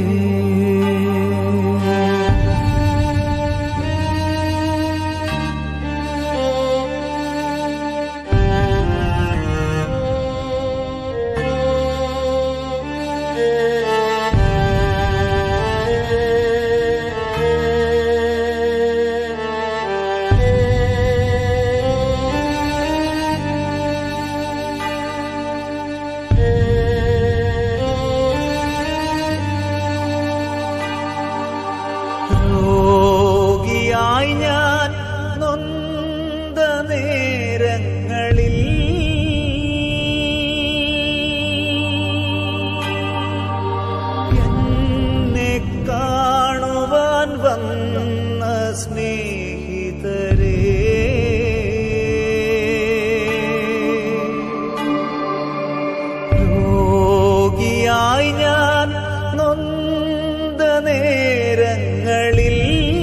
രോഗിയായി ഞാൻ നൊന്ത നേരങ്ങളിൽ എന്നെ കാണുവാൻ വന്ന സ്നേഹിതരേ രോഗിയായി ഞാൻ നൊന്ത നേരങ്ങളിൽ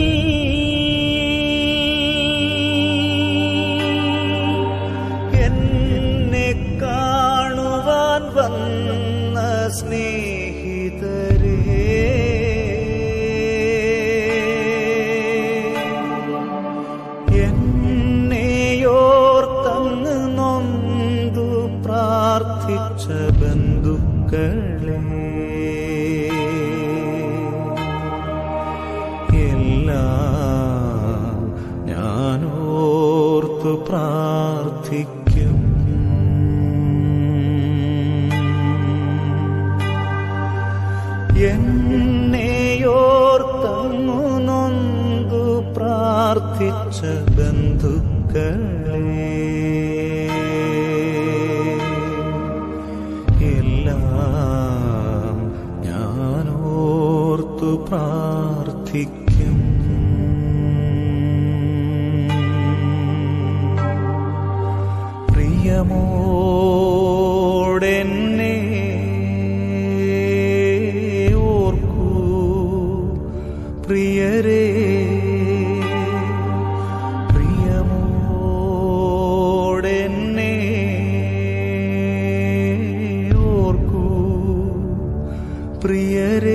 എന്നെ കാണുവാൻ വന്ന സ്നേഹിതരേ എന്നെയോർത്തങ്ങ് നൊന്തു പ്രാർത്ഥിച്ച ബന്ധുക്കളെ എല്ലാം ഞാനോർത്തു പ്രാർത്ഥിക്കും എൻ പ്രാർത്ഥിച്ച ബന്ധുക്കളെ എല്ലാം ഞാനോർത്തു പ്രാർത്ഥിക്കും പ്രിയമോടെന്നെ ഓർക്കൂ പ്രിയരേ പ്രിയമോടെന്നെ ഓർക്കൂ പ്രിയരേ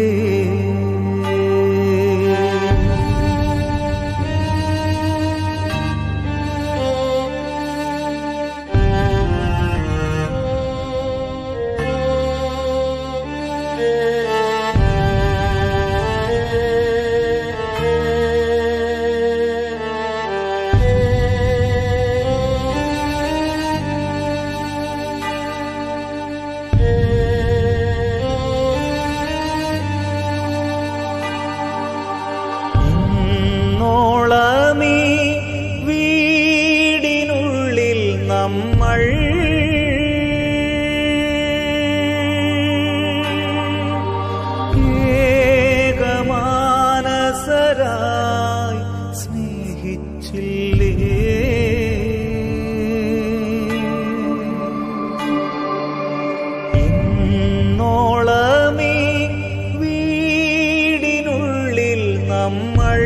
ഇന്നോളമീ വീടിനുള്ളിൽ നമ്മൾ ഏകമാനസരായി സ്നേഹിച്ചില്ലേ ഇന്നോളമീ വീടിനുള്ളിൽ നമ്മൾ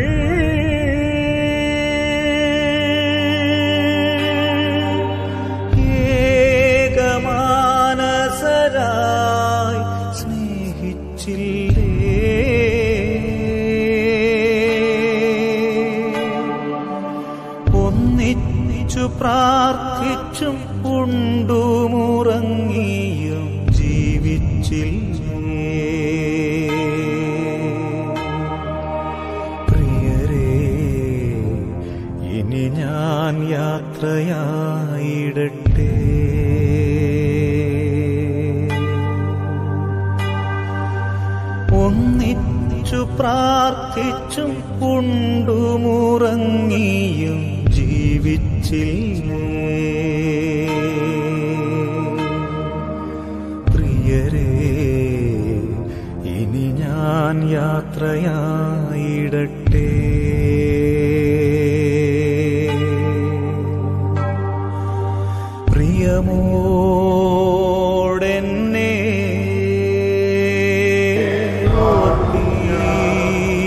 ഏകമാനസരായി സ്നേഹിച്ചില്ലേ ഒന്നിച്ചു പ്രാർത്ഥിച്ചും ഉണ്ടുമുറങ്ങിയും ജീവിച്ചില്ലേ പ്രിയരേ ഇനി ഞാൻ യാത്രയായിടട്ടെ ഒന്നിച്ചു പ്രാർത്ഥിച്ചും ഉണ്ടുമുറങ്ങിയും ജീവിച്ചില്ലേ പ്രിയരേ ഇനി ഞാൻ യാത്രയായിടട്ടെ പ്രിയമോടെന്നെ ഓർമ്മീ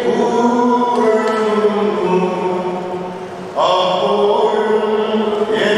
അപ്പോഴും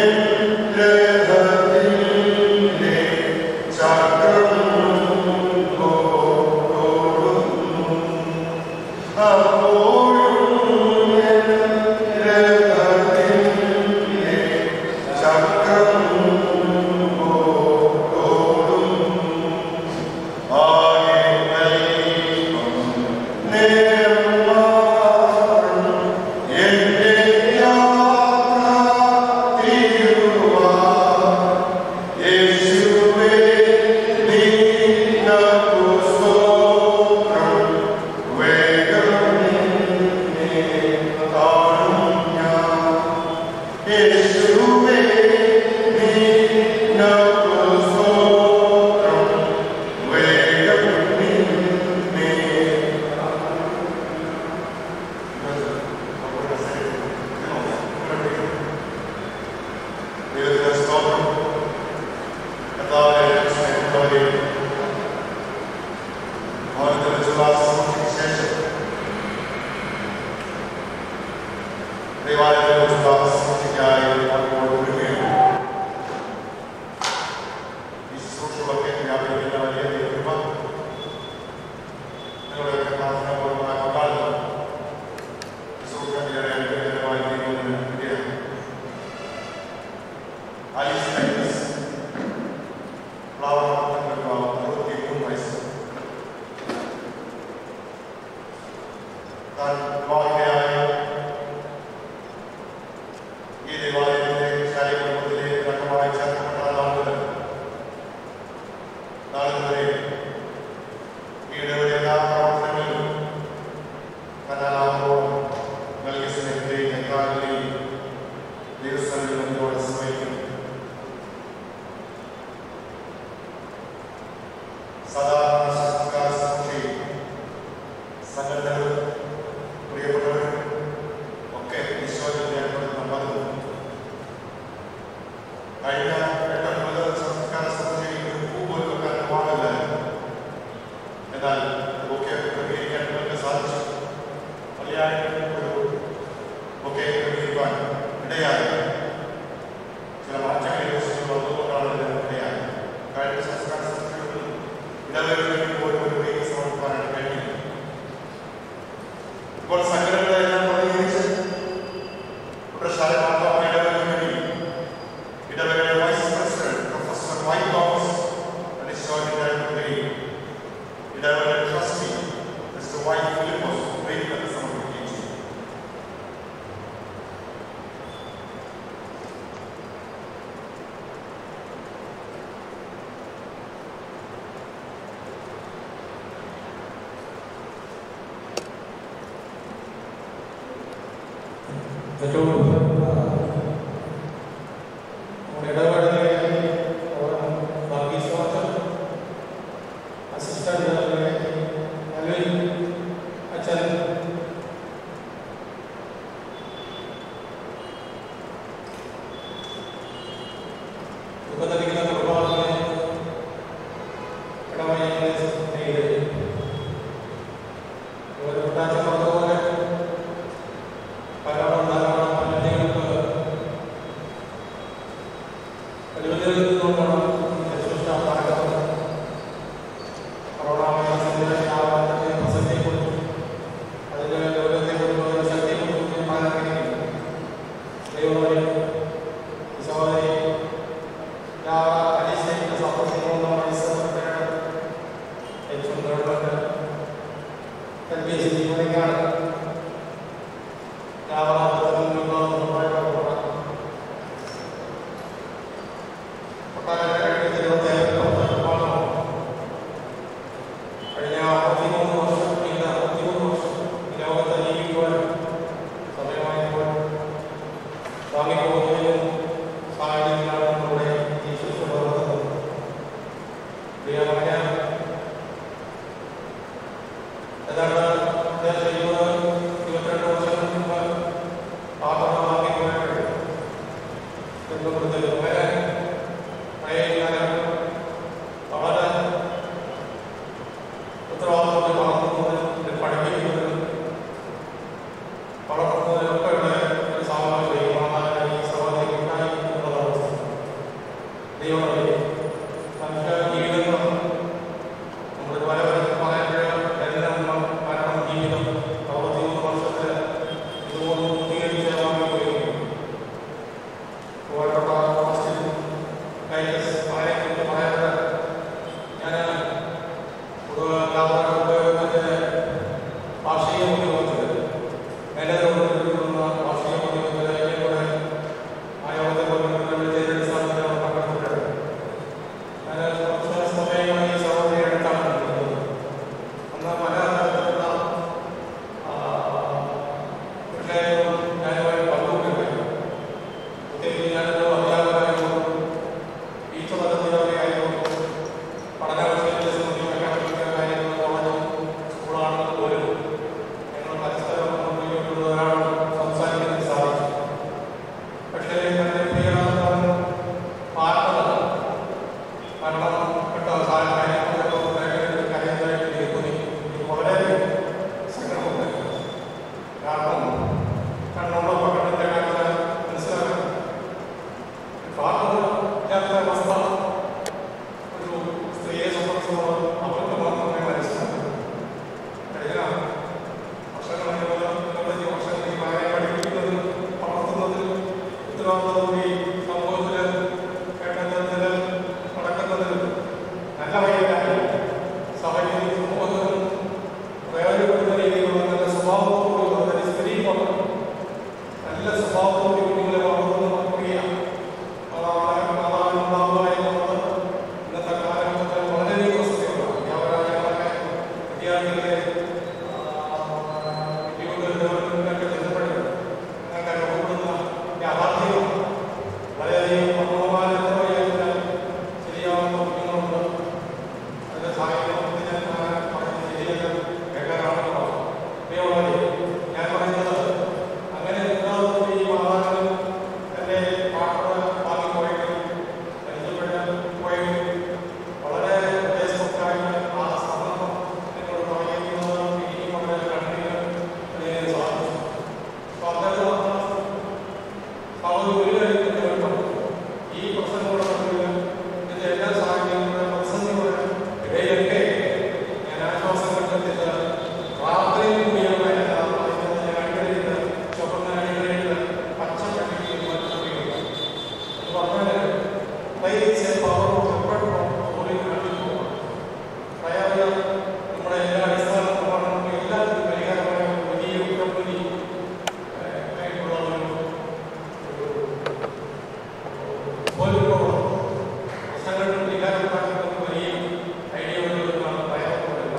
കാലവരെ ഈയിടെ എല്ലാ പ്രവർത്തനങ്ങളിലും കലാലാഭവും നൽകിയ സ്നേഹത്തെയും എക്കാലിനെയും ദൈവസ്ഥലിൽ നിന്നോട് സമയിക്കുന്നു സാധാരണ സംസ്കാര സമിതി സംഘടനകളും പ്രിയപ്പെട്ടവരും ഒക്കെ ഈശോയിൽ ഏർപ്പെടുന്ന പലതും കഴിഞ്ഞ എട്ടൊൻപത് സംസ്കാര സമിതിയിൽ ഒരു പൂ പോലും വെക്കാൻ പാടില്ല എന്നാൽ ഒക്കെ ക്രമീകരിക്കാൻ നിങ്ങൾക്ക് സാധിച്ചു മലയാളി ഒരു ഒക്കെ ക്രമീകരിക്കാൻ ഇടയായി ചില മാറ്റങ്ങൾ ദിവസങ്ങൾ വന്നുകൊണ്ടാണ് ഇതിന് ഇടയായി കഴിഞ്ഞ സംസ്കാര സമിതികളിൽ ഇടവേളകളിൽ പോലും ഒരു വൈകി സമർപ്പിക്കാനാണ് കഴിഞ്ഞത് ഇപ്പോൾ സംഘടനകളെല്ലാം പ്രതികരിച്ച് പ്രശാല മാർപ്പാപ്പ ഇടവേളയ്ക്ക് വേണ്ടി ഇടവേള vice president professor Y Thomas അനുശോചിതരായി ഇടവേള ട്രസ്റ്റി മിസ്റ്റർ വൈ ഫിലിപ്പോസ് വേദികൾക്ക് സമർപ്പിക്കുകയും ചെയ്തു ഏറ്റവും നമ്മുടെ ഇടപെടലിലെ വർഗീസ് മാസ്റ്റർ അസിസ്റ്റന്റ് അനിൽ അച്ഛൻ ദുഃഖത്തിരിക്കുന്ന കുടുംബാംഗങ്ങളെ ഇടവഴിയിലെ സ്നേഹിതരെ ഒരു കൂട്ടാച്ച പറഞ്ഞതുപോലെ പലവണം ധാരാളം പദ്ധതികൾക്ക് അനുവദിക്കുന്നതുകൊണ്ടാണ് ശുശ്രൂഷ നടക്കുന്നത് കൊറോണ വൈറസിന്റെ വ്യാപനത്തെ പ്രസക്തിയെക്കുറിച്ചും അതിന്റെ ലോകത്തെക്കുറിച്ചും അതിന്റെ ശക്തിയെക്കുറിച്ചും ഞാൻ പറയാൻ ദൈവമായി സഹോദരി അലീസയുടെ സന്ദർശിക്കുന്ന വയസ്സ് ഏറ്റവും ഗവൺമെന്റ് എൽ പി എസ് ജീവനക്കാണ് കഴിഞ്ഞ പതിമൂന്ന് വർഷം ഇല്ല പതിമൂന്ന് വർഷം ഈ ലോകത്ത് ജീവിക്കുവാൻ സമയമായപ്പോൾ വാങ്ങിപ്പോകുന്നതിനും സാഹചര്യങ്ങളാണ് നമ്മുടെ ഈ ശുശ്രൂഷ നടത്തുന്നത് പ്രിയ മകന ഏതാണ്ട് ഏകദേശം ഇരുപത് ഇരുപത്തിരണ്ട് വർഷം മുമ്പ് പാത്രം വാങ്ങിപ്പോയപ്പോൾ ബന്ധപ്പെടുത്തൽ വളരെ പഴയകാലം വളരെ ഉത്തരവാദിത്വത്തിൽ വളർത്തുന്നതിന് പഠിപ്പിക്കുന്നതിന് വളർത്തുന്നതിനൊക്കെ ഉള്ള ഒരു സാമൂഹിക സമാധാനമായി സമാധാനം ഉണ്ടായി എന്നുള്ളതാണ് ദൈവമേ മനുഷ്യ ജീവിതങ്ങൾ നമ്മൾ പല പറയുമ്പോഴും എല്ലാം പല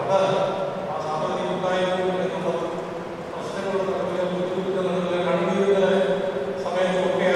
അത് ആ സാമ്പത്തിക കൂട്ടായ്മ എന്നുള്ളത് പ്രശ്നങ്ങൾ നടക്കുക ബുദ്ധിമുട്ടുകൾ കണ്ണീരുടെ സമയത്തൊക്കെ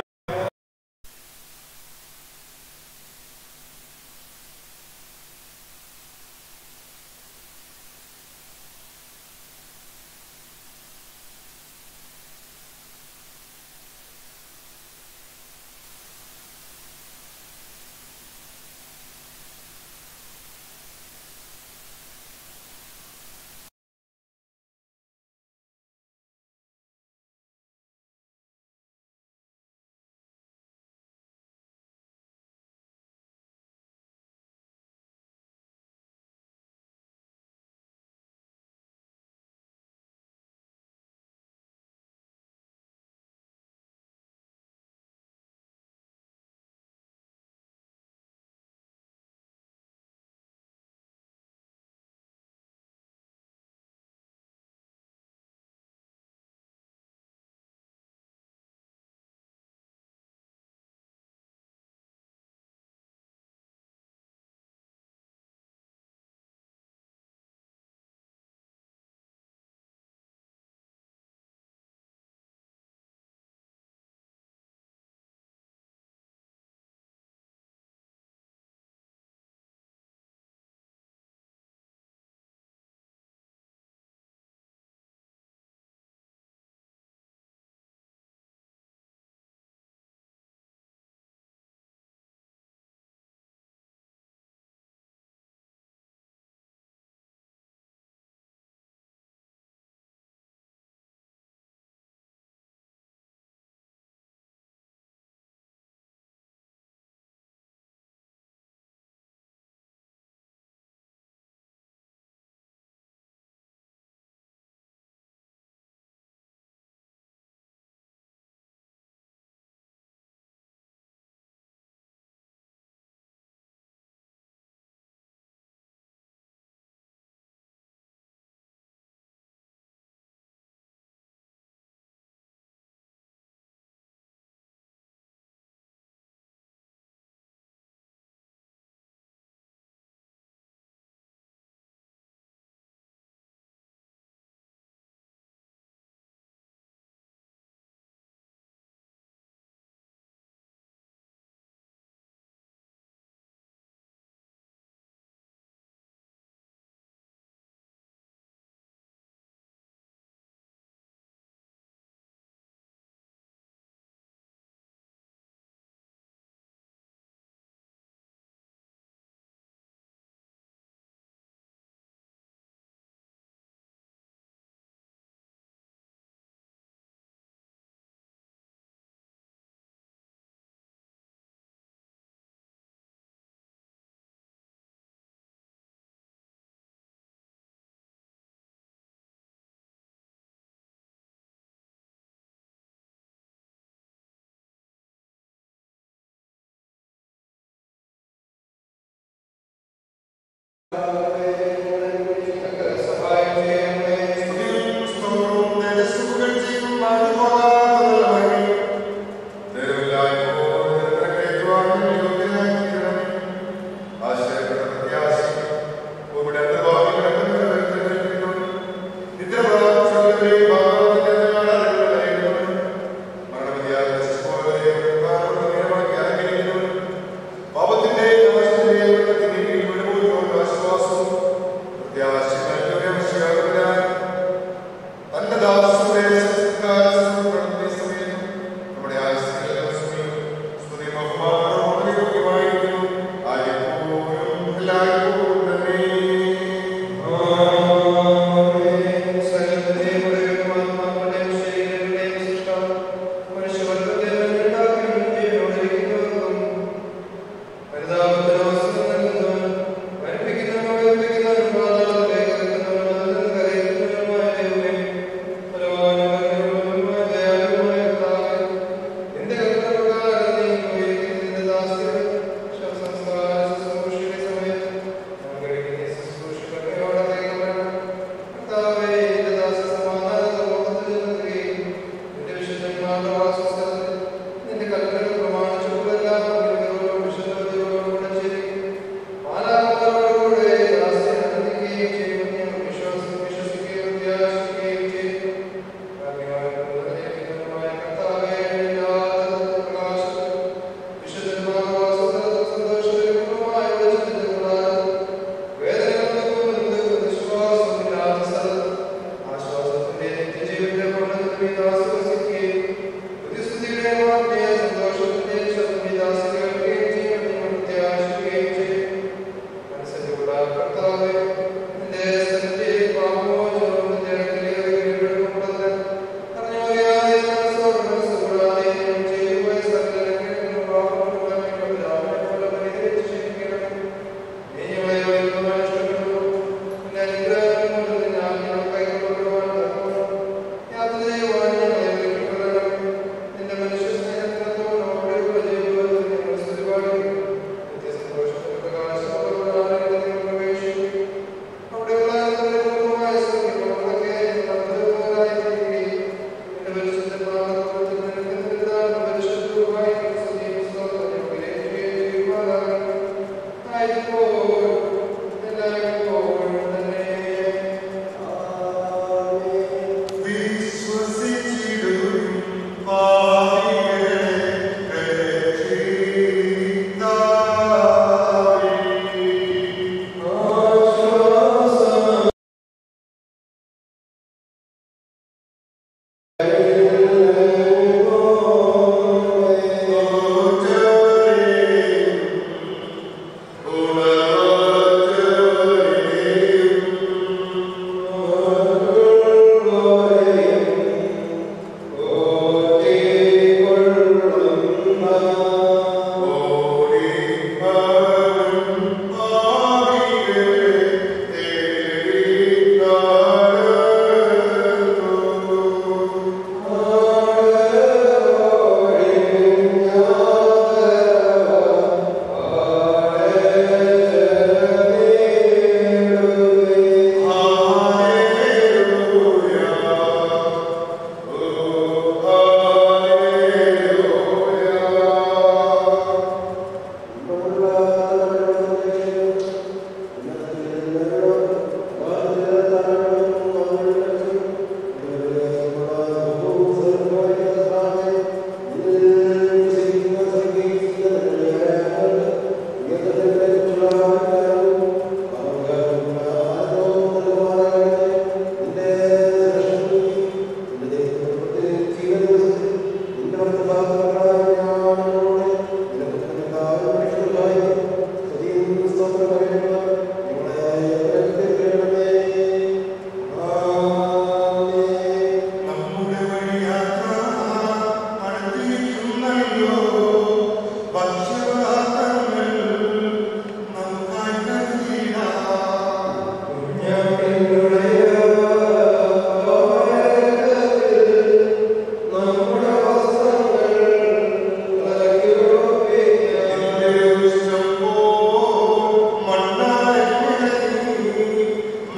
പാപത്തിന്റെ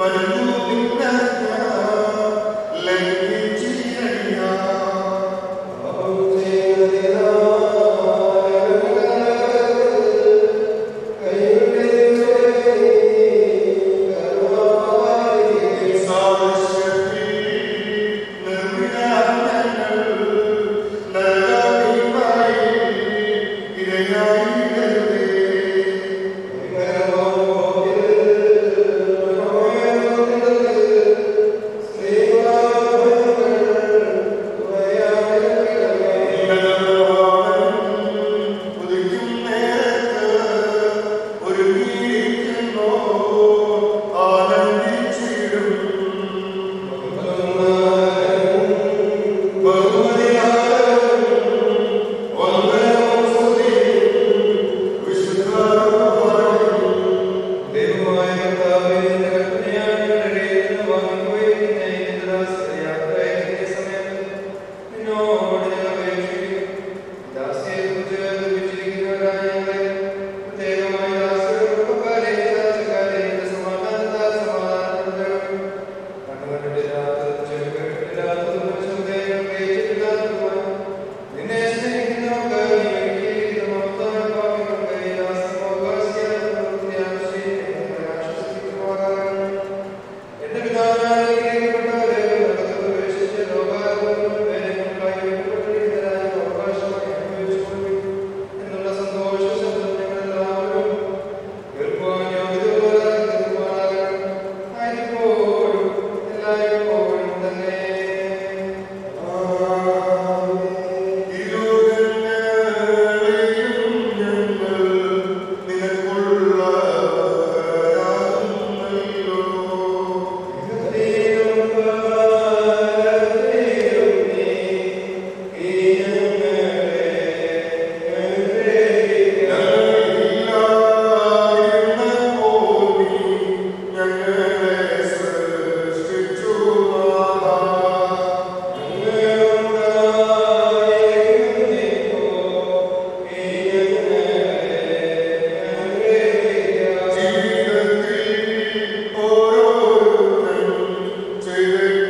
ജീവിതത്തിൽ ഓരോരുത്തരും ചെയ്തിട്ടുള്ള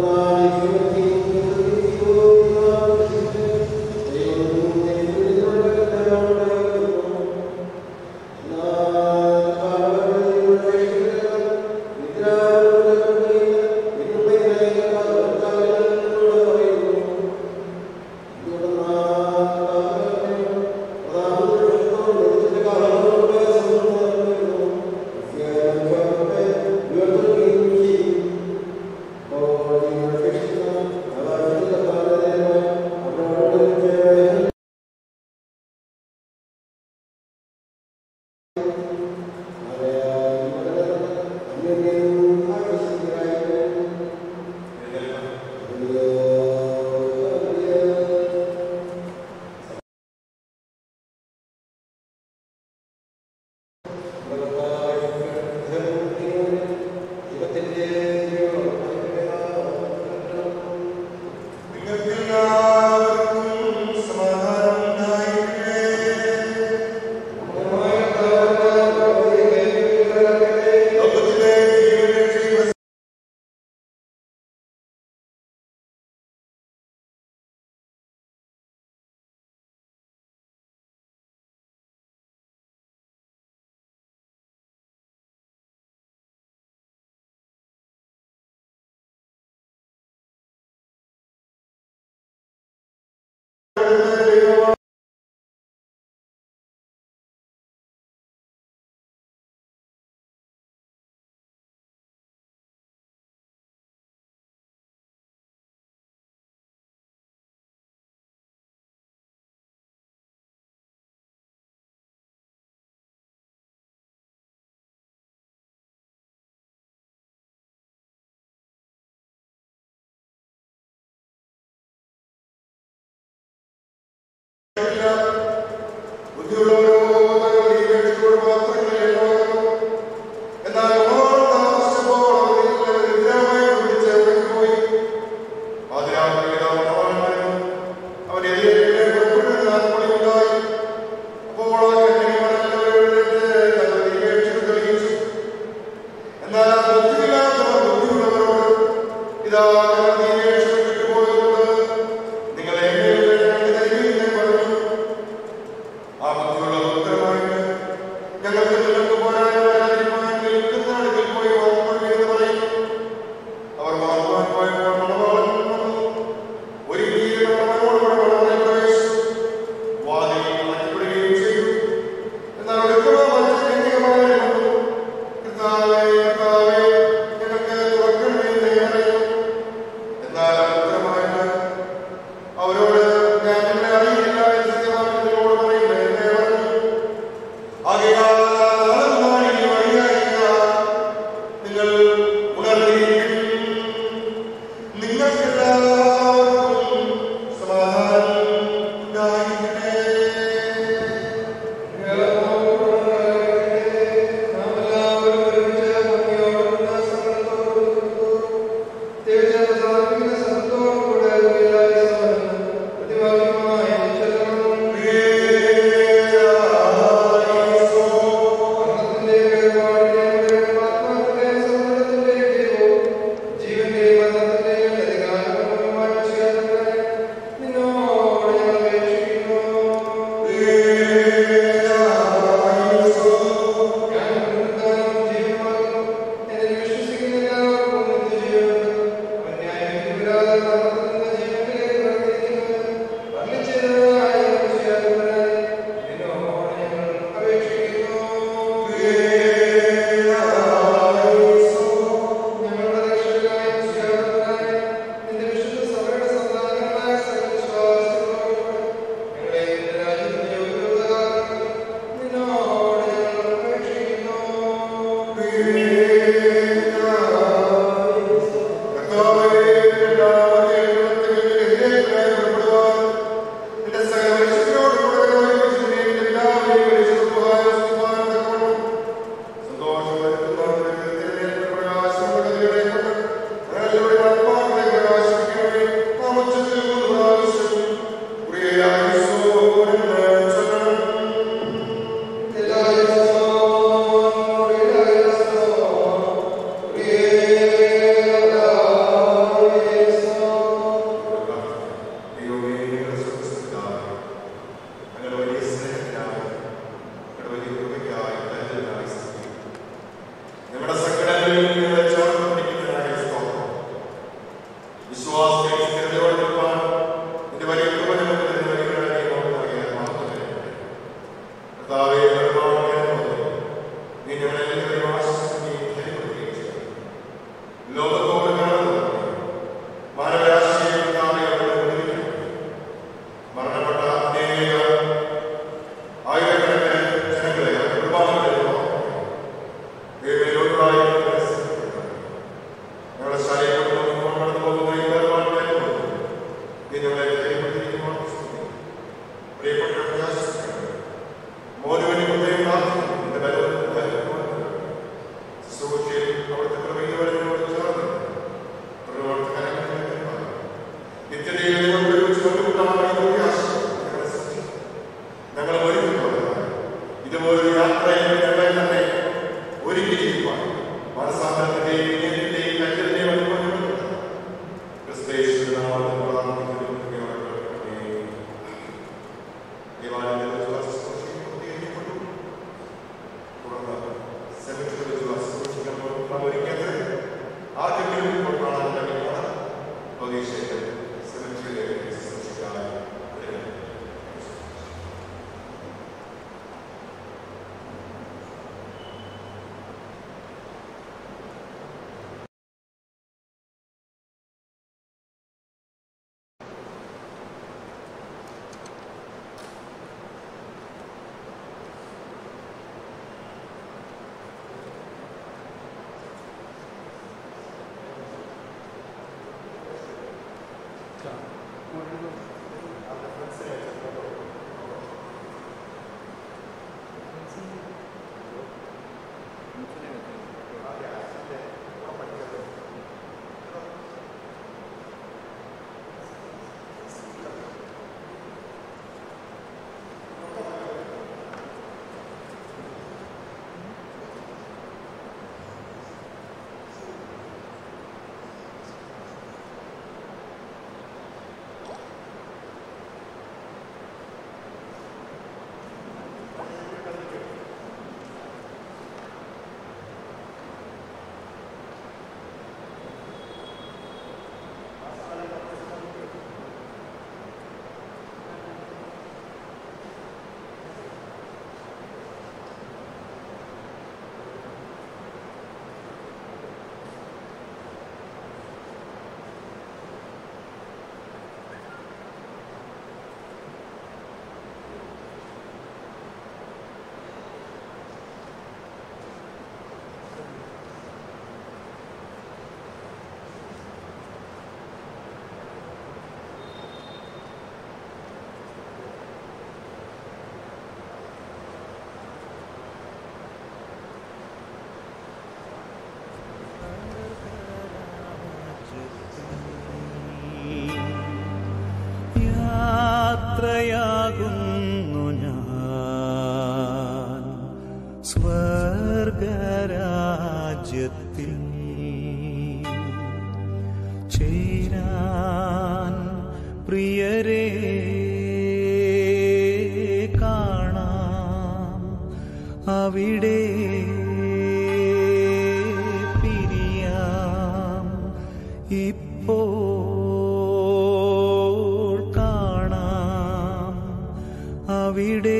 ജീവന്റെ വിശ്വാസത്തിൽ സ്ഥിരതയോടെ നിൽപ്പാൻ നിന്റെ വലിയ കൃപ ഞങ്ങൾക്ക് നിന്റെ വലിയ കരുണയെ നൽകിയ മഹത്വമേ. കർത്താവേ, ബലവാനായ നീ ഞങ്ങളെ എല്ലാവരെയും ആശ്വസിപ്പിക്കുകയും ധൈര്യപ്പെടുത്തുകയും ചെയ്യണം. ലോകത്തോട് കടന്നു മാനവരാശിയെ കർത്താവേ അവിടെ ഉപയോഗിക്കണം. മരണപ്പെട്ട അനേക ആയിരക്കണക്കിന് ജനങ്ങളെ അവരുടെ കുടുംബാംഗങ്ങളെ ദൈവയോഗ്യരായി ഞങ്ങളുടെ ശരീരം കടന്നു പോകുന്ന ഈ വേർപാടിനെ നീ ഞങ്ങളെ ധൈര്യപ്പെടുത്തിയിരിക്കുവാൻ ശ്രമിക്കുന്നു. പ്രിയപ്പെട്ടവരെ ആശ്വസിക്കണം. മോനുവിന് ഹൃദയം പ്രാർത്ഥിക്കുന്നു. നിന്റെ ബലവും ധൈര്യവും ശുശ്രൂഷയിൽ അവിടുത്തെ കൃപയിൽ വരവിനോട് ചേർന്ന് പ്രവർത്തി കരങ്ങളിൽ കൈമാറുക. നിത്യതയിൽ ഞങ്ങൾ ഒരുമിച്ച് കണ്ടുമുട്ടാനുള്ള ഈ പ്രത്യാശ ഞങ്ങളെ സൃഷ്ടിക്കുന്നു. ഞങ്ങൾ ഒരുമിച്ചുള്ളവരാണ്. ഇതുപോലൊരു യാത്രയിൽ ഞങ്ങളെ തന്നെ ഒരുക്കിയിരിക്കുവാൻ മനസ്സാന്തരത്തിന്റെയും നീതിന്റെയും കരുതലിന്റെയും അനുഭവങ്ങൾ ക്രിസ്തയേശുവിന്റെ നാമത്തിൽ പ്രാർത്ഥിക്കുന്നു. ആമേൻ. ദേവാലയത്തിൽ വെച്ചുള്ള ശുശ്രൂഷയിൽ പൂർത്തീകരിക്കപ്പെട്ടു. തുടർന്ന് സെമിത്തേരിയിൽ വെച്ചുള്ള ശുശ്രൂഷയ്ക്ക് നമ്മൾ ഒരുക്കിയത് ആർക്കെങ്കിലും ഇപ്പോൾ കാണാനുണ്ടെങ്കിൽ പ്രതീക്ഷയിൽ സെമിത്തേരിയിലേക്ക് ശുശ്രൂഷിക്കാനായി ഒരുങ്ങുന്നു. യാത്രയാകുന്നു ഞാൻ സ്വർഗരാജ്യത്തിൽ ചേരാൻ പ്രിയരെ കാണാം അവിടെ പിരിയാം ഇപ്പോൾ കാണാം അവിടെ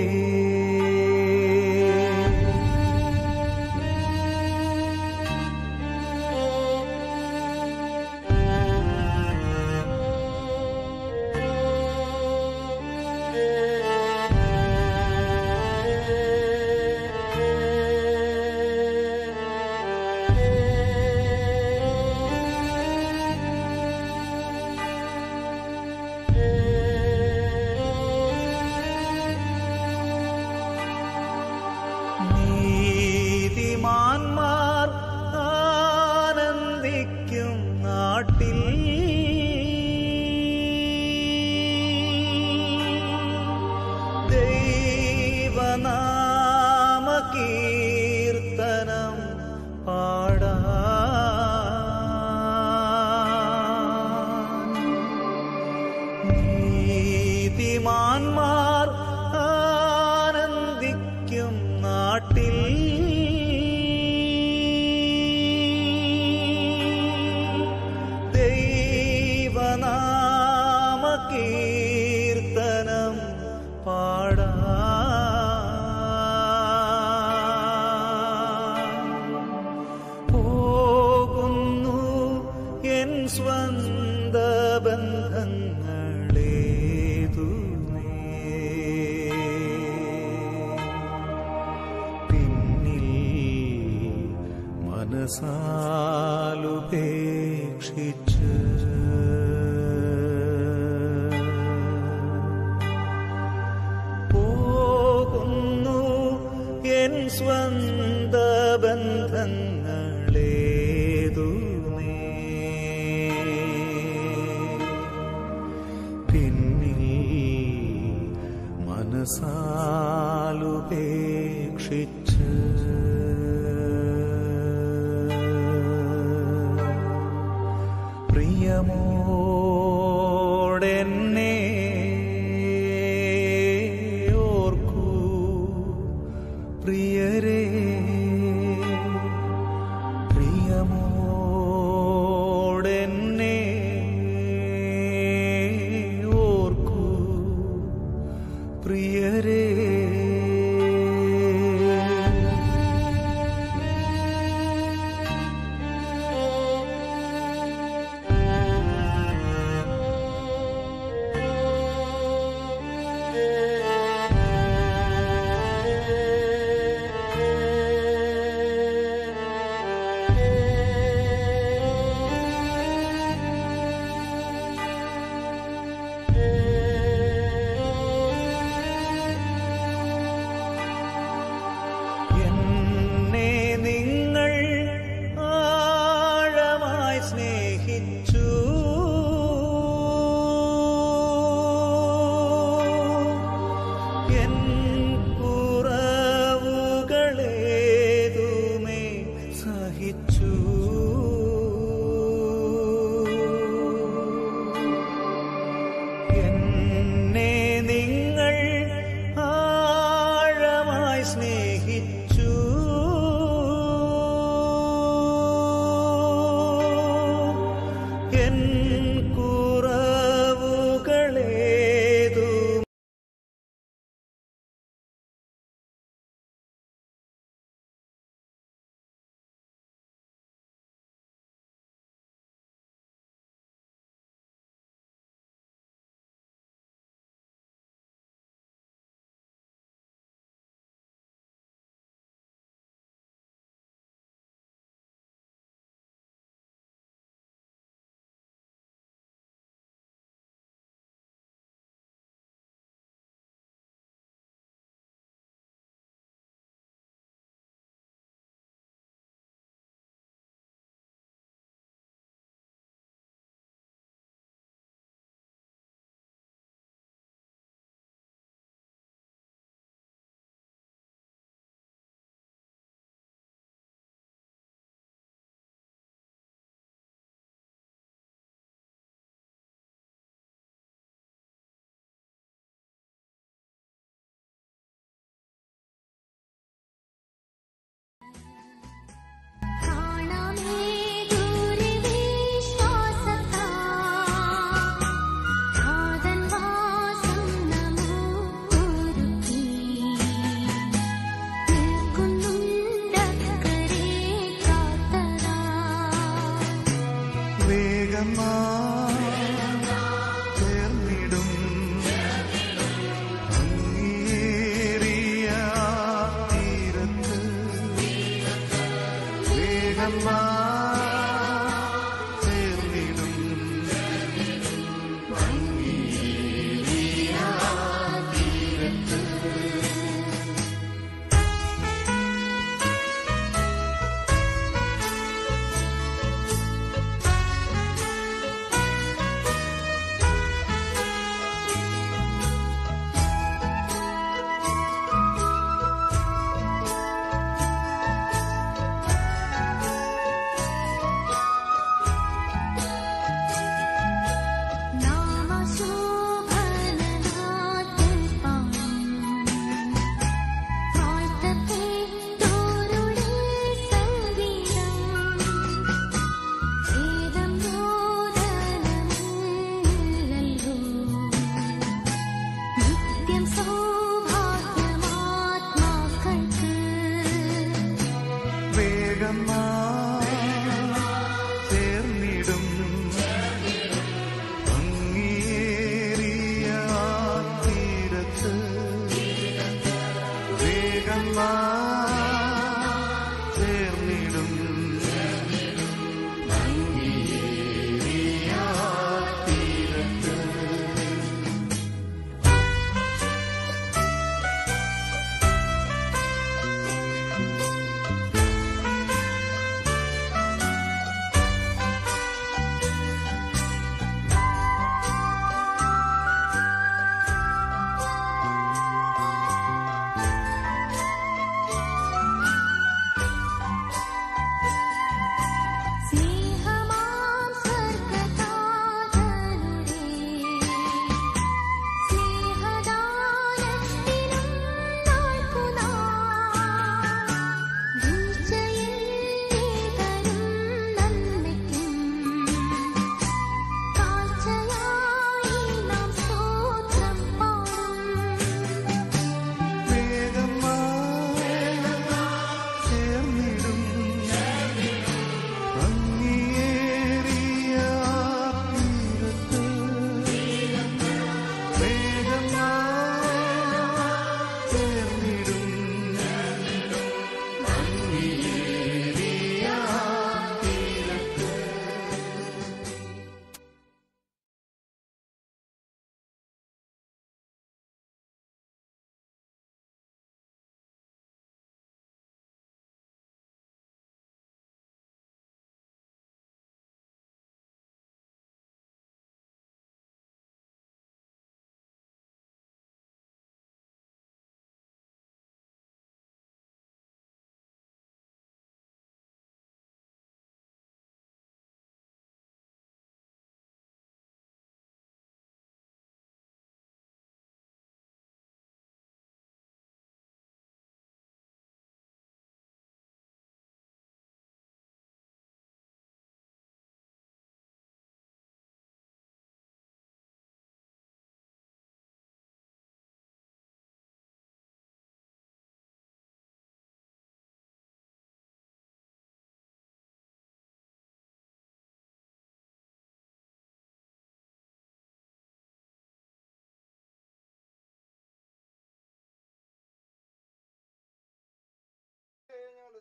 നീതിമാന്മാർ ആനന്ദിക്കും നാട്ടിൽ ദൈവനാമ കീർത്തനം പാടാൻ നീതിമാന്മാർ ആനന്ദിക്കും നാട്ടിൽ ദൈവനാമ പിന്നിൽ മനസാലുപേക്ഷിച്ച് പോകുന്നു എൻ സ്വന്ത ബന്ധങ്ങളേതുമേ പിന്നിൽ മനസാലുപേക്ഷിച്ച് പ്രിയമോടെന്നെ ഓർക്കൂ പ്രിയരേ പ്രിയമോടെന്നെ ഓർക്കൂ പ്രിയരേ എന്നെ നിങ്ങൾ ആഴമായി സ്നേഹിച്ചു എൻ കുറവുകളേതുമേ സഹിച്ചു എന്നെ നിങ്ങൾ ആഴമായി സ്നേഹിച്ചു എൻ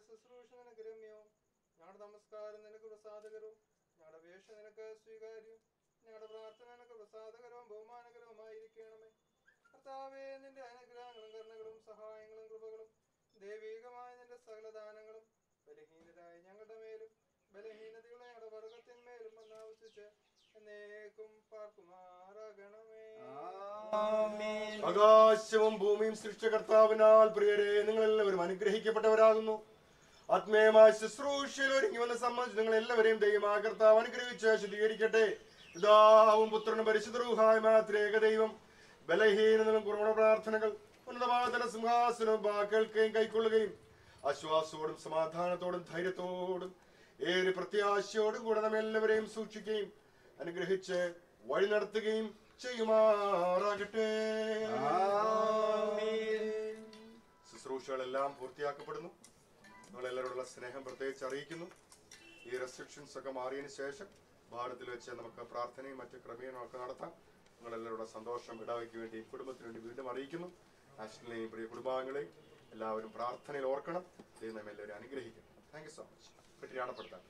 ശുശ്രൂഷ നിനക്ക് രമ്യവും ഞങ്ങളുടെ നമസ്കാരം നിനക്ക് പ്രസാദകരവും ഞങ്ങളുടെ വേഷ നിനക്ക് സ്വീകാര്യവും ഞങ്ങളുടെ പ്രാർത്ഥന നിനക്ക് പ്രസാദകരവും ബഹുമാനകരവുമായിരിക്കണമേ കർത്താവേ നിന്റെ അനുഗ്രഹങ്ങളും കരുണകളും സഹായങ്ങളും കൃപകളും ദൈവികമായ നിന്റെ സകലദാനങ്ങളും ബലഹീനരായ ഞങ്ങളുടെ മേലും ബലഹീനതയുള്ള ഞങ്ങളുടെ വർഗത്തിന്മേലും വന്നാവശ്യിച്ച് എന്നേക്കും പാർക്കുമാറാകണമേ ആകാശവും ഭൂമിയും സൃഷ്ടികർത്താവിനാൽ പ്രിയരെ നിങ്ങൾ എല്ലാവരും അനുഗ്രഹിക്കപ്പെട്ടവരാകുന്നു ആത്മീയമായ ശുശ്രൂഷയിൽ ഒരുങ്ങി വന്ന സംബന്ധിച്ച് നിങ്ങൾ എല്ലാവരെയും ദൈവമായ കർത്താവ് അനുഗ്രഹിച്ച് ശുദ്ധീകരിക്കട്ടെ പിതാവും പുത്രനും പരിശുദ്ധ മാത്രേക ദൈവം ബലഹീനതകളും കുറവണ പ്രാർത്ഥനകൾ ഉന്നതമായ സിംഹാസനവും കേൾക്കുകയും കൈക്കൊള്ളുകയും ആശ്വാസത്തോടും സമാധാനത്തോടും ധൈര്യത്തോടും ഏറെ പ്രത്യാശയോടും കൂടെ നമ്മെ എല്ലാവരെയും സൂക്ഷിക്കുകയും അനുഗ്രഹിച്ച് വഴി നടത്തുകയും ചെയ്യുമാറാകട്ടെ ശുശ്രൂഷകളെല്ലാം പൂർത്തിയാക്കപ്പെടുന്നു നിങ്ങളെല്ലാവരോടുള്ള സ്നേഹം പ്രത്യേകിച്ച് അറിയിക്കുന്നു ഈ റെസ്ട്രിക്ഷൻസ് ഒക്കെ മാറിയതിന് ശേഷം ഭാരതത്തിൽ വെച്ച് നമുക്ക് പ്രാർത്ഥനയും മറ്റ് ക്രമീകരണവും ഒക്കെ നടത്താം നിങ്ങളെല്ലാവരുടെ സന്തോഷം ഇടവയ്ക്ക് വേണ്ടി കുടുംബത്തിന് വേണ്ടി വീണ്ടും അറിയിക്കുന്നു നാഷണലെയും പ്രിയ കുടുംബാംഗങ്ങളെയും എല്ലാവരും പ്രാർത്ഥനയിൽ ഓർക്കണം ദൈവം നമ്മെ എല്ലാവരും അനുഗ്രഹിക്കണം താങ്ക് യു സോ മച്ച് പെട്ടിയാണപ്പെടുത്താൻ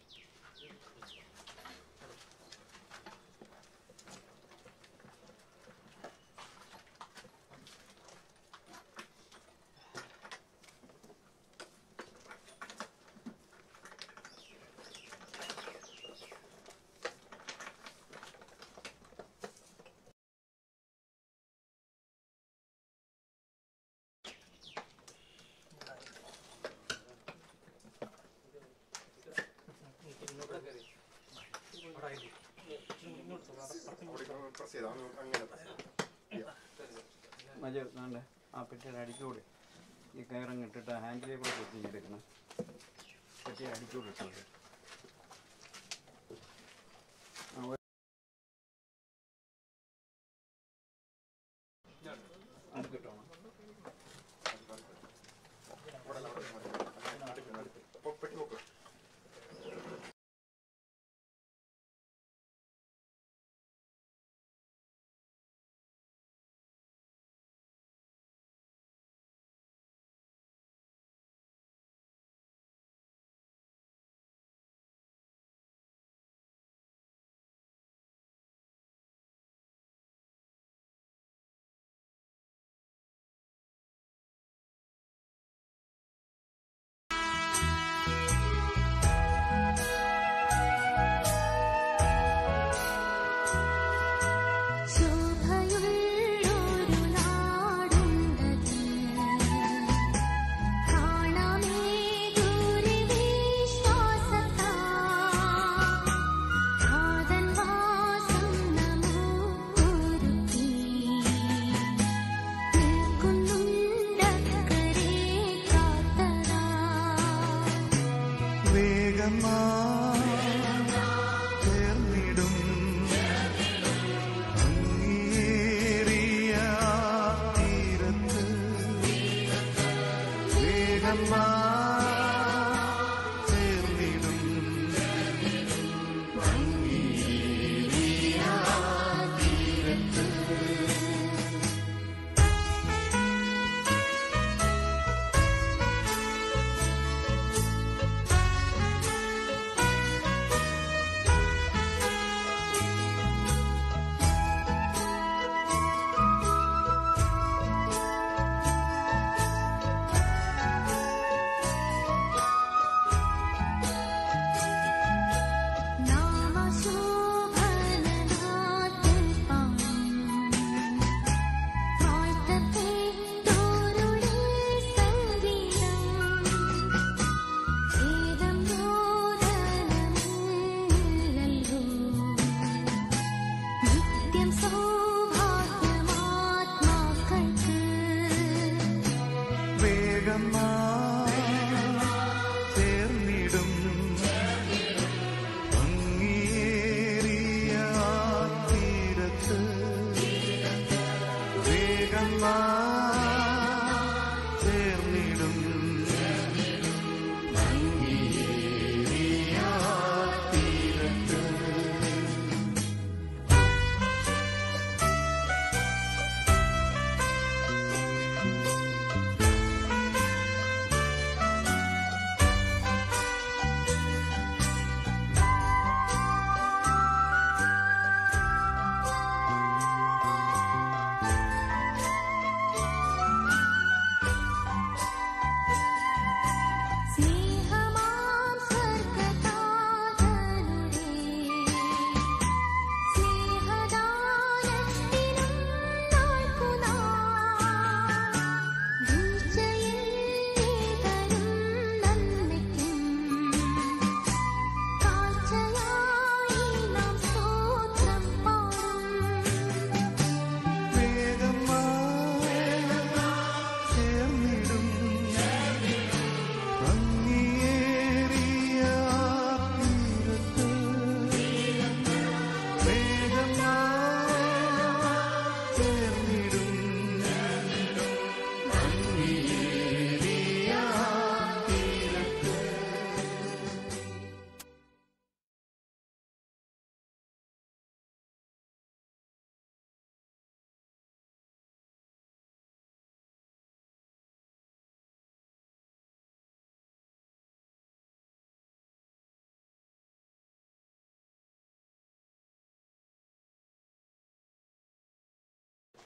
പ്രസ് ചെയ്താൽ അങ്ങനെ press ചെയ്താ. Yeah. മജ വേണ്ട ആ പെട്ടിയുടെ അടിക്കൂടെ ഈ കയറങ്ങ് ഇട്ടിട്ട് ഹാൻഡിലേ കൂടെ കുത്തിഞ്ഞെടുക്കണം പെട്ടി അടിക്കൂടെ ഇട്ടത് അത് കിട്ടണം അവിടെ അവിടെ അടുത്ത് അടുത്ത്. അപ്പൊ പെട്ടി നോക്ക്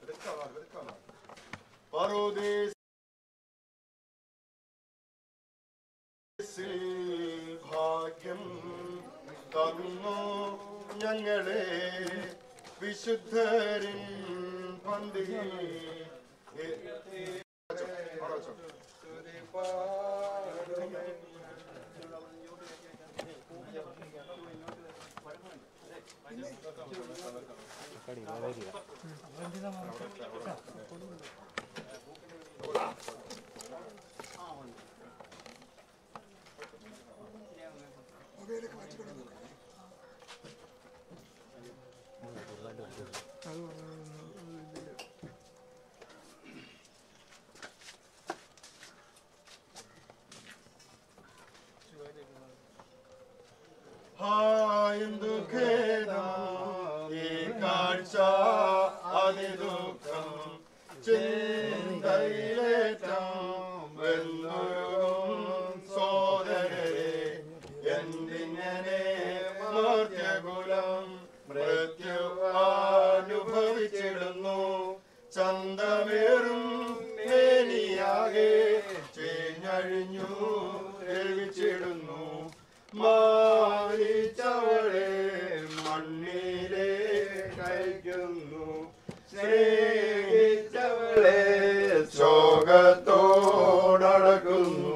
ഭാഗ്യം തന്നു ഞങ്ങളെ വിശുദ്ധരിൻ പന്തി എന്തു ഖേദം ഈ കാഴ്ച അതിദുഃഖം ചിന്തയിലേറ്റം വെന്നൊഴുകും സോദരരെ എന്തിങ്ങനെ മർത്യകുലം മൃത്യു അനുഭവിച്ചിടുന്നു ചന്തമേറും മേനിയാകെ ചേഞ്ഞഴിഞ്ഞു രവിച്ചിടുന്നു മാലിച്ചവളെ മണ്ണിലെ കഴിക്കുന്നു സ്നേഹിച്ചവളെ ശോകത്തോടക്കുന്നു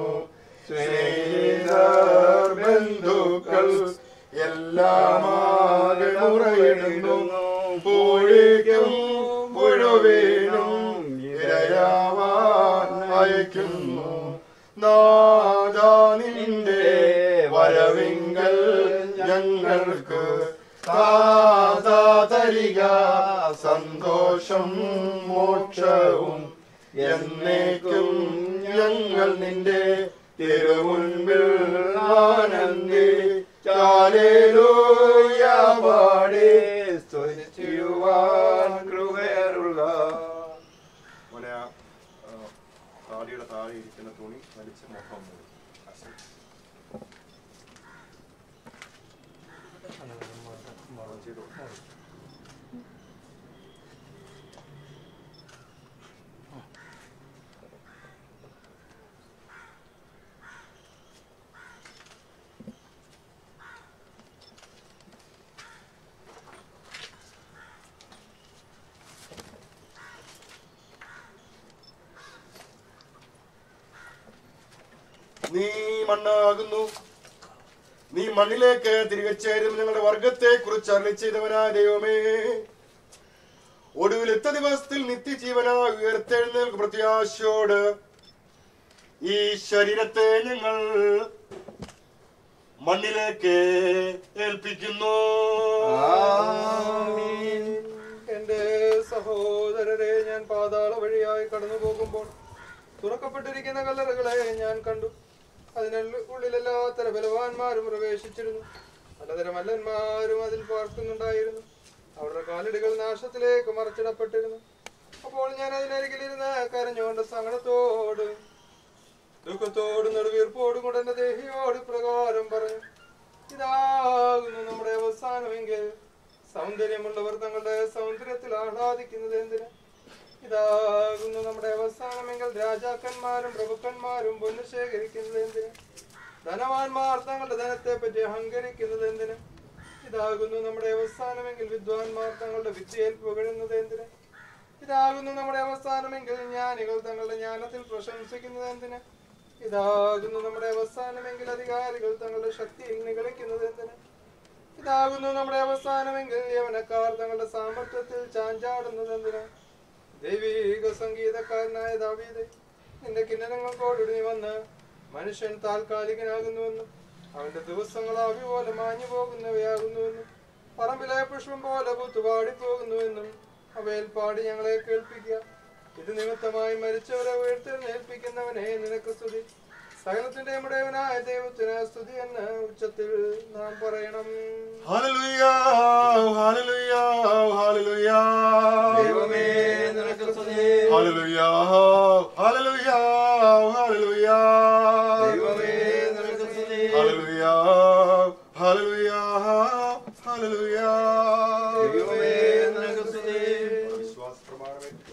സ്നേഹിതർ ബന്ധുക്കൾ എല്ലാമാകെ മുറയിടുന്നു പൂഴിക്കും പുഴുവീനും ഇരയാവാൻ അയക്കുന്നു നാദാ നിന്റെ വരവിങ്കൽ ഞങ്ങൾക്ക് താതാ തരിക സന്തോഷം മോക്ഷവും എന്നേക്കും ഞങ്ങൾ നിന്റെ തിരുമുൻപിൽ ആനന്ദി ചാലേലൂയ പാടി സ്തുതിക്കുവാൻ കൃപയരുള്ള മോനെ ആ, ആ, താടിയുടെ താഴെ ഇരിക്കുന്ന തുണി വലിച്ച് മുഖം മൂടി. അശരി. മറം ചെയ്തോ. നീ മണ്ണാകുന്നു നീ മണ്ണിലേക്ക് തിരികെ ചേരും ഞങ്ങളുടെ വർഗത്തെ കുറിച്ച് അരളി ചെയ്തവനായ ദൈവമേ ഒടുവിൽ എത്ത ദിവസത്തിൽ നിത്യജീവനായി ഉയർത്തെഴുന്നേൽക്ക് പ്രത്യാശയോട് ഈ ശരീരത്തെ ഞങ്ങൾ മണ്ണിലേക്ക് ഏൽപ്പിക്കുന്നു എന്റെ സഹോദരരെ ഞാൻ പാതാള വഴിയായി കടന്നു പോകുമ്പോൾ തുറക്കപ്പെട്ടിരിക്കുന്ന കല്ലറകളെ ഞാൻ കണ്ടു അതിനുള്ളിൽ ഉള്ളിലെല്ലാത്തര ബലവാന്മാരും പ്രവേശിച്ചിരുന്നു പലതരം മല്ലന്മാരും അതിൽ പാർക്കുന്നുണ്ടായിരുന്നു അവരുടെ കാലടികൾ നാശത്തിലേക്ക് മറച്ചിടപ്പെട്ടിരുന്നു അപ്പോൾ ഞാൻ അതിനരികിലിരുന്ന് കരഞ്ഞുകൊണ്ട് സങ്കടത്തോടും ദുഃഖത്തോടും നെടുവീർപ്പോടും കൊണ്ട് എന്റെ ദേഹിയോട് പ്രകാരം പറഞ്ഞു ഇതാകുന്നു നമ്മുടെ അവസാനമെങ്കിൽ സൗന്ദര്യമുള്ളവർ തങ്ങളുടെ സൗന്ദര്യത്തിൽ ആഹ്ലാദിക്കുന്നത് എന്തിന് ഇതാകുന്നു നമ്മുടെ അവസാനമെങ്കിൽ രാജാക്കന്മാരും പ്രഭുക്കന്മാരും പൊന്നു ശേഖരിക്കുന്നത് എന്തിന് ധനവാന്മാർ തങ്ങളുടെ ധനത്തെ പറ്റി അഹങ്കരിക്കുന്നത് എന്തിന് ഇതാകുന്നു നമ്മുടെ അവസാനമെങ്കിൽ വിദ്വാൻമാർ തങ്ങളുടെ വിദ്യയിൽ പുകഴുന്നത് എന്തിന് ഇതാകുന്നു നമ്മുടെ അവസാനമെങ്കിൽ ജ്ഞാനികൾ തങ്ങളുടെ ജ്ഞാനത്തിൽ പ്രശംസിക്കുന്നത് എന്തിന് ഇതാകുന്നു നമ്മുടെ അവസാനമെങ്കിൽ അധികാരികൾ തങ്ങളുടെ ശക്തിയിൽ നിഗളിക്കുന്നത് എന്തിന് ഇതാകുന്നു നമ്മുടെ അവസാനമെങ്കിൽ യവനക്കാർ തങ്ങളുടെ സാമർത്ഥ്യത്തിൽ ചാഞ്ചാടുന്നത് എന്തിന് ദൈവീക സംഗീതക്കാരനായ ദാവീദ് നിന്റെ കിന്നരങ്ങൾക്കോട് നീ വന്ന് മനുഷ്യൻ താൽക്കാലികനാകുന്നുവെന്നും അവന്റെ ദിവസങ്ങൾ ആവി പോലെ മാഞ്ഞു പോകുന്നവയാകുന്നുവെന്നും പറമ്പിലെ പുഷ്പം പോലെ പൂത്തുപാടിപ്പോകുന്നുവെന്നും അവയിൽ പാടി ഞങ്ങളെ കേൾപ്പിക്കുക ഇത് നിമിത്തമായി മരിച്ചവരെ ഉയർത്തെഴുന്നേൽപ്പിക്കുന്നവനെ നിനക്ക് സ്തുതി സകലത്തിന്റെ ഉടയവനായ ദൈവത്തിന് സ്തുതി എന്ന് ഉച്ചത്തിൽ നാം പറയണം ഹല്ലേലൂയ ഹല്ലേലൂയ ഹല്ലേലൂയ ദൈവമേ, നിനക്ക് സ്തുതി. ഹല്ലേലൂയ ഹല്ലേലൂയ ഹല്ലേലൂയ ദൈവമേ, നിനക്ക് സ്തുതി. ഹല്ലേലൂയ ഹല്ലേലൂയ ഹല്ലേലൂയ ദൈവമേ, നിനക്ക് സ്തുതി. വിശ്വാസ പ്രമാണമേ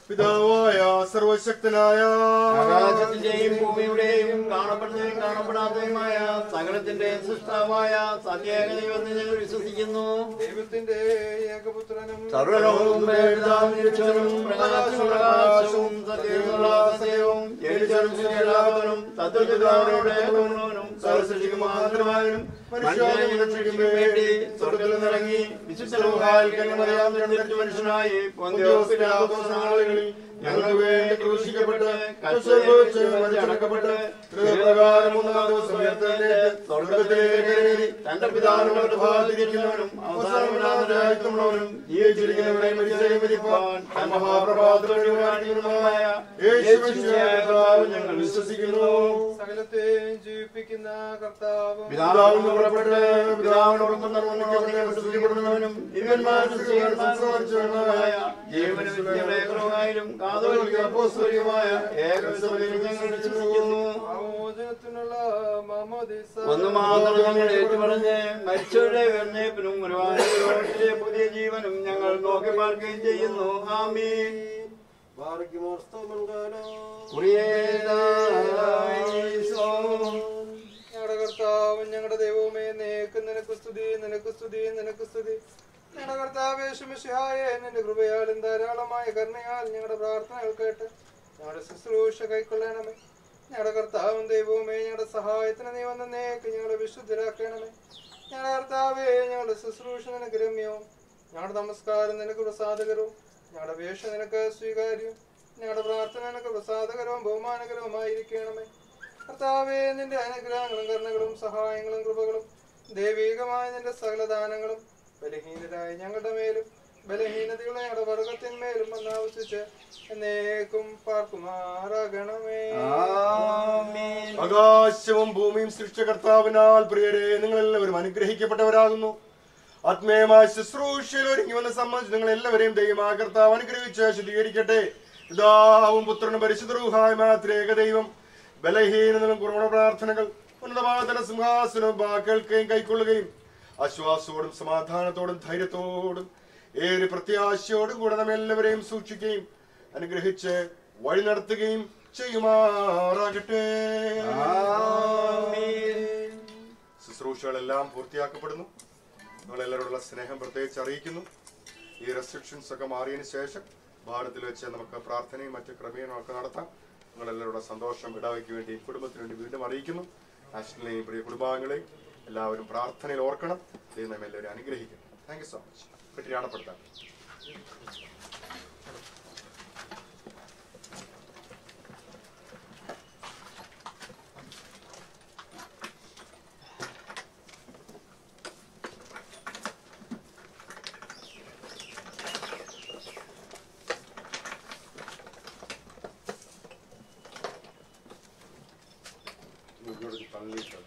പിതാവായ സർവശക്തനായ ആകാശത്തിന്റെയും ഭൂമിയുടെയും കാണപ്പെടുന്നതും കാണപ്പെടാത്തതുമായ സകലത്തിന്റെയും സൃഷ്ടാവായ സത്യേക ദൈവത്തിൽ ഞങ്ങൾ വിശ്വസിക്കുന്നു ദൈവത്തിന്റെ ഏകപുത്രനും സർവലോകവും നിരീക്ഷകനും പ്രകാശമുള്ള ആകാശവും സത്യമുള്ള സത്യവും ജനിച്ചവനും ശരിയല്ലാത്തവനും തത്വചിതാവനോടെ കൊണ്ടുവനും സർവസൃഷ്ടിക്കും മാതൃമാനും മനുഷ്യനെ രക്ഷിക്കും വേണ്ടി സ്വർഗത്തിൽ നിറങ്ങി വിശുദ്ധലോകാൽ കന്യമറിയാൻ തിരഞ്ഞെടുത്ത മനുഷ്യനായി പൊന്തിയോസ് പിലാത്തോസ് നാളുകളിൽ ഞങ്ങൾക്ക് വേണ്ടി ക്രൂശിക്കപ്പെട്ട് കഷ്ടപ്പെട്ട് അടക്കപ്പെട്ട് ഹൃദയപ്രകാരം മൂന്നാം ദിവസം ഉയർത്തെഴുന്നേറ്റ് സ്വർഗത്തിലേക്ക് കയറി തന്റെ പിതാവിനോട് ഭാഗത്തിരിക്കുന്നവനും അവസാനമുള്ളവനും ജീവിച്ചിരിക്കുന്നവരെ മരിച്ചവരെ മരിപ്പാൻ തൻ മഹാപ്രഭാതമായ യേശുവിശിഹായ ഞങ്ങൾ വിശ്വസിക്കുന്നു സകലത്തെയും ജീവിപ്പിക്കുന്ന കർത്താവും പിതാവിന് പുറപ്പെട്ട് പിതാവിനോടൊപ്പം നിർവഹിക്കപ്പെടുന്നവനും ദിവ്യന്മാരും സംസാരിച്ചവനുമായ ജീവനും വിദ്യാലയകരമായാലും കാതോലികമായ ഏകവിശ്വത്തിൽ ഞങ്ങൾ വിശ്വസിക്കുന്നു മോചനത്തിനുള്ള മാമോദിസ ഒന്ന് മാത്രം ഞങ്ങൾ ഏറ്റുപറഞ്ഞ് മരിച്ചവരുടെ വെണ്ണേപ്പിനും ഒരുപാട് പുതിയ ജീവനും ഞങ്ങൾ നോക്കി പാർക്കുകയും ചെയ്യുന്നു ആമീൻ ഞങ്ങളുടെ കർത്താവും ഞങ്ങളുടെ ദൈവവുമേ നേക്ക് നിനക്ക് സ്തുതി നിനക്ക് സ്തുതി നിനക്ക് സ്തുതി ഞങ്ങളുടെ കർത്താവേ ശുമിഷിഹായെ നിന്റെ കൃപയാലും ധാരാളമായ കരുണയാൽ ഞങ്ങളുടെ പ്രാർത്ഥനകൾ കേട്ട് ഞങ്ങളുടെ ശുശ്രൂഷ കൈക്കൊള്ളണമേ ഞങ്ങളുടെ കർത്താവും ദൈവവുമേ ഞങ്ങളുടെ സഹായത്തിന് നീ വന്ന നേക്ക് ഞങ്ങളെ വിശുദ്ധരാക്കണമേ ഞങ്ങളുടെ കർത്താവേ ഞങ്ങളുടെ ശുശ്രൂഷ നിനക്ക് രമ്യവും ഞങ്ങളുടെ നമസ്കാരം നിനക്ക് പ്രസാദകരവും ഞങ്ങളുടെ വേഷ നിനക്ക് സ്വീകാര്യവും ഞങ്ങളുടെ പ്രാർത്ഥന നിനക്ക് പ്രസാദകരവും ബഹുമാനകരവുമായിരിക്കണമേ കർത്താവേ നിന്റെ അനുഗ്രഹങ്ങളും കരുണകളും സഹായങ്ങളും കൃപകളും ദൈവീകമായ നിന്റെ സകല ദാനങ്ങളും ബലഹീനരായ ഞങ്ങളുടെ മേലും ബലഹീനതയുള്ള ഞങ്ങളുടെ വർഗത്തിന്മേലും വന്നാവശ്യിച്ച് എന്നേക്കും പാർക്കുമാറാകണമേ ആകാശവും ഭൂമിയും സൃഷ്ടികർത്താവിനാൽ പ്രിയരെ നിങ്ങൾ എല്ലാവരും അനുഗ്രഹിക്കപ്പെട്ടവരാകുന്നു ആത്മീയമായ ശുശ്രൂഷയിൽ ഒരുങ്ങി വന്ന സംബന്ധിച്ച് നിങ്ങൾ എല്ലാവരെയും ദൈവമായ കർത്താവ് അനുഗ്രഹിച്ച് ശുദ്ധീകരിക്കട്ടെ പിതാവും പുത്രനും പരിശുദ്ധരൂഹായ മാത്രേക ദൈവം ബലഹീനതകളും കുറവണ പ്രാർത്ഥനകൾ ഉന്നതമായ തല സിംഹാസനവും കേൾക്കുകയും കൈക്കൊള്ളുകയും ആശ്വാസത്തോടും സമാധാനത്തോടും ധൈര്യത്തോടും ഏറെ പ്രത്യാശയോടും കൂടെ നമ്മെ എല്ലാവരെയും സൂക്ഷിക്കുകയും അനുഗ്രഹിച്ച് വഴി നടത്തുകയും ചെയ്യുമാറാകട്ടെ ശുശ്രൂഷകളെല്ലാം പൂർത്തിയാക്കപ്പെടുന്നു നിങ്ങളെല്ലാവരോടുള്ള സ്നേഹം പ്രത്യേകിച്ച് അറിയിക്കുന്നു ഈ റെസ്ട്രിക്ഷൻസ് ഒക്കെ മാറിയതിന് ശേഷം ഭാരതത്തിൽ വെച്ച് നമുക്ക് പ്രാർത്ഥനയും മറ്റു ക്രമീകരണവും ഒക്കെ നടത്താം നിങ്ങളെല്ലാവരുടെ സന്തോഷം ഇടവയ്ക്ക് വേണ്ടി കുടുംബത്തിന് വേണ്ടി വീണ്ടും അറിയിക്കുന്നു നാഷണലെയും പ്രിയ കുടുംബാംഗങ്ങളെയും എല്ലാവരും പ്രാർത്ഥനയിൽ ഓർക്കണം ദൈവം നമ്മെ എല്ലാവരും അനുഗ്രഹിക്കുന്നു താങ്ക് യു സോ മച്ച് പെട്ടിയാണപ്പെടുത്താം ഇങ്ങോട്ട് തള്ളിയിട്ടുണ്ട്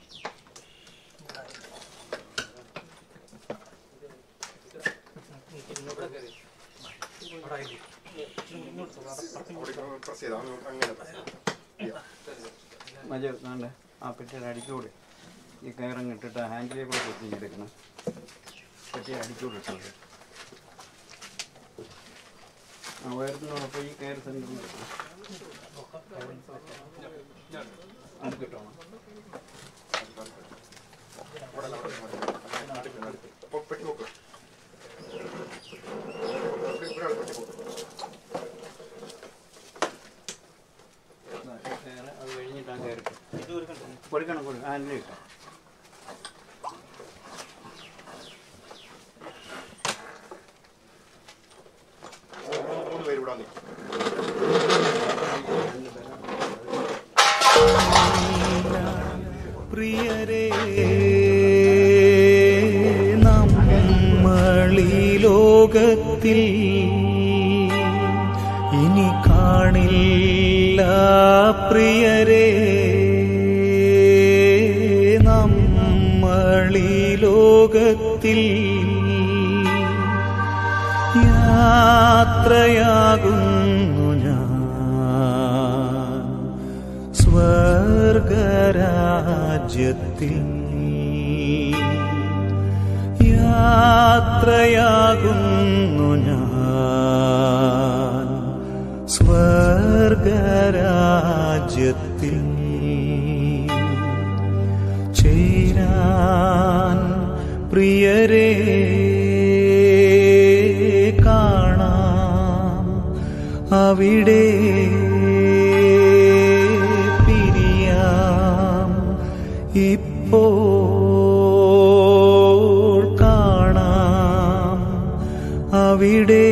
പ്രസ് ചെയ്താ അങ്ങനെ press ചെയ്യാം. മജ വേണ്ട ആ പെട്ടിയുടെ അടിക്കൂടെ ഈ കയറങ്ങ് ഇട്ടിട്ട് ആ ഹാൻഡിലേ കൂടെ കുത്തിഞ്ഞെടുക്കണം പെട്ടി അടിക്കൂടെ ഇട്ടത് ആ ഉയർത്തുന്നതപ്പോൾ ഈ കയർ സെൻറ്ററിൽ അടുക്കിട്ടോണം അപ്പൊ പെട്ടി നോക്ക് ഒരാൾ പെട്ടി നോക്ക് കയറ് അത് കഴിഞ്ഞിട്ടാ കയറിട്ട് കൊടുക്കണം കൊടുക്കണം ഹാൻഡിൽ ഇട്ടോ മൂന്ന് പേര് ഇവിടെ നിൽക്കും പ്രിയരേ നമ്മളീ ലോകത്തിൽ ഇനി കാണില്ല പ്രിയരേ നമ്മളീ ലോകത്തിൽ യാത്രയാകുന്നു ഞാൻ സ്വർഗരാജ്യത്തിൽ യാത്രയാകുന്നു ഞാൻ അവിടെ പിരിയാം ഇപ്പോൾ കാണാം അവിടെ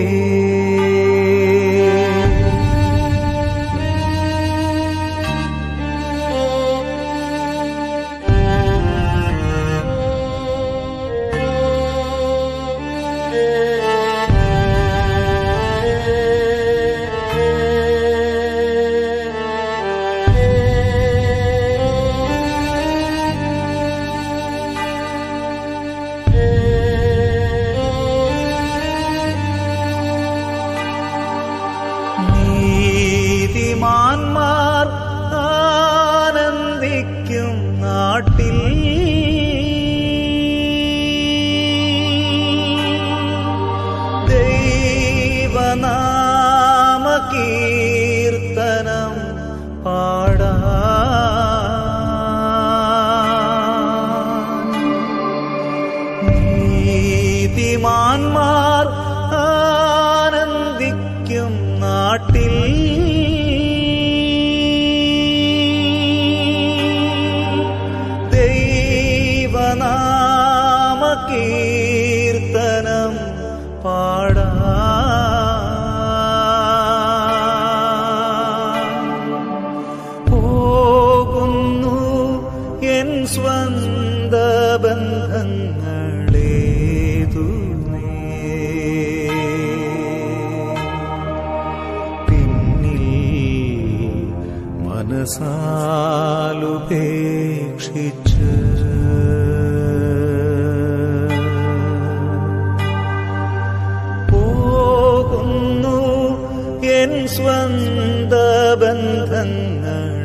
നീതിമാന്മാർ ആനന്ദിക്കും നാട്ടിൽ ദൈവനാമ കീർത്തനം പാടാ നീതിമാന്മാർ ആനന്ദിക്കും നാട്ടിൽ ദൈവനാമ കീർത്തനം പാടാ പോകുന്നു എൻ സ്വന്ത ബന്ധങ്ങളേതു പിന്നിൽ മനസാലുപേക്ഷിച്ച് പോകുന്നു എൻ സ്വന്ത ബന്ധങ്ങൾ